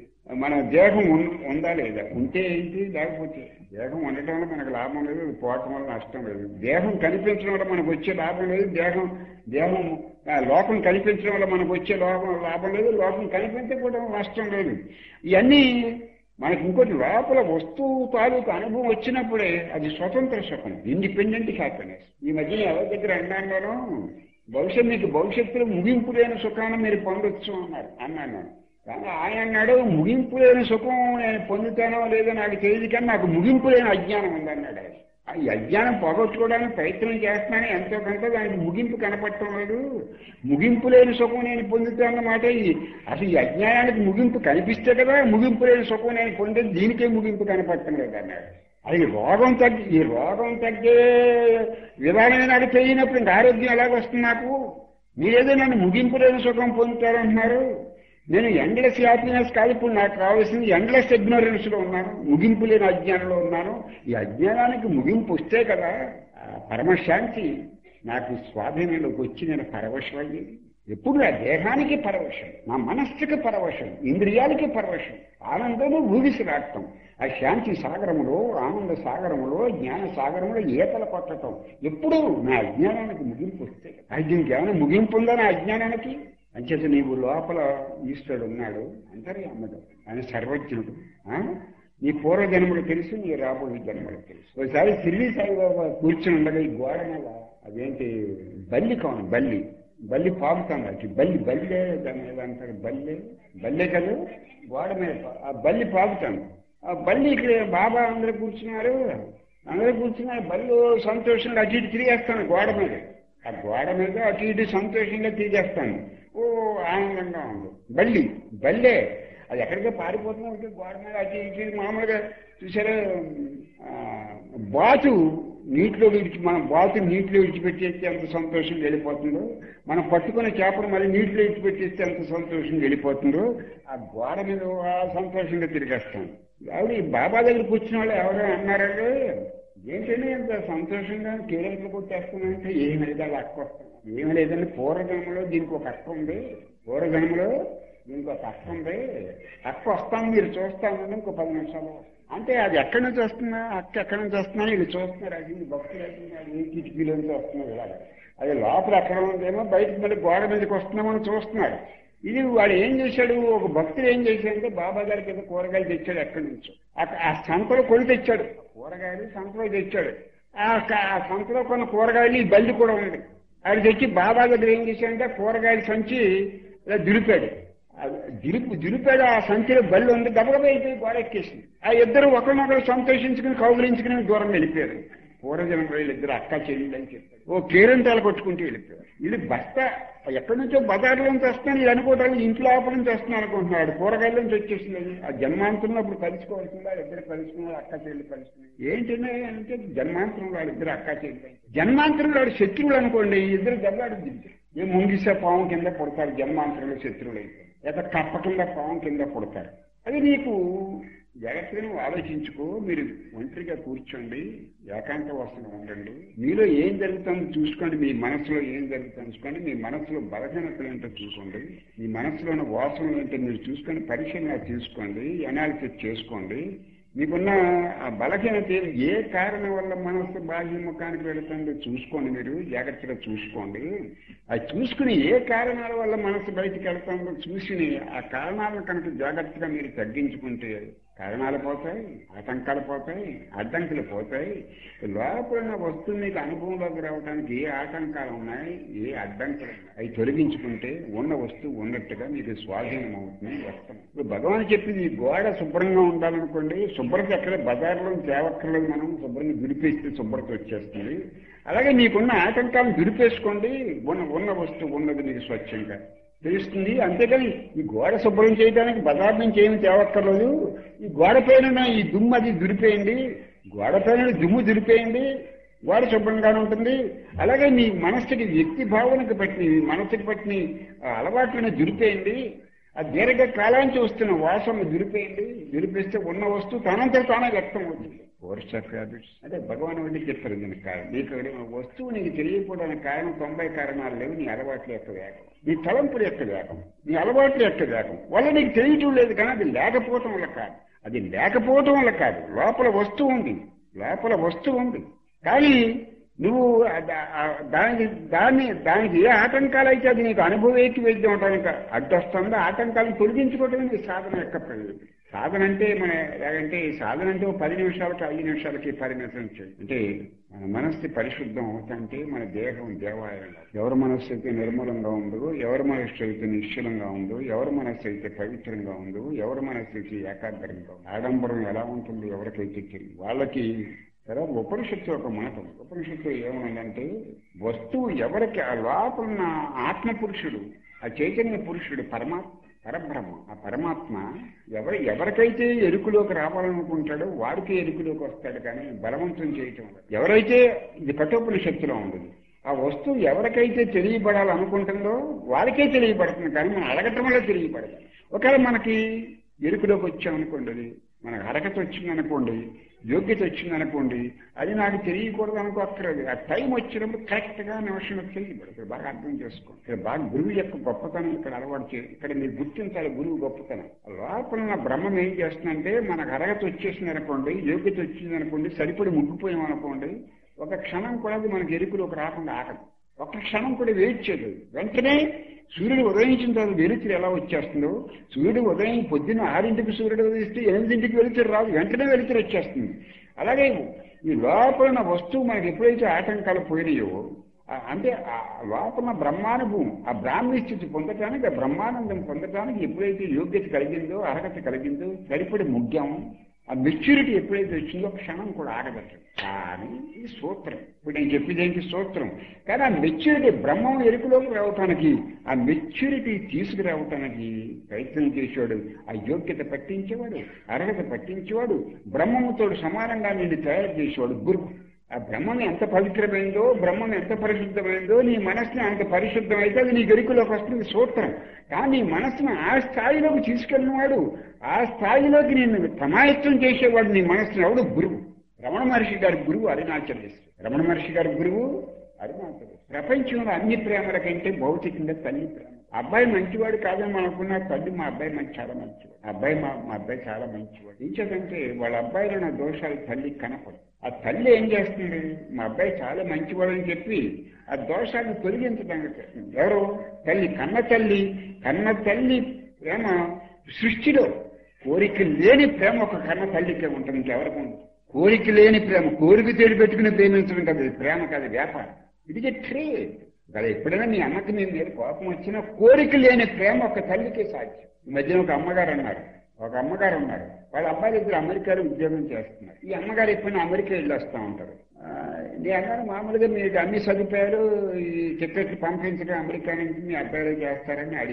మన దేహం ఉన్- ఉందా లేదా ఉంటే ఏంటి లేకపోతే దేహం ఉండటం వల్ల మనకు లాభం లేదు అది పోవటం వల్ల నష్టం లేదు దేహం కనిపించడం వల్ల మనకు వచ్చే లాభం లేదు దేహం దేహం ఆ, లోకం కనిపించడం వల్ల మనకు వచ్చే లోపం లాభం లేదు లోకం కనిపించకపోవడం నష్టం లేదు ఇవన్నీ మనకి ఇంకోటి లోపల వస్తువు తాలూకు అనుభవం వచ్చినప్పుడే అది స్వతంత్ర సుఖం ఇండిపెండెంట్ హ్యాపీనెస్ ఈ మధ్య ఎవరి దగ్గర అన్నాను భవిష్యత్ మీకు భవిష్యత్తులో ముగింపు లేని సుఖాన్ని మీరు పొందొచ్చు అన్నారు అన్నాను కానీ ఆయన అన్నాడు ముగింపు లేని సుఖం నేను పొందుతానో లేదో నాకు తెలియదు కానీ నాకు ముగింపు లేని అజ్ఞానం ఉందన్నాడు ఆయన. ఆ ఈ అజ్ఞానం పోగొట్టుకోవడానికి ప్రయత్నం చేస్తున్నాను ఎంతో కొంత దానికి ముగింపు కనపడటం లేదు ముగింపు లేని సుఖం నేను పొందుతానన్నమాట ఈ అసలు ఈ అజ్ఞానానికి ముగింపు కనిపిస్తే కదా ముగింపు లేని సుఖం నేను పొందేది దీనికే ముగింపు కనపడటం లేదు అన్నాడు అది రోగం తగ్గి ఈ రోగం తగ్గే విధానమే నాకు తెలియనప్పుడు ఇంకా ఆరోగ్యం ఎలాగొస్తుంది నాకు మీరేదో నన్ను ముగింపు లేని సుఖం పొందుతారంటున్నారు నేను ఎండ్లెస్ హ్యాపీనెస్ కాదు ఇప్పుడు నాకు కావాల్సింది ఎండ్లెస్ ఇగ్నోరెన్స్ లో ఉన్నాను ముగింపు లేని అజ్ఞానంలో ఉన్నాను ఈ అజ్ఞానానికి ముగింపు వస్తే కదా ఆ పరమశాంతి నాకు స్వాధీనంలోకి వచ్చి నేను పరవశమయ్యేది ఎప్పుడు నా దేహానికి పరవశం నా మనస్సుకి పరవశం ఇంద్రియాలకి పరవశం ఆనందము ఊగిసిలాడటం ఆ శాంతి సాగరములో ఆనంద సాగరములో జ్ఞాన సాగరములో ఈతలు కొట్టడం ఎప్పుడు నా అజ్ఞానానికి ముగింపు వస్తే అది దీనికి ఏమైనా ముగింపు ఉందా నా అజ్ఞానానికి అంచేత నీవు లోపల ఈశ్వరుడు ఉన్నాడు అంతర్యాముడు ఆయన సర్వజ్ఞుడు ఆ? నీ పూర్వ జన్మలు తెలుసు నీ రాబోయే జన్మలు తెలుసు ఒకసారి సిరిడి సాయిబాబా కూర్చుని ఉండగా ఈ గోడ మీద అదేంటి బల్లి కాను బల్లి బల్లి పాముతాను అది బల్లి బల్లే దాని మీద అంటారు బల్లే బల్లే కదా గోడ మీద పా- ఆ బల్లి పాకుతాను ఆ బల్లి ఇక్కడ బాబా అందరూ కూర్చున్నారు అందరూ కూర్చున్నారు బల్లి సంతోషంగా అటు ఇటు తిరిగేస్తాను గోడ మీద ఆ గోడ మీద అటు ఇటు సంతోషంగా తిరిగేస్తాను ఓ ఆనందంగా ఉంది బల్లి బల్లే అది ఎక్కడికో పారిపోతున్నా ఉంటే గోడ మీద అటు ఇటు మామూలుగా చూసారా ఆ, బాతు నీటిలో విడిచి మనం బాతు నీటిలో విడిచిపెట్టేస్తే ఎంత సంతోషంగా వెళ్ళిపోతుందో మనం పట్టుకునే చేపను మళ్ళీ నీటిలో విడిచిపెట్టేస్తే ఎంత సంతోషంగా వెళ్ళిపోతుందో ఆ గోడ మీద ఆ సంతోషంగా తిరిగేస్తాం ఆవిడ ఈ బాబా దగ్గర కూర్చున్న వాళ్ళు ఎవరో అన్నారంటే ఏంటంటే ఇంత సంతోషంగా కీలకలు కొట్టేస్తున్నానంటే ఏమి లేదా అక్క వస్తాం ఏమి లేదండి పూర్వజన్మలో దీనికి ఒక అక్క ఉంది పూర్వజన్మలో దీనికి ఒక అక్క ఉంది అక్క వస్తాను మీరు చూస్తామని ఇంకో పది నిమిషాలు అంటే అది ఎక్కడి నుంచి వస్తుందా అక్క ఎక్కడి నుంచి వస్తున్నా వీళ్ళు చూస్తున్నారు అది ఈ భక్తులు అది ఈ కిటికీలో నుంచి వస్తున్నారు ఇలాగ అది లోపల ఎక్కడ ఉందేమో బయటకు మళ్ళీ గోడ మీదకి వస్తున్నామని చూస్తున్నారు ఇది వాడు ఏం చేశాడు ఒక భక్తుడు ఏం చేశాడంటే బాబా గారికి ఏదో కూరగాయలు తెచ్చాడు ఎక్కడి నుంచో ఆ- ఆ సంతలో కొని తెచ్చాడు కూరగాయలు సంతలో తెచ్చాడు ఆ క- ఆ సంతలో కొన్ని కూరగాయలు ఈ బల్లి కూడా ఉంది అది తెచ్చి బాబా దగ్గర ఏం చేశాడంటే కూరగాయలు సంచి ఇలా దులిపాడు ఆ దిలుపు దిలిపాడు ఆ సంచిలో బల్లి ఉంది గబగబా అయిపోయి గోడ ఎక్కేసింది ఆ ఇద్దరు ఒకరినొకరు సంతోషించుకుని కౌగులించుకుని దూరం వెళ్ళిపోయారు పూర్వజనం వీళ్ళిద్దరు అక్క చెల్లెలు అని చెప్పారు ఓ కేరింతాలు కొట్టుకుంటూ వెళ్ళిపోయారు ఇది బస్తా ఎక్కడి నుంచో బజార్లో నుంచి వస్తాను ఇది అనుకోవటానికి ఇంట్లో లోపల నుంచి వస్తున్నాను అనుకుంటున్నాడు కూరగాయల నుంచి వచ్చేసింది అది. ఆ జన్మాంతరంలో అప్పుడు కలుసుకోవాల్సిందా ఇద్దరు కలుసుకున్నారు అక్క చెల్లి కలుసుకున్నారు ఏంటంటే అంటే జన్మాంతరంలో వాళ్ళిద్దరు అక్క చెల్లి జన్మాంతరంలో వాడు శత్రువులు అనుకోండి ఈ ఇద్దరు దెబ్బలాడు ఏ ముంగిసే పాము కింద పుడతారు జన్మాంతరంలో శత్రువులు అయితే లేదా కప్ప కింద పాము కింద పుడతారు అది నీకు జాగ్రత్తగా నువ్వు ఆలోచించుకో మీరు ఒంటరిగా కూర్చోండి ఏకాంత వాసన ఉండండి మీలో ఏం జరుగుతుందో చూసుకోండి మీ మనసులో ఏం జరుగుతుందో చూసుకోండి మీ మనసులో బలహీనతలు ఏంటో చూసుకోండి మీ మనసులో ఉన్న వాసనలు ఏంటో మీరు చూసుకొని పరిశీలన తీసుకోండి అనాలిసిస్ చేసుకోండి మీకున్న ఆ బలహీనత ఏది? ఏ కారణం వల్ల మనసు బాహ్యముఖానికి వెళుతుందో చూసుకోండి మీరు జాగ్రత్తగా చూసుకోండి అది చూసుకుని ఏ కారణాల వల్ల మనసు బయటికి వెళ్తుందో చూసి ఆ కారణాలను కనుక జాగ్రత్తగా మీరు తగ్గించుకుంటే కారణాలు పోతాయి ఆటంకాలు పోతాయి అడ్డంకులు పోతాయి లోపల ఉన్న వస్తువు మీకు అనుభవంలోకి రావడానికి ఏ ఆటంకాలు ఉన్నాయి ఏ అడ్డంకులు ఉన్నాయి అవి తొలగించుకుంటే ఉన్న వస్తువు ఉన్నట్టుగా మీకు స్వాధీనం అవుతుంది వ్యక్తం ఇప్పుడు భగవాన్ చెప్పింది ఈ గోడ శుభ్రంగా ఉండాలనుకోండి శుభ్రత ఎక్కడ బజార్లో తేవక్కర్లేదు మనం శుభ్రంగా దుడిపేస్తే శుభ్రత వచ్చేస్తుంది అలాగే మీకున్న ఆటంకాలను దుడిపేసుకోండి ఉన్న ఉన్న వస్తువు ఉన్నది మీకు స్వచ్ఛంగా తెలుస్తుంది అంతేకాని ఈ గోడ శుభ్రం చేయడానికి బజార్ నుంచి ఏమి తేవక్కర్లేదు ఈ గోడ పైన ఉన్న ఈ దుమ్ము అది దురిపేయండి గోడ పైన దుమ్ము దురిపేయండి గోడ శుభ్రంగానే ఉంటుంది అలాగే మీ మనస్సుకి వ్యక్తి భావనకు పట్టిన మీ మనస్సుకి పట్టిన ఆ అలవాట్లను దురిపేయండి ఆ దీర్ఘ కాలానికి వస్తున్న వాసన దురిపేయండి దురిపేస్తే ఉన్న వస్తువు తనంతట తానే వ్యక్తం అవుతుంది ఫోర్స్ ఆఫ్ హ్యాబిట్స్ అంటే భగవాన్ వండి చెప్తారు దీనికి కారణం నీకు వస్తువు నీకు తెలియకపోవడానికి కారణం తొంభై కారణాలు లేవు నీ అలవాట్ల యొక్క వేగం నీ తలంపుల యొక్క వేగం నీ అలవాట్ల యొక్క వేగం వల్ల నీకు తెలియటం లేదు కానీ అది లేకపోవటం వల్ల కాదు అది లేకపోవటం వల్ల కాదు లోపల వస్తువు ఉంది లోపల వస్తువు ఉంది కానీ నువ్వు ఆ దా- ఆ దానికి దాన్ని దానికి ఏ ఆటంకాలు అయితే అది నీకు అనుభవేకి వైద్యం అవడానికి అడ్డొస్తుందో ఆటంకాలను తొలగించుకోవటమే నీ సాధన యొక్క ప్రయోజనం సాధన అంటే మన ఎలాగంటే సాధన అంటే ఒక పది నిమిషాలకి ఐదు నిమిషాలకి పరిమితం చేయి అంటే మన మనస్సు పరిశుద్ధం అవుతుంటే మన దేహం దేవాలయం ఎవరి మనస్సు అయితే నిర్మలంగా ఉందో ఎవరి మనస్సు అయితే నిశ్చలంగా ఉందో ఎవరి మనస్సు అయితే పవిత్రంగా ఉందో ఎవరి మనస్సు అయితే ఏకాగ్రంగా ఉందో ఆడంబరం ఎలా ఉంటుందో ఎవరికైతే తెలియదు వాళ్ళకి తర్వాత ఉపనిషత్తు ఒక మాట ఉంది. ఉపనిషత్తు ఏమనుందంటే వస్తువు ఎవరికి ఆ లోపల ఉన్న ఆత్మ పురుషుడు ఆ చైతన్య పురుషుడు పరమాత్మ పరబ్రహ్మ ఆ పరమాత్మ ఎవరి ఎవరికైతే ఎరుకులోకి రావాలనుకుంటాడో వాడికి ఎరుకులోకి వస్తాడు కానీ బలవంతం చేయటం వల్ల. ఎవరైతే ఇది కఠోపనిషత్తులో ఉండదు ఆ వస్తువు ఎవరికైతే తెలియబడాలనుకుంటుందో వారికే తెలియబడుతుంది కానీ మనం అడగటం వల్ల తెలియబడదు ఒకవేళ మనకి ఎరుకులోకి వచ్చామనుకోండి అది మనకు అరగత వచ్చిందనుకోండి యోగ్యత వచ్చిందనుకోండి అది నాకు తెలియకూడదు అనుకోక్కర్లేదు ఆ టైం వచ్చినప్పుడు కరెక్ట్ గా నిమిషం తెలియబడుతుంది బాగా అర్థం చేసుకోండి ఇక్కడ బాగా గురువు యొక్క గొప్పతనం ఇక్కడ అలవాటు చే ఇక్కడ మీరు గుర్తించాలి గురువు గొప్పతనం లోపల ఉన్న బ్రహ్మం ఏం చేస్తుందంటే మనకు అరగత వచ్చేసింది అనుకోండి యోగ్యత వచ్చింది అనుకోండి సరిపడి ముగ్గిపోయాం అనుకోండి ఒక క్షణం కూడా అది మనకి ఎరుకులోకి రాకుండా ఆగదు ఒక్క క్షణం కూడా వెయిట్ చేయదు వెంటనే సూర్యుడు ఉదయించిన తర్వాత వెలుతురు ఎలా వచ్చేస్తుందో సూర్యుడు ఉదయం పొద్దున్న ఆరింటికి సూర్యుడు ఉదయిస్తే ఎనిమిదింటికి వెలుతురు రాదు వెంటనే వెలుతురు వచ్చేస్తుంది అలాగే ఈ లోపల ఉన్న వస్తువు మనకి ఎప్పుడైతే ఆటంకాలు పోయినాయో ఆ- అంటే ఆ లోపల ఉన్న బ్రహ్మానుభవం ఆ బ్రాహ్మీ స్థితి పొందటానికి ఆ బ్రహ్మానందం పొందటానికి ఎప్పుడైతే యోగ్యత కలిగిందో అర్హత కలిగిందో సరిపడి ముగ్గాము ఆ మెచ్యూరిటీ ఎప్పుడైతే వచ్చిందో క్షణం కూడా ఆగదట కానీ ఇది సూత్రం ఇప్పుడు నేను చెప్పేది ఏంటి సూత్రం కానీ ఆ మెచ్యూరిటీ బ్రహ్మం ఎరుకులోకి రావటానికి ఆ మెచ్యూరిటీ తీసుకురావటానికి ప్రయత్నం చేసేవాడు ఆ యోగ్యత పట్టించేవాడు అర్హత పట్టించేవాడు బ్రహ్మముతో సమానంగా నిన్ను తయారు చేసేవాడు గురువు ఆ బ్రహ్మం ఎంత పవిత్రమైందో బ్రహ్మం ఎంత పరిశుద్ధమైందో నీ మనస్సుని అంత పరిశుద్ధమైతే అది నీ గరికలోకి వస్తుంది సూత్రం కానీ నీ మనస్సును ఆ స్థాయిలోకి తీసుకెళ్ళినవాడు ఆ స్థాయిలోకి నేను సమాయత్తం చేసేవాడు నీ మనస్సుని ఎవడు గురువు రమణ మహర్షి గారి గురువు అరుణాచలేశ్వరు రమణ మహర్షి గారి గురువు అరుణాచలేశ్వరు ప్రపంచంలో అన్ని ప్రేమల కంటే భౌతికంగా తల్లి ప్రేమ అబ్బాయి మంచివాడు కాదని మనం అనుకున్న తల్లి మా అబ్బాయి మంచి చాలా మంచివాడు ఆ అబ్బాయి మా మా అబ్బాయి చాలా మంచివాడు ఇంచేదంటే వాళ్ళ అబ్బాయిలో ఉన్న దోషాలు తల్లి కనపడు ఆ తల్లి ఏం చేస్తుంది మా అబ్బాయి చాలా మంచివాడు అని చెప్పి ఆ దోషాలను తొలగించడానికి ఎవరు తల్లి కన్న తల్లి కన్న తల్లి ప్రేమ సృష్టిలో కోరిక లేని ప్రేమ ఒక కన్న తల్లికే ఉంటుంది ఇంకెవరికి ఉండదు కోరిక లేని ప్రేమ కోరిక తేడి పెట్టుకుని ప్రేమించడం కదా ఇది ప్రేమ కాదు వ్యాపారం ఇది ట్రేడ్ కదా ఎప్పుడైనా మీ అమ్మకి మీ మీద కోపం వచ్చినా కోరిక లేని ప్రేమ ఒక తల్లికే సాధ్యం ఈ మధ్యన ఒక అమ్మగారు అన్నారు ఒక అమ్మగారు ఉన్నారు వాళ్ళ అబ్బాయిలు ఇద్దరు అమెరికాలో ఉద్యోగం చేస్తున్నారు ఈ అమ్మగారు ఎప్పుడైనా అమెరికా వెళ్ళి వస్తూ ఉంటారు ఆ, నేను అన్నాను మామూలుగా మీకు అన్ని సదుపాయాలు ఈ టికెట్లు పంపించడం అమెరికా నుంచి మీ అబ్బాయిలు చేస్తారని అడిగాను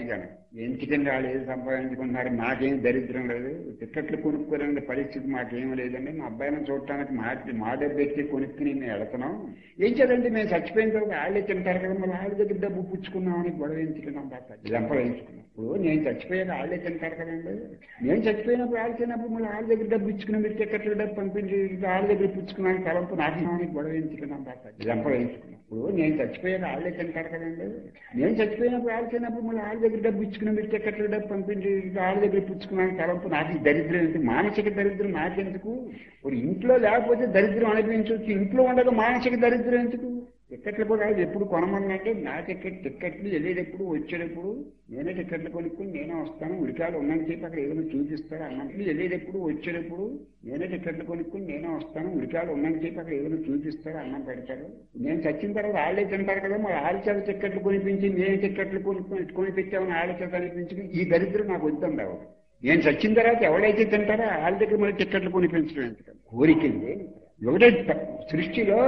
ఎందుకంటే వాళ్ళు ఏది సంపాదించుకుంటున్నారు మాకేం దరిద్రం లేదు టిక్కెట్లు కొనుక్కోలేని పరిస్థితి మాకేం లేదండి మా అబ్బాయిని చూడటానికి మా మా డబ్బు ఎత్తి కొనుక్కుని మేము వెళుతున్నాం ఏం చేయాలంటే మేము చచ్చిపోయిన తర్వాత వాళ్ళే తింటారు కదా మరి వాళ్ళ దగ్గర డబ్బు పుచ్చుకున్నామని గొడవ ఎంచుకున్నాం ఎంపడించుకున్నాం ఇప్పుడు నేను చచ్చిపోయాక వాళ్ళే తింటారు కదండి నేను చచ్చిపోయినప్పుడు వాళ్ళు తిన్నప్పుడు మళ్ళీ వాళ్ళ దగ్గర డబ్బు ఇచ్చుకున్నాం మీరు టిక్కెట్లు డబ్బు పంపించి వాళ్ళ దగ్గర పుచ్చుకున్నాను తలంపు నాకు గొడవ ఎంచుకున్నాం ఎంపడించుకున్నాం ఇప్పుడు నేను చచ్చిపోయాక వాళ్ళే తింటారు కదండి నేను చచ్చిపోయినప్పుడు వాళ్ళు తిన్నప్పుడు మళ్ళీ వాళ్ళ దగ్గర డబ్బు ఇచ్చుకున్నాం మీరు టిక్కెట్లు డబ్బు పంపించి వాళ్ళ దగ్గర పుచ్చుకున్నాను తలంపు నాకు ఈ దరిద్రం ఏంటి మానసిక దరిద్రం నాకెందుకు ఇప్పుడు ఇంట్లో లేకపోతే దరిద్రం అనిపించవచ్చు ఇంట్లో ఉండగా మానసిక దరిద్రం ఎందుకు టిక్కెట్లు కూడా ఎప్పుడు కొనమన్నంటే నా టికెట్ టిక్కెట్లు వెళ్ళేటప్పుడు వచ్చేటప్పుడు నేనే టిక్కెట్లు కొనుక్కుని నేనే వస్తాను ఉడికాలు ఉందని చెప్పి అక్కడ ఏదైనా చూపిస్తారు అన్నప్పుడు వెళ్ళేటప్పుడు వచ్చేటప్పుడు నేనే టిక్కెట్లు కొనుక్కుని నేనే వస్తాను ఉడికాలు ఉందని చెప్పి అక్కడ ఏదైనా చూపిస్తారు అన్నం పెడతారు నేను చచ్చిన తర్వాత వాళ్ళే తింటారు కదా మరి వాళ్ళ చేత టిక్కెట్లు కొనిపించి నేను టిక్కెట్లు కొనుక్కొని కొని పెట్టామని వాళ్ళ చేత అనిపించి ఈ దరిద్రం నాకు వద్దండి అవ్వదు నేను చచ్చిన తర్వాత ఎవడైతే తింటారో వాళ్ళ దగ్గర మళ్ళీ టిక్కెట్లు కొనిపించడం ఎందుకు కోరికలు ఒకటే సృష్టిలో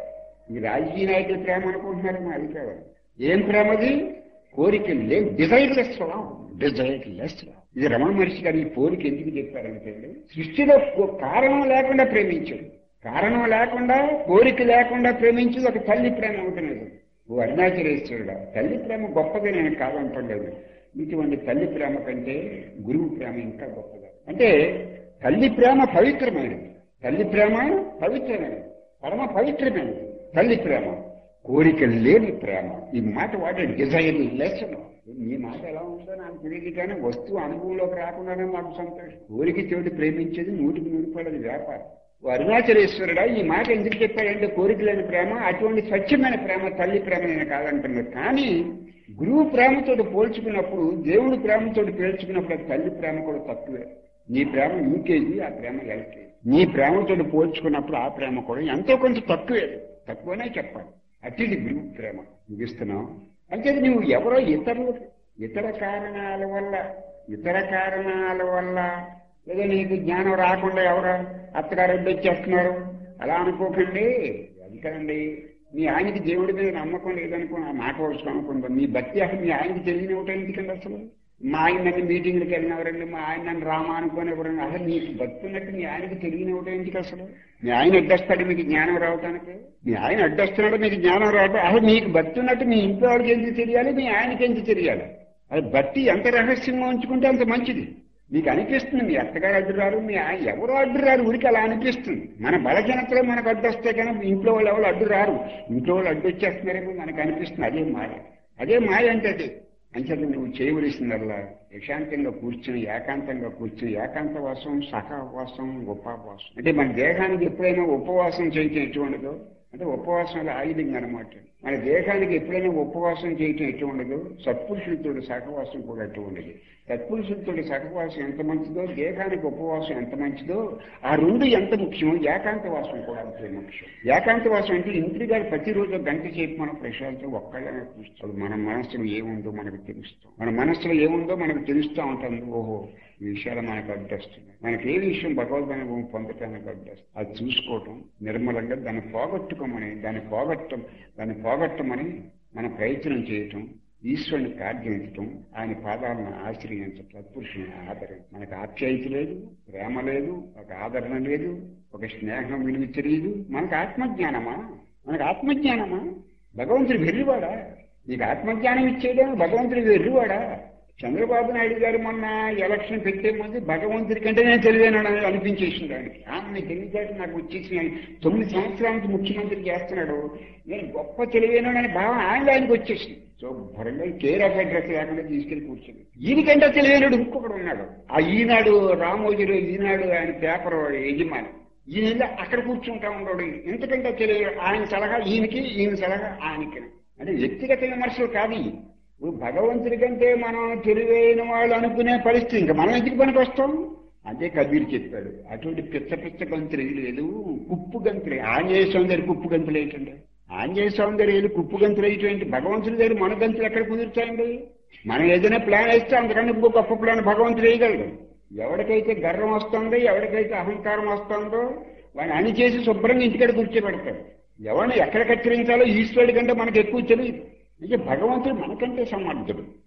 ఈ రాజకీయ నాయకుల ప్రేమ అనుకుంటున్నారు మా అది కాదు ఏం ప్రేమది కోరికలు లేవు డిజైర్లెస్ డిజైర్లెస్ ఇది రమణ మహర్షి గారు ఈ కోరిక ఎందుకు చెప్పారంటే సృష్టిలో కారణం లేకుండా ప్రేమించాడు కారణం లేకుండా కోరిక లేకుండా ప్రేమించి ఒక తల్లి ప్రేమ అవుతున్నది ఓ అరుణాచలేశ్వరుడు తల్లి ప్రేమ గొప్పగా నేను కాదంటలేదు ఇటువంటి తల్లి ప్రేమ కంటే గురువు ప్రేమ ఇంకా గొప్పగా అంటే తల్లి ప్రేమ పవిత్రమైనది తల్లి ప్రేమ పవిత్రమైనది పరమ పవిత్రమైనది తల్లి ప్రేమ కోరిక లేని ప్రేమ ఈ మాట వాడే డిజైన్ లెసన్ ఈ మాట ఎలా ఉందో నాకు తెలియదు కానీ వస్తువు అనుభవంలోకి రాకుండానే మాకు సంతోషం కోరిక తోటి ప్రేమించేది నూటికి నూరు రూపాయలది వ్యాపారం ఓ అరుణాచలేశ్వరుడా ఈ మాట ఎందుకు చెప్పాడంటే కోరిక లేని ప్రేమ అటువంటి స్వచ్ఛమైన ప్రేమ తల్లి ప్రేమ నేను కాదంటున్నాను కానీ గురువు ప్రేమతో పోల్చుకున్నప్పుడు దేవుడి ప్రేమతో పేల్చుకున్నప్పుడు అది తల్లి ప్రేమ కూడా తక్కువే నీ ప్రేమ యూకేజీ ఆ ప్రేమ ఎల్కేజీ నీ ప్రేమతో పోల్చుకున్నప్పుడు ఆ ప్రేమ కూడా ఎంతో కొంచెం తక్కువే తక్కువనే చెప్పాలి అతిథి గురువు ప్రేమ ముగిస్తున్నావు అంటే నువ్వు ఎవరో ఇతరులు ఇతర కారణాల వల్ల ఇతర కారణాల వల్ల ఏదో నీకు జ్ఞానం రాకుండా ఎవరో అత్తగారు వచ్చేస్తున్నారు అలా అనుకోకండి అది కదండి మీ ఆయనకి దేవుడి మీద నమ్మకం లేదనుకో ఆ మాట వచ్చు అనుకుందాం మీ భక్తి అసలు మీ ఆయనకి తెలియని ఒకటి ఎందుకండి అసలు మా ఆయన నన్ను మీటింగ్లకు వెళ్ళినవరండి మా ఆయన నన్ను రామ అనుకుని ఎవరండి అసలు నీకు భక్తి ఉన్నట్టు మీ ఆయనకి తెలియని ఒకటి ఎందుకు అసలు మీ ఆయన అడ్డొస్తాడు మీకు జ్ఞానం రావటానికి మీ ఆయన అడ్డొస్తున్నాడు మీకు జ్ఞానం రావటం అసలు మీకు భక్తి ఉన్నట్టు మీ ఇంట్లో వాళ్ళకి ఎందుకు తెలియాలి మీ ఆయనకి ఎందుకు తెలియాలి అది భక్తి ఎంత రహస్యంగా ఉంచుకుంటే అంత మంచిది మీకు అనిపిస్తుంది మీ అత్తగారు అడ్డురారు మీ ఆయన ఎవరో అడ్డురారు ఊరికి అలా అనిపిస్తుంది మన బలజనతలో మనకు అడ్డొస్తే కానీ ఇంట్లో వాళ్ళు ఎవరు అడ్డు రారు ఇంట్లో వాళ్ళు అడ్డు వచ్చేస్తున్నారేమో మనకు అనిపిస్తుంది అదే మాయ అదే మాయ అంటే అది అంచేత నువ్వు చేయవలసిందల్లా ఏకాంతంగా కూర్చుని ఏకాంతంగా కూర్చుని ఏకాంతవాసం సహవాసం ఉపవాసం అంటే మన దేహానికి ఎప్పుడైనా ఉపవాసం చేయటం ఎటువంటిదో అంటే ఉపవాసం ఆయుధంగా అనమాట మన దేహానికి ఎప్పుడైనా ఉపవాసం చేయటం ఎటు ఉండదు సత్పురుషులతో సహవాసం కూడా ఎటు ఉండదు సత్పురుషులతో సహవాసం ఎంత మంచిదో దేహానికి ఉపవాసం ఎంత మంచిదో ఆ రెండు ఎంత ముఖ్యమో ఏకాంతవాసం కూడా అంతే ముఖ్యం ఏకాంతవాసం అంటే ఇంద్రియాలు ప్రతిరోజు గంట సేపు మనం ప్రశాంతం ఒక్కళ్ళనే కూర్చోదు మన మనసులో ఏముందో మనకు తెలుస్తాం మన మనసులో ఏముందో మనకు తెలుస్తూ ఉంటుంది ఓహో ఈ విషయాలు మనకు అడ్డొస్తున్నాయి మనకి ఏ విషయం భగవద్గనుభవం పొందటానికి అడ్డొస్తుంది అది చూసుకోవటం నిర్మలంగా దాన్ని పోగొట్టుకోమని దాన్ని పోగొట్టం దాన్ని పోగొట్టమని మన ప్రయత్నం చేయటం ఈశ్వరుని ప్రార్థించటం ఆయన పాదాలను ఆశ్రయించటం సత్పురుషుని ఆదరణ మనకు ఆప్యాయత లేదు ప్రేమ లేదు ఒక ఆదరణ లేదు ఒక స్నేహం విలువ తెలియదు మనకు ఆత్మజ్ఞానమా మనకు ఆత్మజ్ఞానమా భగవంతుడు వెర్రివాడా నీకు ఆత్మజ్ఞానం ఇచ్చేయడం భగవంతుడు వెర్రివాడా చంద్రబాబు నాయుడు గారు మొన్న ఎలక్షన్ పెట్టే ముందు భగవంతుడి కంటే నేను తెలివైనాడని అనిపించేసింది ఆయనకి ఆమె తెలివితేట నాకు వచ్చేసి తొమ్మిది సంవత్సరాల నుంచి ముఖ్యమంత్రి చేస్తున్నాడు నేను గొప్ప తెలివైనాడని భావం ఆయన ఆయనకి వచ్చేసింది సో భరంగా కేర్ ఆఫ్ అడ్రస్ లేకుండా తీసుకెళ్లి కూర్చుంది ఈయనకంటే తెలివైనడు ఇంకొకడు ఉన్నాడు ఆ ఈనాడు రామోజీలో ఈనాడు ఆయన పేపర్ యజమాని ఈయన అక్కడ కూర్చుంటా ఉన్నాడు ఎందుకంటే తెలియ ఆయన సలహా ఈయనకి ఈయన సలహా ఆయనకి అంటే వ్యక్తిగత విమర్శలు కాదు ఇప్పుడు భగవంతుడి కంటే మనం తెలివైన వాళ్ళు అనుకునే పరిస్థితి ఇంకా మనం ఎందుకు పనికి వస్తాం అదే కబీర్ చెప్పాడు అటువంటి పిచ్చ పిచ్చ గంతులు లేదు కుప్పు గంతులు ఆంజనేయ స్వామి దగ్గర కుప్పు గంతులు ఏంటండి ఆంజనేయ స్వామి దగ్గర వెళ్ళి కుప్పు గంతులు ఏంటి భగవంతుడి దగ్గర మన గంతులు ఎక్కడ కుదురుతాయండి మనం ఏదైనా ప్లాన్ వేస్తే అంతకన్నా ఇంకో గొప్ప ప్లాన్ భగవంతుడు వేయగలడు ఎవరికైతే గర్వం వస్తుందో ఎవరికైతే అహంకారం వస్తుందో వాడిని అని చేసి శుభ్రంగా ఇంటికాడ కూర్చోబెడతాడు ఎవరిని ఎక్కడ కత్తిరించాలో ఈశ్వరుడి కంటే మనకు ఎక్కువ తెలియదు అంటే భగవంతుడు మనకంటే సమర్థుడు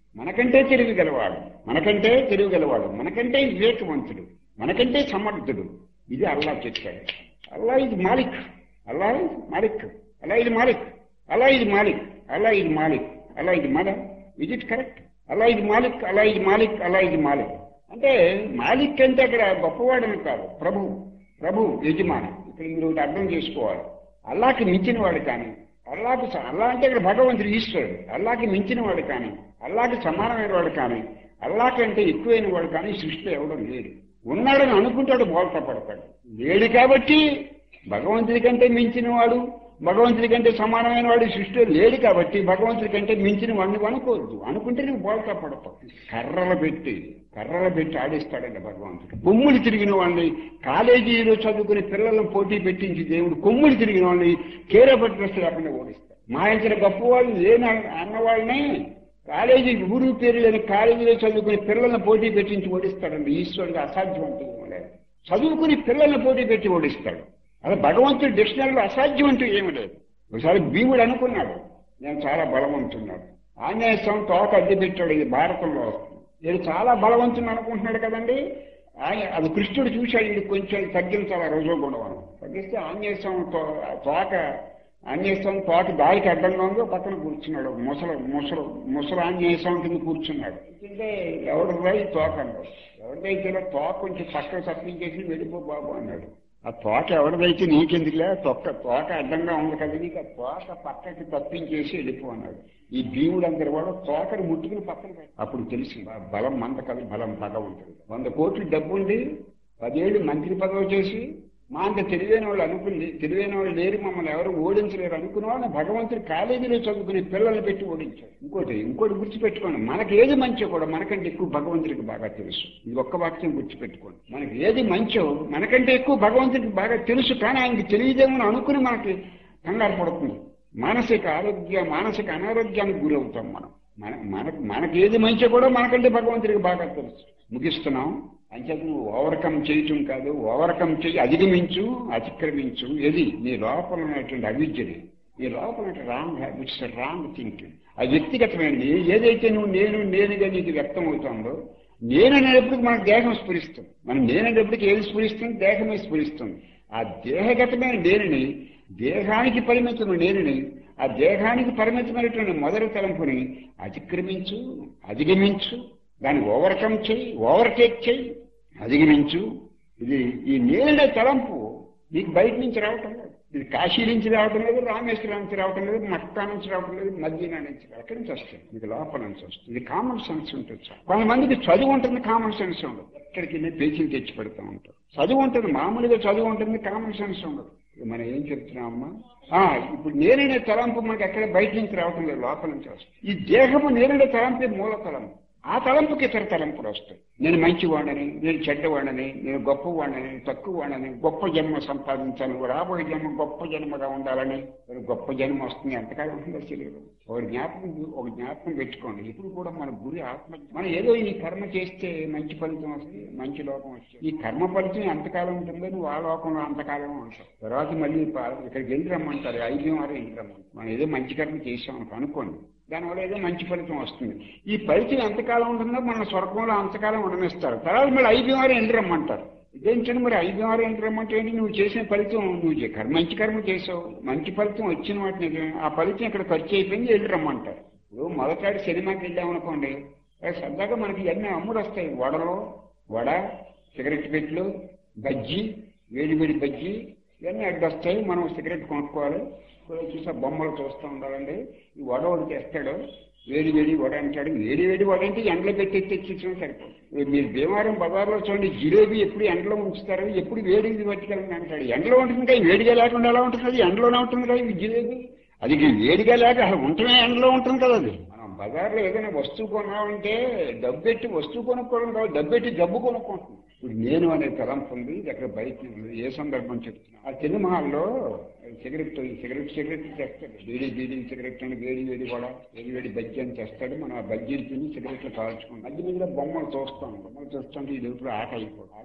మనకంటే తెలివి గలవాడు మనకంటే తెలివి గలవాడు మనకంటే వివేకవంతుడు మనకంటే సమర్థుడు ఇది అల్లా చెప్పాడు అల్లా ఇది మాలిక్ అల్లా ఇది మాలిక్ అల్లా ఇది మాలిక్ అల్లా ఇది మాలిక్ అల్లా ఇది మాలిక్ అల్లా ఇది మద ఇజ్ ఇట్ కరెక్ట్ అల్లా ఇది మాలిక్ అల్లా ఇది మాలిక్ అల్లా ఇది మాలిక్ అంటే మాలిక్ అంటే అక్కడ గొప్పవాడని కాదు ప్రభు ప్రభు యజమాని ఇక్కడ మీరు ఒకటి అర్థం చేసుకోవాలి అల్లాకి మించిన వాడు కానీ అల్లాకి స- అల్లా అంటే ఇక్కడ భగవంతుడు ఈశ్వరుడు అల్లాకి మించిన వాడు కానీ అల్లాకి సమానమైన వాడు కానీ అల్లాకి అంటే ఎక్కువైన వాడు కానీ సృష్టిలో ఎవడం లేడు ఉన్నాడని అనుకుంటాడు బోల్తా పడతాడు లేడు కాబట్టి భగవంతుడి కంటే మించిన వాడు భగవంతుడి కంటే సమానమైన వాడు ఈ సృష్టిలో లేడు కాబట్టి భగవంతుడి కంటే మించిన వాడిని అనుకోవద్దు అనుకుంటే నువ్వు బోల్తా పడతావు కర్రలు పెట్టి కర్రలు పెట్టి ఆడిస్తాడండి భగవంతుడు కొమ్ములు తిరిగిన వాళ్ళని కాలేజీలో చదువుకునే పిల్లలను పోటీ పెట్టించి దేవుడు కొమ్ములు తిరిగిన వాళ్ళని కేరపట్రస్ లేకుండా ఓడిస్తాడు మా ఇంచిన గొప్పవాళ్ళు లేని అన్నవాళ్ళని కాలేజీ ఊరు పేరు లేని కాలేజీలో చదువుకునే పిల్లలను పోటీ పెట్టించి ఓడిస్తాడండి ఈశ్వరుడు అసాధ్యం అంటూ ఏమీ లేదు చదువుకుని పిల్లల్ని పోటీ పెట్టి ఓడిస్తాడు అలా భగవంతుడు డిక్షనరీలో అసాధ్యం అంటూ ఏమి లేదు ఒకసారి భీముడు అనుకున్నాడు నేను చాలా బలవంతున్నాడు ఆంజనేయ స్వామి తోక అద్దె పెట్టాడు ఇది భారతంలో వస్తుంది నేను చాలా బలవంతుని అనుకుంటున్నాడు కదండి ఆయన అది కృష్ణుడు చూశాడు ఇది కొంచెం తగ్గించాలి రోజు గుణవనం తగ్గిస్తే ఆంజనేయ స్వామి తో- తోక ఆంజనేయ స్వామి తోక దారికి అడ్డంగా ఉందో పక్కన కూర్చున్నాడు ముసల ముసలు ముసలు ఆంజనేయ స్వామి కింద కూర్చున్నాడు అంటే ఎవరిదా ఈ తోక అన్నాడు ఎవరిదైతే ఇలా తోక కొంచెం పక్కన తప్పించేసి వెళ్ళిపో బాబు అన్నాడు ఆ తోక ఎవరిదైతే నీకెందుకులే తొక్క తోక అడ్డంగా ఉంది కదా నీకు ఆ తోక పక్కకి తప్పించేసి వెళ్ళిపో అన్నాడు ఈ భీముడు అందరి వాడు తోకని ముట్టుకుని పక్కన పెట్టాడు. అప్పుడు తెలిసి బలం మంద కాదు బలం భగవంతుడు వంద కోట్లు డబ్బుండి పదేళ్ళు మంత్రి పదవి చేసి మా అంత తెలివైన వాళ్ళు అనుకుంది తెలివైన వాళ్ళు లేరు మమ్మల్ని ఎవరు ఓడించలేరు అనుకున్న వాళ్ళని భగవంతుడు కాలేజీలో చదువుకునే పిల్లల్ని పెట్టి ఓడించాడు ఇంకోటి ఇంకోటి గుర్తుపెట్టుకోండి మనకి ఏది మంచో కూడా మనకంటే ఎక్కువ భగవంతుడికి బాగా తెలుసు ఇది ఒక్క వాక్యం గుర్తుపెట్టుకోండి మనకి ఏది మంచో మనకంటే ఎక్కువ భగవంతుడికి బాగా తెలుసు కానీ ఆయనకి తెలియదేమో అనుకుని మనకి కంగారు పడుతుంది మానసిక ఆరోగ్య మానసిక అనారోగ్యానికి గురవుతాం మనం మన మనకు మనకి ఏది మంచో కూడా మనకంటే భగవంతుడికి బాగా తెలుసు ముగిస్తున్నాం అంచేత నువ్వు ఓవర్కమ్ చేయటం కాదు ఓవర్కమ్ చేయి అధిగమించు అతిక్రమించు ఏది నీ లోపల ఉన్నటువంటి అవిద్యని నీ లోపల ఉన్న రాంగ్ హ్యాబిట్స్ రాంగ్ థింకింగ్ ఆ వ్యక్తిగతమైనది ఏదైతే నువ్వు నేను నేనుగా నీకు వ్యక్తం అవుతుందో నేను అనేటప్పటికి మన దేహం స్ఫురిస్తుంది మనం నేనేటప్పటికి ఏది స్ఫురిస్తుంది దేహమే స్ఫురిస్తుంది ఆ దేహగతమైన నేనుని దేహానికి పరిమితమైన నేనుని ఆ దేహానికి పరిమితమైనటువంటి మొదటి తలంపుని అతిక్రమించు అధిగమించు దాన్ని ఓవర్కమ్ చేయి ఓవర్టేక్ చేయి అధిగమించు ఇది ఈ నేరుడే తలంపు నీకు బయట నుంచి రావటం లేదు ఇది కాశీ నుంచి రావటం లేదు రామేశ్వరం నుంచి రావటం లేదు మక్కా నుంచి రావటం లేదు మదీనా నుంచి రావటం. ఎక్కడి నుంచి వస్తుంది మీకు లోపల నుంచి వస్తుంది ఇది కామన్ సెన్స్ ఉంటుంది సార్ కొంతమందికి చదువు ఉంటుంది కామన్ సెన్స్ ఉండదు ఎక్కడికి వెళ్ళి పేచీలు తెచ్చి పెడతా ఉంటారు చదువు ఉంటుంది మామూలుగా చదువు ఉంటుంది కామన్ సెన్స్ ఉండదు ఇది మనం ఏం చెప్తున్నామమ్మా ఆ, ఇప్పుడు నేననే తలంపు మనకి ఎక్కడ బయట నుంచి రావటం లేదు లోపల నుంచి వస్తుంది ఈ దేహము నేననే తలంపే మూల తలంపు ఆ తలంపుకి ఇతర తలంపులు వస్తాయి నేను మంచివాడని నేను చెడ్డవాడని నేను గొప్పవాడని తక్కువవాడని గొప్ప జన్మ సంపాదించాను రాబోయే జన్మ గొప్ప జన్మగా ఉండాలని మరి గొప్ప జన్మ వస్తుంది ఎంతకాలం ఉంటుందో తెలియదు ఒక జ్ఞాపకం ఒక జ్ఞాపకం పెట్టుకోండి ఇప్పుడు కూడా మన గురి ఆత్మ మనం ఏదో ఈ కర్మ చేస్తే మంచి ఫలితం వస్తుంది మంచి లోకం వస్తుంది ఈ కర్మ ఫలితం ఎంతకాలం ఉంటుందో నువ్వు ఆ లోకంలో అంతకాలం ఉంటావు తర్వాత మళ్ళీ పా- ఇక్కడికి వెళ్ళి రమ్మంటారు ఐదు ఆరు వెళ్ళి రమ్మంటారు మనం ఏదో మంచి కర్మ చేసాం అనుకో, అనుకోండి దానివల్ల ఏదో మంచి ఫలితం వస్తుంది ఈ ఫలితం ఎంతకాలం ఉంటుందో మన స్వర్గంలో అంతకాలం ఉండనిస్తారు తర్వాత మళ్ళీ ఐదు ఆరు ఎండు రమ్మంటారు ఇదేంటంటే మరి ఐదు ఆరు ఎండు రమ్మంటే ఏంటి నువ్వు చేసిన ఫలితం నువ్వు చే- కర్మ మంచి కర్మ చేసావు మంచి ఫలితం వచ్చిన వాటిని ఆ ఫలితం ఇక్కడ ఖర్చు అయిపోయింది ఎండు రమ్మంటారు ఇప్పుడు మొదటాడు సినిమాకి వెళ్ళామనుకోండి అది సరదాగా మనకి ఇవన్నీ అమ్ముడు వస్తాయి వడలో వడ సిగరెట్ పెట్లు బజ్జీ వేడి వేడి బజ్జీ ఇవన్నీ అడ్డొస్తాయి మనం సిగరెట్ కొనుక్కోవాలి కూడా చూసా బొమ్మలు చూస్తూ ఉండాలండి ఈ వడ ఒకటి తెస్తాడు వేడి వేడి వడ అంటాడు వేడి వేడి వడ అంటే ఎండలో పెట్టి తెచ్చించడం సరిపోతుంది మీరు భీమవరం బజార్లో చూడండి జిలేబీ ఎప్పుడు ఎండలో ఉంచుతారు ఎప్పుడు వేడిది పట్టుకెళ్ళండి అంటాడు ఎండలో ఉంటుంది కదా వేడిగా లేకుండా ఎలా ఉంటుంది అది ఎండలోనే ఉంటుంది కదా ఈ జిలేబీ అది వేడిగా లేక అసలు ఉంటమే ఎండలో ఉంటుంది కదా అది మనం బజార్లో ఏదైనా వస్తువు కొనాలంటే డబ్బు పెట్టి వస్తువు కొనుక్కోవడం కాదు డబ్బు పెట్టి డబ్బు కొనుక్కుంటున్నాం ఇప్పుడు నేను అనే తలంపు ఉంది ఇది అక్కడ బయట ఉంది. ఏ సందర్భం చెప్తున్నా ఆ సినిమా హాల్లో సిగరెట్ సిగరెట్ సిగరెట్ తెస్తాడు వేడి వేడి సిగరెట్ అని వేడి వేడి కూడా వేడి వేడి బజ్జీ అని తెస్తాడు మనం ఆ బజ్జీలు తిని సిగరెట్లు కాల్చుకుంటాం మధ్య మీద బొమ్మలు చూస్తాం బొమ్మలు చూస్తుంటే ఇది ఎప్పుడు ఆట అయిపోతుంది ఆట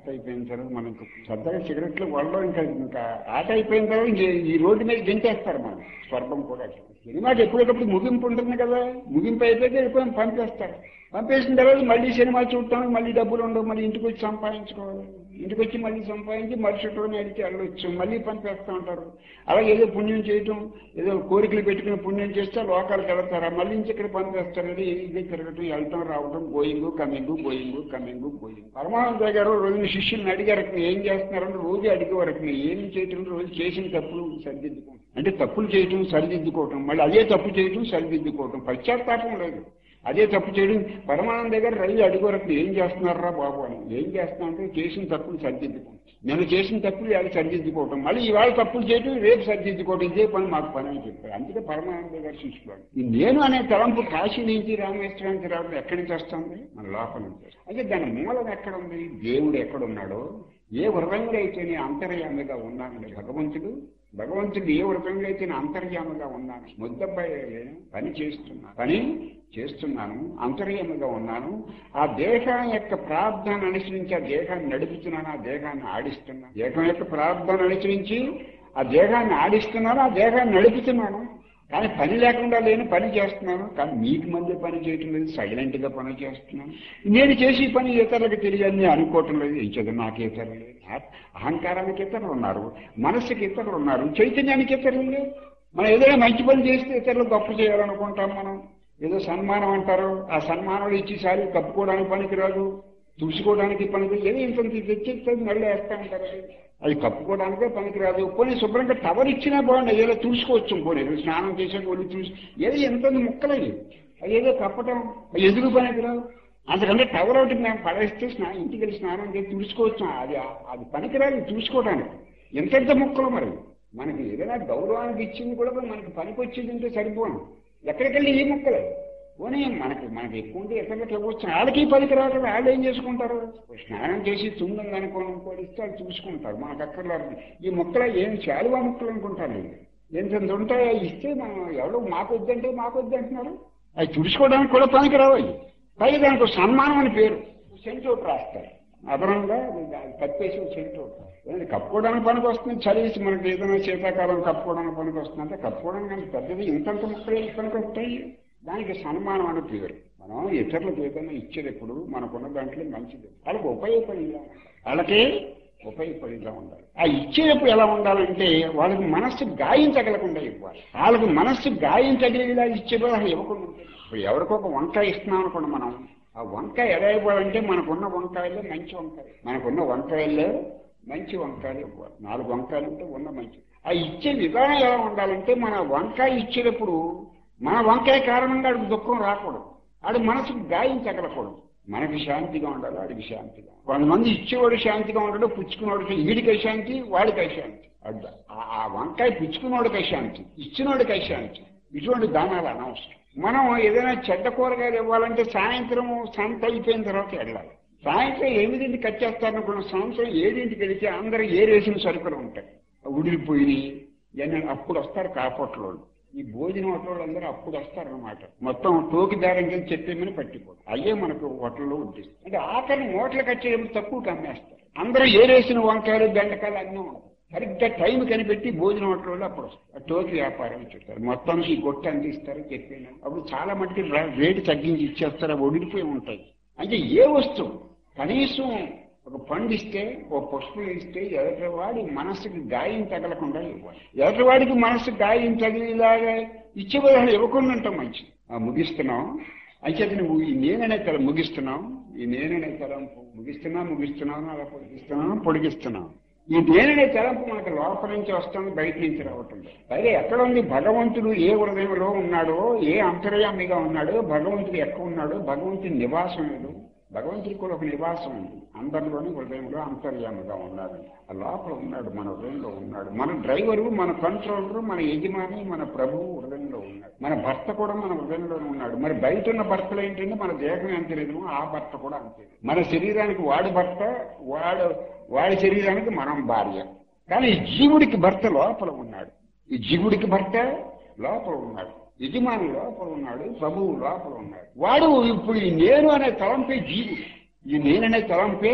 ఆట అయిపోయిన తర్వాత మనం ఇంకా సరదాగా సిగరెట్లు వాళ్ళలో ఇంకా ఇంకా ఆట అయిపోయిన తర్వాత ఇంక ఈ రోడ్డు మీద గెంటేస్తారు మనం స్వర్గం కూడా సినిమాకి ఎప్పుడెప్పుడు ముగింపు ఉంటుంది కదా ముగింపు అయిపోతే ఎప్పుడు పంపేస్తారు పంపేసిన తర్వాత మళ్ళీ సినిమా చూడటం మళ్ళీ డబ్బులు ఉండవు మళ్ళీ ఇంటికి వచ్చి సంపాదించుకోవాలి ఇంటికి వచ్చి మళ్ళీ సంపాదించి మరుసటి రోజు అడిగి వెళ్ళొచ్చు మళ్ళీ పంపేస్తూ ఉంటారు అలాగే ఏదో పుణ్యం చేయటం ఏదో కోరికలు పెట్టుకుని పుణ్యం చేస్తే లోకాలకు వెళ్తారా మళ్ళీ ఇంటి ఇక్కడ పనిచేస్తారు ఇది ఇదే తిరగటం వెళ్ళటం రావటం going coming going coming going Paramananda garu రోజున శిష్యుల్ని అడిగారు ఏం చేస్తున్నారని రోజు అడిగేవారు ఏం చేయటం రోజు చేసిన తప్పులు సరిదిద్దుకోవడం అంటే తప్పులు చేయటం సరిదిద్దుకోవటం మళ్ళీ అదే తప్పు చేయటం సరిదిద్దుకోవటం పశ్చాత్తాపం లేదు అదే తప్పు చేయడం పరమానంద గారు రైలు అడిగోరకు ఏం చేస్తున్నారా బాబు అని ఏం చేస్తున్నారంటే చేసిన తప్పులు సరిదిద్దుకోవడం నేను చేసిన తప్పులు ఇవాళ సరిదిద్దుకోవటం మళ్ళీ ఇవాళ తప్పులు చేయటం రేపు సరిదిద్దుకోవడం ఇదే పని మాకు పని అని చెప్పారు అందుకే పరమానంద గారు శిష్యుడు ఈ నేను అనే తలంపు కాశీ నుంచి రామేశ్వరానికి రావడం ఎక్కడి నుంచి వస్తుంది మన లోపల నుంచి వస్తుంది. అయితే దాని మూలం ఎక్కడ ఉంది దేవుడు ఎక్కడ ఉన్నాడో ఏ హృదయంలో అయితే నేను అంతర్యామిగా ఉన్నానండి భగవంతుడు భగవంతుడు ఏ హృదయంలో అయితే నేను అంతర్యామిగా ఉన్నాను ముద్దబ్బాయి లేను పని చేస్తున్నాను పని చేస్తున్నాను అంతర్యామిగా ఉన్నాను ఆ దేహం యొక్క ప్రార్థన అనుసరించి ఆ దేహాన్ని నడుపుతున్నాను ఆ దేహాన్ని ఆడిస్తున్నాను దేహం యొక్క ప్రార్థన అనుసరించి ఆ దేహాన్ని ఆడిస్తున్నాను ఆ దేహాన్ని నడుపుతున్నాను కానీ పని లేకుండా లేని పని చేస్తున్నాను కానీ మీకు మధ్య పని చేయటం లేదు సైలెంట్ గా పని చేస్తున్నాను నేను చేసి పని ఇతరులకు తెలియని అనుకోవటం లేదు ఇచ్చేది నాకు ఇతరులు లేదు ఆ- అహంకారానికి ఇతరులు ఉన్నారు మనస్సుకి ఇతరులు ఉన్నారు చైతన్యానికి ఇతరులు లేవు మనం ఏదైనా మంచి పని చేస్తే ఇతరులు గొప్ప చేయాలనుకుంటాం మనం ఏదో సన్మానం అంటారు ఆ సన్మానాలు ఇచ్చేసారి కప్పుకోవడానికి పనికిరాదు తుడుచుకోవడానికి పనికి ఏదో ఇంత తెచ్చిస్తే మళ్ళీ వేస్తా ఉంటారు అది. అది కప్పుకోవడానికే పనికిరాదు పోనీ శుభ్రంగా టవర్ ఇచ్చినా బాగుండదు ఏదో తుడుచుకోవచ్చు పోనీ ఏదో స్నానం చేసాక ఒళ్ళు తుడుచు ఏదో ఎంత ముక్కలేదు అది ఏదో కప్పటం అది ఎదురు పనికిరాదు అంతకంటే టవర్ ఒకటి మేము పడేస్తే స్నా ఇంటికి వెళ్ళి స్నానం చేసి తుడుచుకోవచ్చు అది అది పనికిరాదు తుడుచుకోవడానికి ఎంతెంత ముక్కలు మరి మనకి ఏదైనా గౌరవానికి ఇచ్చింది కూడా మనకి పనికి వచ్చింది ఉంటే సరిపోను ఎక్కడికెళ్ళి ఈ ముక్కలే పోనీ మనకి మనకి ఎక్కువ ఉంటే ఎక్కడికి ఇవ్వచ్చు వాళ్ళకి పనికి రాదు వాళ్ళు ఏం చేసుకుంటారు స్నానం చేసి తుందని అనుకోని పోలిస్తే వాళ్ళు చూసుకుంటారు మనకు అక్కర్లేదు ఈ మొక్కలు ఏం చాలువా మొక్కలు అనుకుంటారు వీళ్ళు. ఎంత ఉంటాయో ఇస్తే మనం ఎవరో మాకు వద్దంటే మాకు వద్దంటున్నారు అవి తుడుచుకోవడానికి కూడా పనికి రావు అవి పైగా దానికి ఒక సన్మానం అని పేరు సెంట్ ఒకటి రాస్తారు అదనంగా కప్పేసి ఒక సెంట్ ఒకటి రాస్తారు. ఏమండి, కప్పుకోవడానికి పనికి వస్తుంది చలిసి మనకి ఏదైనా శీతాకాలం కప్పుకోవడానికి పనికి వస్తుంది అంటే కప్పుకోవడానికి అంత పెద్దది ఇంతంత ముక్కలు పనికి వస్తాయి దానికి సన్మానం అని పేరు మనం ఇతరులకు ఏదైనా ఇచ్చేటప్పుడు మనకున్న దాంట్లో మంచిది వాళ్ళకి ఉపయోగపడేలా ఉండాలి వాళ్ళకి ఉపయోగపడేలా ఉండాలి ఆ ఇచ్చేటప్పుడు ఎలా ఉండాలంటే వాళ్ళకి మనస్సు గాయం తగలకుండా ఇవ్వాలి వాళ్ళకి మనస్సు గాయం తగిలేలా ఇచ్చేటప్పుడు అసలు ఇవ్వకుండా ఉంటుంది. ఇప్పుడు ఎవరికో ఒక వంకాయ ఇస్తున్నాం అనుకోండి మనం ఆ వంకాయ ఎలా ఇవ్వాలంటే మనకున్న వంకాయల్లో మంచి వంకాయ మనకున్న వంకాయల్లో మంచి వంకాయలు ఇవ్వాలి నాలుగు వంకాయలు ఉంటే ఉన్న మంచి ఆ ఇచ్చే విధానం ఎలా ఉండాలంటే మన వంకాయ ఇచ్చేటప్పుడు మన వంకాయ కారణంగా ఆడికి దుఃఖం రాకూడదు ఆడి మనసుకు గాయం తగలకూడదు మనకి శాంతిగా ఉండాలి ఆడికి శాంతిగా ఉండాలి. కొంతమంది ఇచ్చేవాడు శాంతిగా ఉండడు పుచ్చుకున్నవాడికి వీడికి శాంతి వాడికి శాంతి అడ్డ ఆ- ఆ వంకాయ పుచ్చుకున్నవాడికి శాంతి ఇచ్చినోడికి శాంతి ఇటువంటి దానాలు అనవసరం మనం ఏదైనా చెడ్డ కూరగాయలు ఇవ్వాలంటే సాయంత్రం సంత అయిపోయిన తర్వాత వెళ్ళాలి సాయంత్రం ఎనిమిదింటికి కచ్చేస్తారనుకున్న సంవత్సరం ఏడింటికి వెళితే అందరూ ఏరేసిన సరుకులు ఉంటాయి ఉడిలిపోయినాయి ఇవన్నీ అప్పుడు వస్తారు కాపట్లో ఈ భోజనం హోటల్ అందరూ అప్పుడు వస్తారనమాట మొత్తం టోకి దారం కింద చెప్పేమని పట్టిపోతారు అయ్యే మనకు హోటల్లో ఉంటుంది అంటే ఆఖరి మూటలు కట్టేటప్పుడు తక్కువ కమ్మేస్తారు అందరూ ఏరేసిన వంకాయలు బెండకాయలు అన్నీ ఉంటాయి సరిగ్గా టైం కనిపెట్టి భోజనం హోటల్లో అప్పుడు వస్తారు ఆ టోకి వ్యాపారం చేస్తారు మొత్తానికి ఈ గొట్ట అందిస్తారు చెప్పిన అప్పుడు చాలా మటుకు రా- రేటు తగ్గించి ఇచ్చేస్తారు అవి ఒడిగిపోయి ఉంటాయి అంటే ఏ వస్తువు కనీసం ఒక పండు ఇస్తే ఒక పుష్పం ఇస్తే ఎదుటివాడి మనసుకి గాయం తగలకుండా ఇవ్వాలి ఎదుటివాడికి మనసు గాయం తగిలేలాగా ఇచ్చే బదులు ఇవ్వకుండా ఉంటాం మంచిది ఆ, ముగిస్తున్నాం అయితే నువ్వు ఈ నేననే తల ముగిస్తున్నాం ఈ నేననే తలంపు ముగిస్తున్నా ముగిస్తున్నాను అలా పొడిగిస్తున్నాను పొడిగిస్తున్నాను ఈ నేననే తలంపు మనకు లోపల నుంచి వస్తుంది బయట నుంచి రావటం లేదు. పైగా ఎక్కడ ఉంది భగవంతుడు ఏ హృదయంలో ఉన్నాడో ఏ అంతర్యామిగా ఉన్నాడో భగవంతుడు ఎక్కడ ఉన్నాడో భగవంతుడి నివాసం ఏదో భగవంతుడికి కూడా ఒక నివాసం ఉంది అందరిలోని హృదయంలో అంతర్యామిగా ఉన్నాడు ఆ లోపల ఉన్నాడు మన హృదయంలో ఉన్నాడు మన డ్రైవరు మన కంట్రోలరు మన యజమాని మన ప్రభువు హృదయంలో ఉన్నాడు మన భర్త కూడా మన హృదయంలోనే ఉన్నాడు మరి బయట ఉన్న భర్తలు ఏంటంటే మన దేహం ఎంత లేదు ఆ భర్త కూడా అంతే మన శరీరానికి వాడి భర్త వాడు వాడి శరీరానికి మనం భార్య కానీ ఈ జీవుడికి భర్త లోపల ఉన్నాడు ఈ జీవుడికి భర్త లోపల ఉన్నాడు యజమాని లోపల ఉన్నాడు ప్రభువు లోపల ఉన్నాడు వాడు ఇప్పుడు ఈ నేను అనే తలంపే జీవుడు ఈ నేననే తలంపే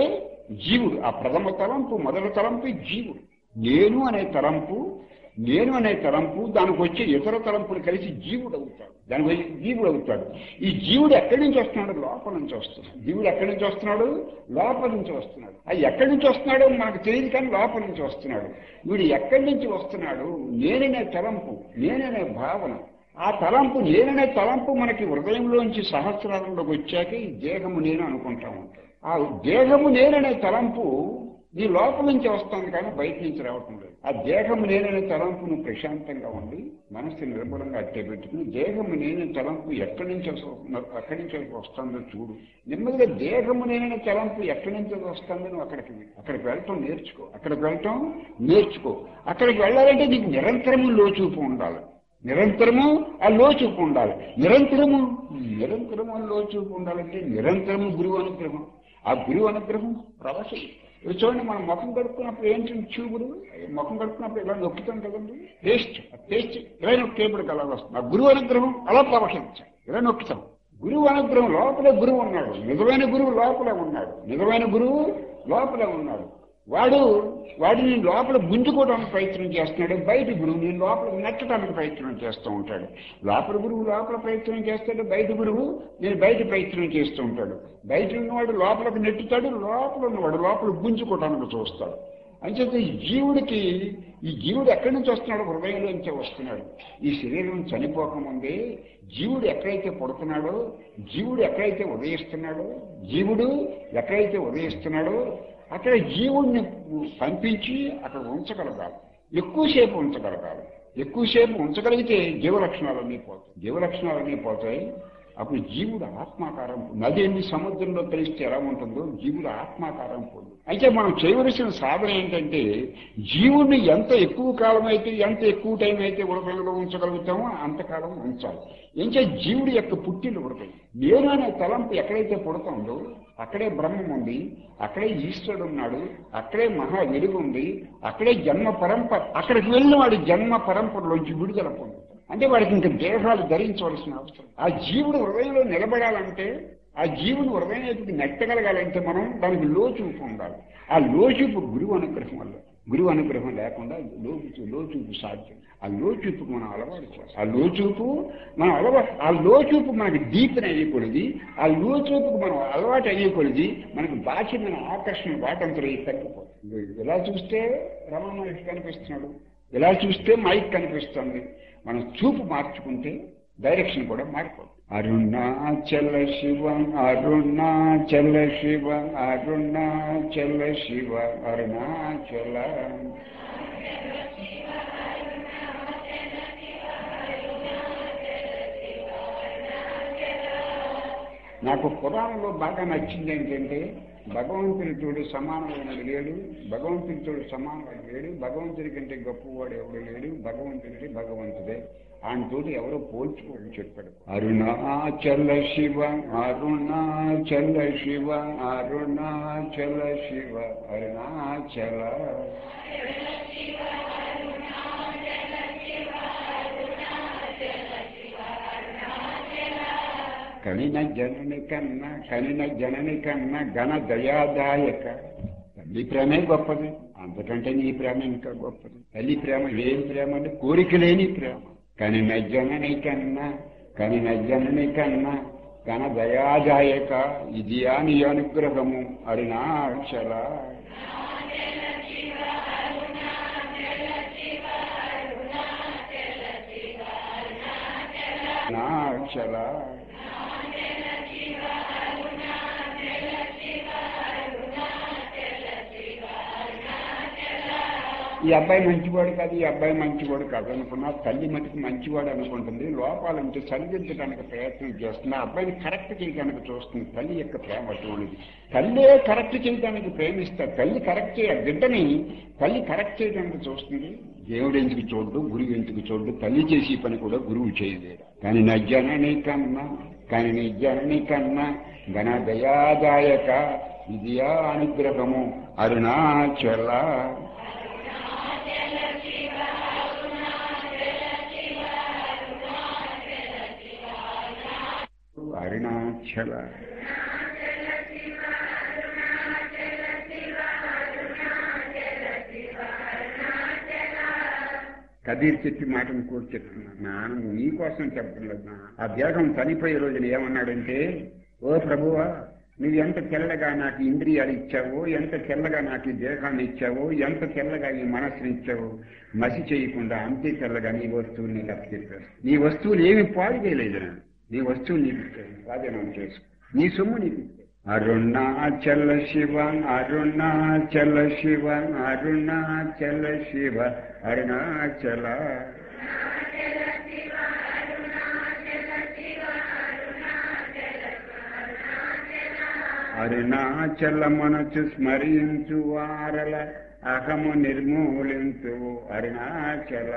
జీవుడు ఆ ప్రథమ తలంపు మొదటి తలంపు జీవుడు నేను అనే తలంపు నేను అనే తలంపు దానికి వచ్చే ఇతర తలంపులు కలిసి జీవుడు అవుతాడు దానికి వచ్చి జీవుడు అవుతాడు ఈ జీవుడు ఎక్కడి నుంచి వస్తున్నాడు లోపల నుంచి వస్తున్నాడు జీవుడు ఎక్కడి నుంచి వస్తున్నాడు లోపల నుంచి వస్తున్నాడు అది ఎక్కడి నుంచి వస్తున్నాడో మనకు తెలియదు కానీ లోపల నుంచి వస్తున్నాడు వీడు ఎక్కడి నుంచి వస్తున్నాడు నేననే తలంపు నేననే భావన ఆ తలంపు నేననే తలంపు మనకి హృదయంలోంచి సహస్రాలంలోకి వచ్చాక ఈ దేహము నేను అనుకుంటా ఉంటాడు ఆ దేహము నేననే తలంపు నీ లోపల నుంచి వస్తుంది కానీ బయట నుంచి రావటం లేదు ఆ దేహము నేననే తలంపు నువ్వు ప్రశాంతంగా ఉండి మనసు నిర్మలంగా అట్టే పెట్టుకుని దేహము నేనే తలంపు ఎక్కడి నుంచి వస్తుందో ఎక్కడి నుంచి వస్తుందో చూడు నెమ్మదిగా దేహము నేననే తలంపు ఎక్కడి నుంచి వస్తుందో నువ్వు అక్కడికి వెళ్ళు. అక్కడికి వెళ్ళటం నేర్చుకో అక్కడికి వెళ్ళటం నేర్చుకో అక్కడికి వెళ్ళాలంటే నీకు నిరంతరము లోచూపు ఉండాలి నిరంతరము ఆ లోచూపు ఉండాలి నిరంతరము నిరంతరము ఆ లోచూపు ఉండాలంటే నిరంతరము గురువు అనుగ్రహం ఆ గురువు అనుగ్రహం ప్రవశం ఇప్పుడు చూడండి మనం ముఖం కడుక్కున్నప్పుడు ఏంటి చూపుడు ముఖం కడుక్కున్నప్పుడు ఇలా నొక్కుతాం కదండి టేస్ట్ టేస్ట్ ఇలా నొక్కేప్పుడు అలా వస్తుంది ఆ గురువు అనుగ్రహం అలా ప్రవహించాలి ఇలా నొక్కుతాం గురువు అనుగ్రహం లోపలే గురువు ఉన్నాడు నిజమైన గురువు లోపలే ఉన్నాడు నిజమైన గురువు లోపలే ఉన్నాడు వాడు వాడిని లోపల గుంజుకోవడానికి ప్రయత్నం చేస్తున్నాడు బయట గురువు నేను లోపల నెట్టడానికి ప్రయత్నం చేస్తూ ఉంటాడు లోపల గురువు లోపల ప్రయత్నం చేస్తాడు బయట గురువు నేను బయట ప్రయత్నం చేస్తూ ఉంటాడు బయట ఉన్నవాడు లోపలికి నెట్టుతాడు లోపల ఉన్నవాడు లోపల గుంజుకోవడానికి చూస్తాడు అంచేత ఈ జీవుడికి ఈ జీవుడు ఎక్కడి నుంచి వస్తున్నాడు హృదయంలోంచే వస్తున్నాడు ఈ శరీరం చనిపోకముందే జీవుడు ఎక్కడైతే పుడుతున్నాడో జీవుడు ఎక్కడైతే ఉదయిస్తున్నాడో జీవుడు ఎక్కడైతే ఉదయిస్తున్నాడో అక్కడ జీవుడిని పంపించి అక్కడ ఉంచగలగాలి ఎక్కువసేపు ఉంచగలగాలి ఎక్కువసేపు ఉంచగలిగితే జీవలక్షణాలన్నీ పోతాయి జీవలక్షణాలన్నీ పోతాయి అప్పుడు జీవుడు ఆత్మాకారం పొందు. నది ఎన్ని సముద్రంలో కలిస్తే ఎలా ఉంటుందో జీవుడు ఆత్మాకారం పొందు అయితే మనం చేయవలసిన సాధన ఏంటంటే జీవుడిని ఎంత ఎక్కువ కాలం అయితే ఎంత ఎక్కువ టైం అయితే హృదయంలో ఉంచగలుగుతామో అంతకాలం ఉంచాలి ఏంచే జీవుడి యొక్క పుట్టిన హృదయం నేను అనే తలంపు ఎక్కడైతే పుడుతుందో అక్కడే బ్రహ్మం ఉంది అక్కడే ఈశ్వరుడు ఉన్నాడు అక్కడే మహా వెలుగు ఉంది అక్కడే జన్మ పరంపర అక్కడికి వెళ్ళిన వాడు జన్మ పరంపరలోంచి విడుదల పొందుతాడు అంటే వాడికి ఇంక దేహాలు ధరించవలసిన అవసరం ఆ జీవుడు హృదయంలో నిలబడాలంటే ఆ జీవుని హృదయం వైపుకి నెట్టగలగాలంటే మనం దానికి లోచూపు ఉండాలి ఆ లోచూపు గురువు అనుగ్రహం వల్ల గురువు అనుగ్రహం లేకుండా లోచు లోచూపు సాధ్యం ఆ లోచూపుకు మనం అలవాటు చేయాలి ఆ లోచూపు మనం అలవాటు ఆ లోచూపు మనకి దీపన అయ్యకూడదు ఆ లోచూపుకు మనం అలవాటు అయ్యకూడదు మనకు బాహ్యమైన ఆకర్షణ వాటంతరం తగ్గిపోతుంది ఇలా చూస్తే రమణ మహర్షి కనిపిస్తున్నాడు ఇలా చూస్తే మైక్ కనిపిస్తుంది మనం చూపు మార్చుకుంటే డైరెక్షన్ కూడా మారిపోతుంది అరుణాచల శివ అరుణాచల శివ అరుణాచల శివ అరుణాచల నాకు పురాణంలో బాగా నచ్చింది ఏంటంటే భగవంతుడితోడు సమానమైన లేడు భగవంతుడితోడు సమానమైన లేడు భగవంతుడి కంటే గొప్పవాడు ఎవడు లేడు భగవంతుడి భగవంతుడే ఆయనతోటి ఎవరో పోల్చుకోని చెప్పాడు అరుణాచల శివ అరుణాచల శివ అరుణాచల శివ అరుణాచల కనిన జనని కన్నా కనిన జనని కన్నా ఘన దయాదాయక తల్లి ప్రేమే గొప్పది అంతకంటే నీ ప్రేమ ఇంకా గొప్పది తల్లి ప్రేమ ఏం ప్రేమ అంటే కోరిక లేని ప్రేమ కనిన జనని కన్నా కనిన జనని కన్నా ఘన దయాదాయక ఇది అని అనుగ్రహము అరుణాచల అరుణాచల ఈ అబ్బాయి మంచివాడు కాదు ఈ అబ్బాయి మంచివాడు కాదు అనుకున్నా తల్లి మటుకు మంచివాడు అనుకుంటుంది లోపాలంటే సరిదిద్దడానికి ప్రయత్నం చేస్తుంది ఆ అబ్బాయిని కరెక్ట్ చేయడానికి చూస్తుంది తల్లి యొక్క ప్రేమ అటువంటిది తల్లే కరెక్ట్ చేయడానికి ప్రేమిస్తారు తల్లి కరెక్ట్ చేయ బిడ్డని తల్లి కరెక్ట్ చేయడానికి చూస్తుంది దేవుడు ఎందుకు చూడడు గురువు ఎందుకు చూడడు తల్లి చేసి పని కూడా గురువు చేయలేడు కానీ నా జనని కన్నా కానీ నీ జనని కన్నా ఘన దయాదాయక ఇదియా అనుగ్రహము అరుణాచల అరుణాచల కబీర్ చెప్పి మాట ఇంకోటి చెప్తున్నాను నాన్న నీ కోసం చెప్పలేదు నా ఆ దేహం చనిపోయే రోజున ఏమన్నాడంటే ఓ ప్రభువా నువ్వు ఎంత తెల్లగా నాకు ఇంద్రియాలు ఇచ్చావో ఎంత తెల్లగా నాకు ఈ దేహాన్ని ఇచ్చావో ఎంత తెల్లగా ఈ మనసుని ఇచ్చావో మసి చేయకుండా అంతే తెల్లగా నీ వస్తువుని నీకు అప్పచెప్పాను నీ వస్తువులు ఏమి పాడు చేయలేదు నేను నీ వస్తువులు నీకు ఇచ్చాను స్వాధీనం చేసుకో నీ సొమ్ము నీకు ఇచ్చాను అరుణాచల శివ అరుణాచల శివ అరుణాచల శివ అరుణాచల అరుణాచలమనచు స్మరించు వారల అహము నిర్మూలించు అరుణాచల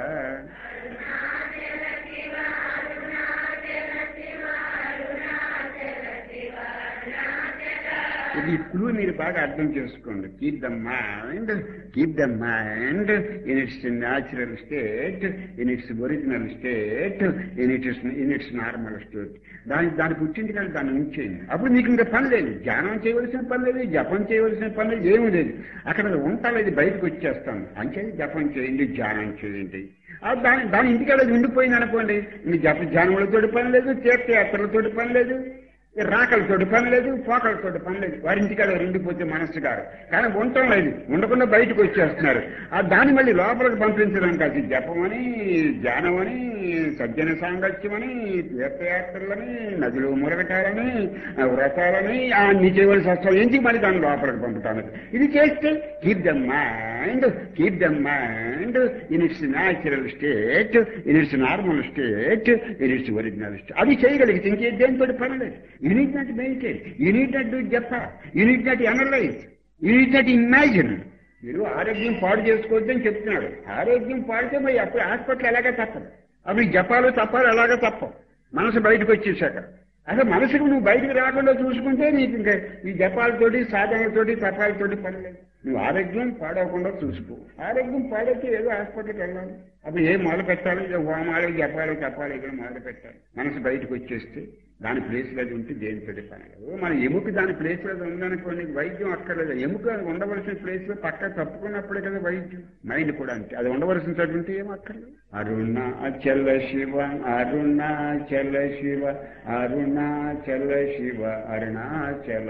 ఇది ఇప్పుడు మీరు బాగా అర్థం చేసుకోండి keep the mind keep the mind in its natural state in its original state in its in its normal state దాని దాని పుట్టింది కానీ దాన్ని ఉంచేయండి అప్పుడు మీకు ఇంకా పని లేదు ధ్యానం చేయవలసిన పని లేదు జపం చేయవలసిన పని లేదు ఏమీ లేదు అక్కడ ఉంటాలేదు బయటకు వచ్చేస్తాను అంటే జపం చేయండి ధ్యానం చేయండి ఆ దాని దాని ఇంటికి వెళ్ళి ఉండిపోయింది అనుకోండి మీ జప ధ్యానములతోటి పని లేదు తీర్థయాత్రలతోటి పని లేదు రాకలతోటి పని లేదు పోకలతోటి పని లేదు వారింటికి అలా ఉండిపోతే మనస్సు గారు కానీ ఉండటం లేదు ఉండకుండా బయటకు వచ్చేస్తున్నారు ఆ దాన్ని మళ్ళీ లోపలికి పంపించడం కాదు జపమని ధ్యానమని సజ్జన సాంగత్యమని తీర్థయాత్రలని నదులు మురగటాలని ఆ వ్రతాలని అన్ని చేయవలసి వస్తాం ఎందుకు మళ్ళీ దాన్ని లోపలికి పంపుతాను ఇది చేస్తే keep the mind keep the mind in its natural state in its normal state in its original state అది చేయగలిగితే ఇంకే దేనితో పని లేదు you need not maintain you need not do japa you need not analyse you need not imagine మీరు ఆరోగ్యం పాడు చేసుకోవద్దని చెప్తున్నాడు ఆరోగ్యం పాడితే మరి అప్పుడు హాస్పిటల్ ఎలాగే తప్పదు అప్పుడు ఈ జపాలు తప్పాలు ఎలాగ తప్పవు మనసు బయటకు వచ్చేసాక అసలు మనసుకు నువ్వు బయటకు రాకుండా చూసుకుంటే నీకు ఇంకా ఈ జపాలతోటి సాధనలతోటి తపాలతోటి పని లేదు నువ్వు ఆరోగ్యం పాడవకుండా చూసుకో ఆరోగ్యం పాడైతే ఏదో హాస్పిటల్కి వెళ్ళాలి అప్పుడు ఏం మొదలు పెట్టాలి ఇక హోమాలు జపాలు తపాలు ఇక్కడ మొదలు పెట్టాలి మనసు బయటకు వచ్చేస్తే దాని ప్లేస్ అది ఉంటే దేనితో పని లేదు మన ఎముక దాని ప్లేస్ లో ఉందనుకోండి వైద్యం అక్కర్లేదు ఎముక ఉండవలసిన ప్లేస్ లో పక్క తప్పుకున్నప్పుడే కదా వైద్యం మైండ్ కూడా అంతే అది ఉండవలసిన చోటు ఉంటే ఏం అక్కర్లేదు అరుణాచల శివ అరుణాచల శివ అరుణాచల శివ అరుణాచల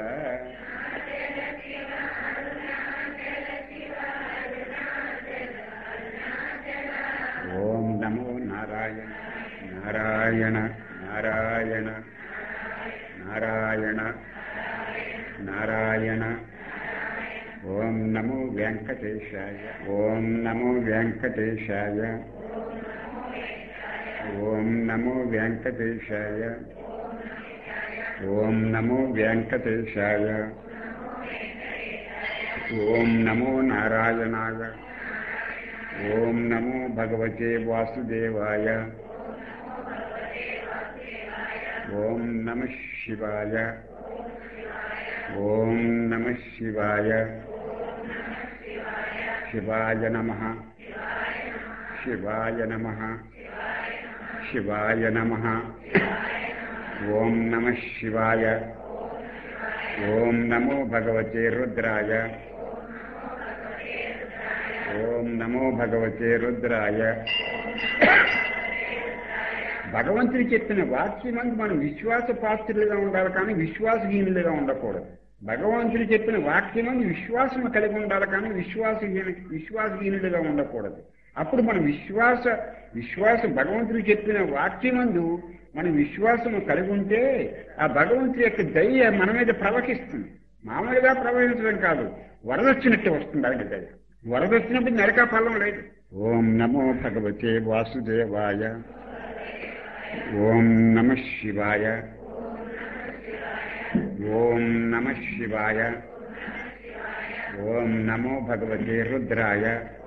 ఓం నమో నారాయణ నారాయణ నారాయణ నారాయణ నారాయణ ఓం నమో వెంకటేశాయ ఓం నమో వెంకటేశాయ ఓం నమో వెంకటేశాయ ఓం నమో వెంకటేశాయ ఓం నమో నారాయణాయ ఓం నమో భగవతే వాసుదేవాయ ఓం నమ శివాయ ఓం నమ శివాయ శివాయ నమ శివాయ నమ శివాయ నమ ఓం నమ శివాయ ఓం నమో భగవతే రుద్రాయ ఓం నమో భగవతే రుద్రాయ భగవంతుడు చెప్పిన వాక్యమందు మనం విశ్వాస పాత్రులుగా ఉండాలి కానీ విశ్వాసహీనులుగా ఉండకూడదు భగవంతుడు చెప్పిన వాక్యమందు విశ్వాసం కలిగి ఉండాలి కానీ విశ్వాసహీన విశ్వాసహీనులుగా ఉండకూడదు అప్పుడు మన విశ్వాస విశ్వాసం భగవంతుడు చెప్పిన వాక్యమందు మన విశ్వాసం కలిగి ఉంటే ఆ భగవంతుడి యొక్క దయ మన మీద ప్రవహిస్తుంది మామూలుగా ప్రవహించడం కాదు వరదొచ్చినట్టు వస్తుంది అది దయ వరదొచ్చినప్పుడు నరకా ఫలం లేదు ఓం నమో భగవతే వాసుదేవాయ ఓం నమ శివాయ ఓం నమ శివాయ ఓం నమో భగవతే రుద్రాయ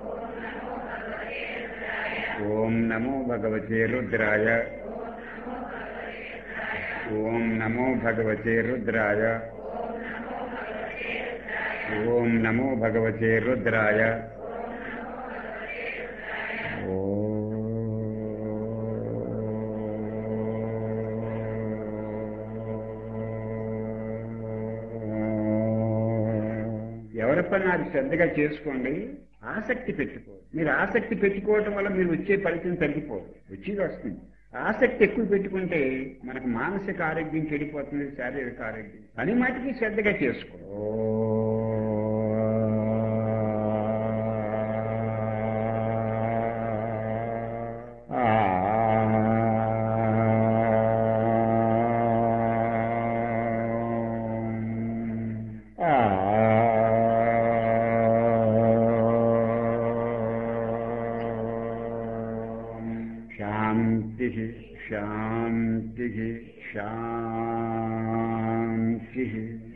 ఓం నమో భగవతే రుద్రాయ ఓం నమో భగవతే రుద్రాయ ఓం నమో భగవతే రుద్రాయ ఎవరి పని అది శ్రద్ధగా చేసుకోండి ఆసక్తి పెట్టుకో మీరు ఆసక్తి పెట్టుకోవటం వల్ల మీరు వచ్చే ఫలితం తగ్గిపోదు వచ్చేది వస్తుంది ఆసక్తి ఎక్కువ పెట్టుకుంటే మనకు మానసిక ఆరోగ్యం చెడిపోతుంది శారీరక ఆరోగ్యం పని మాటికి శ్రద్ధగా చేసుకో శాంతి శాంతి శాంతి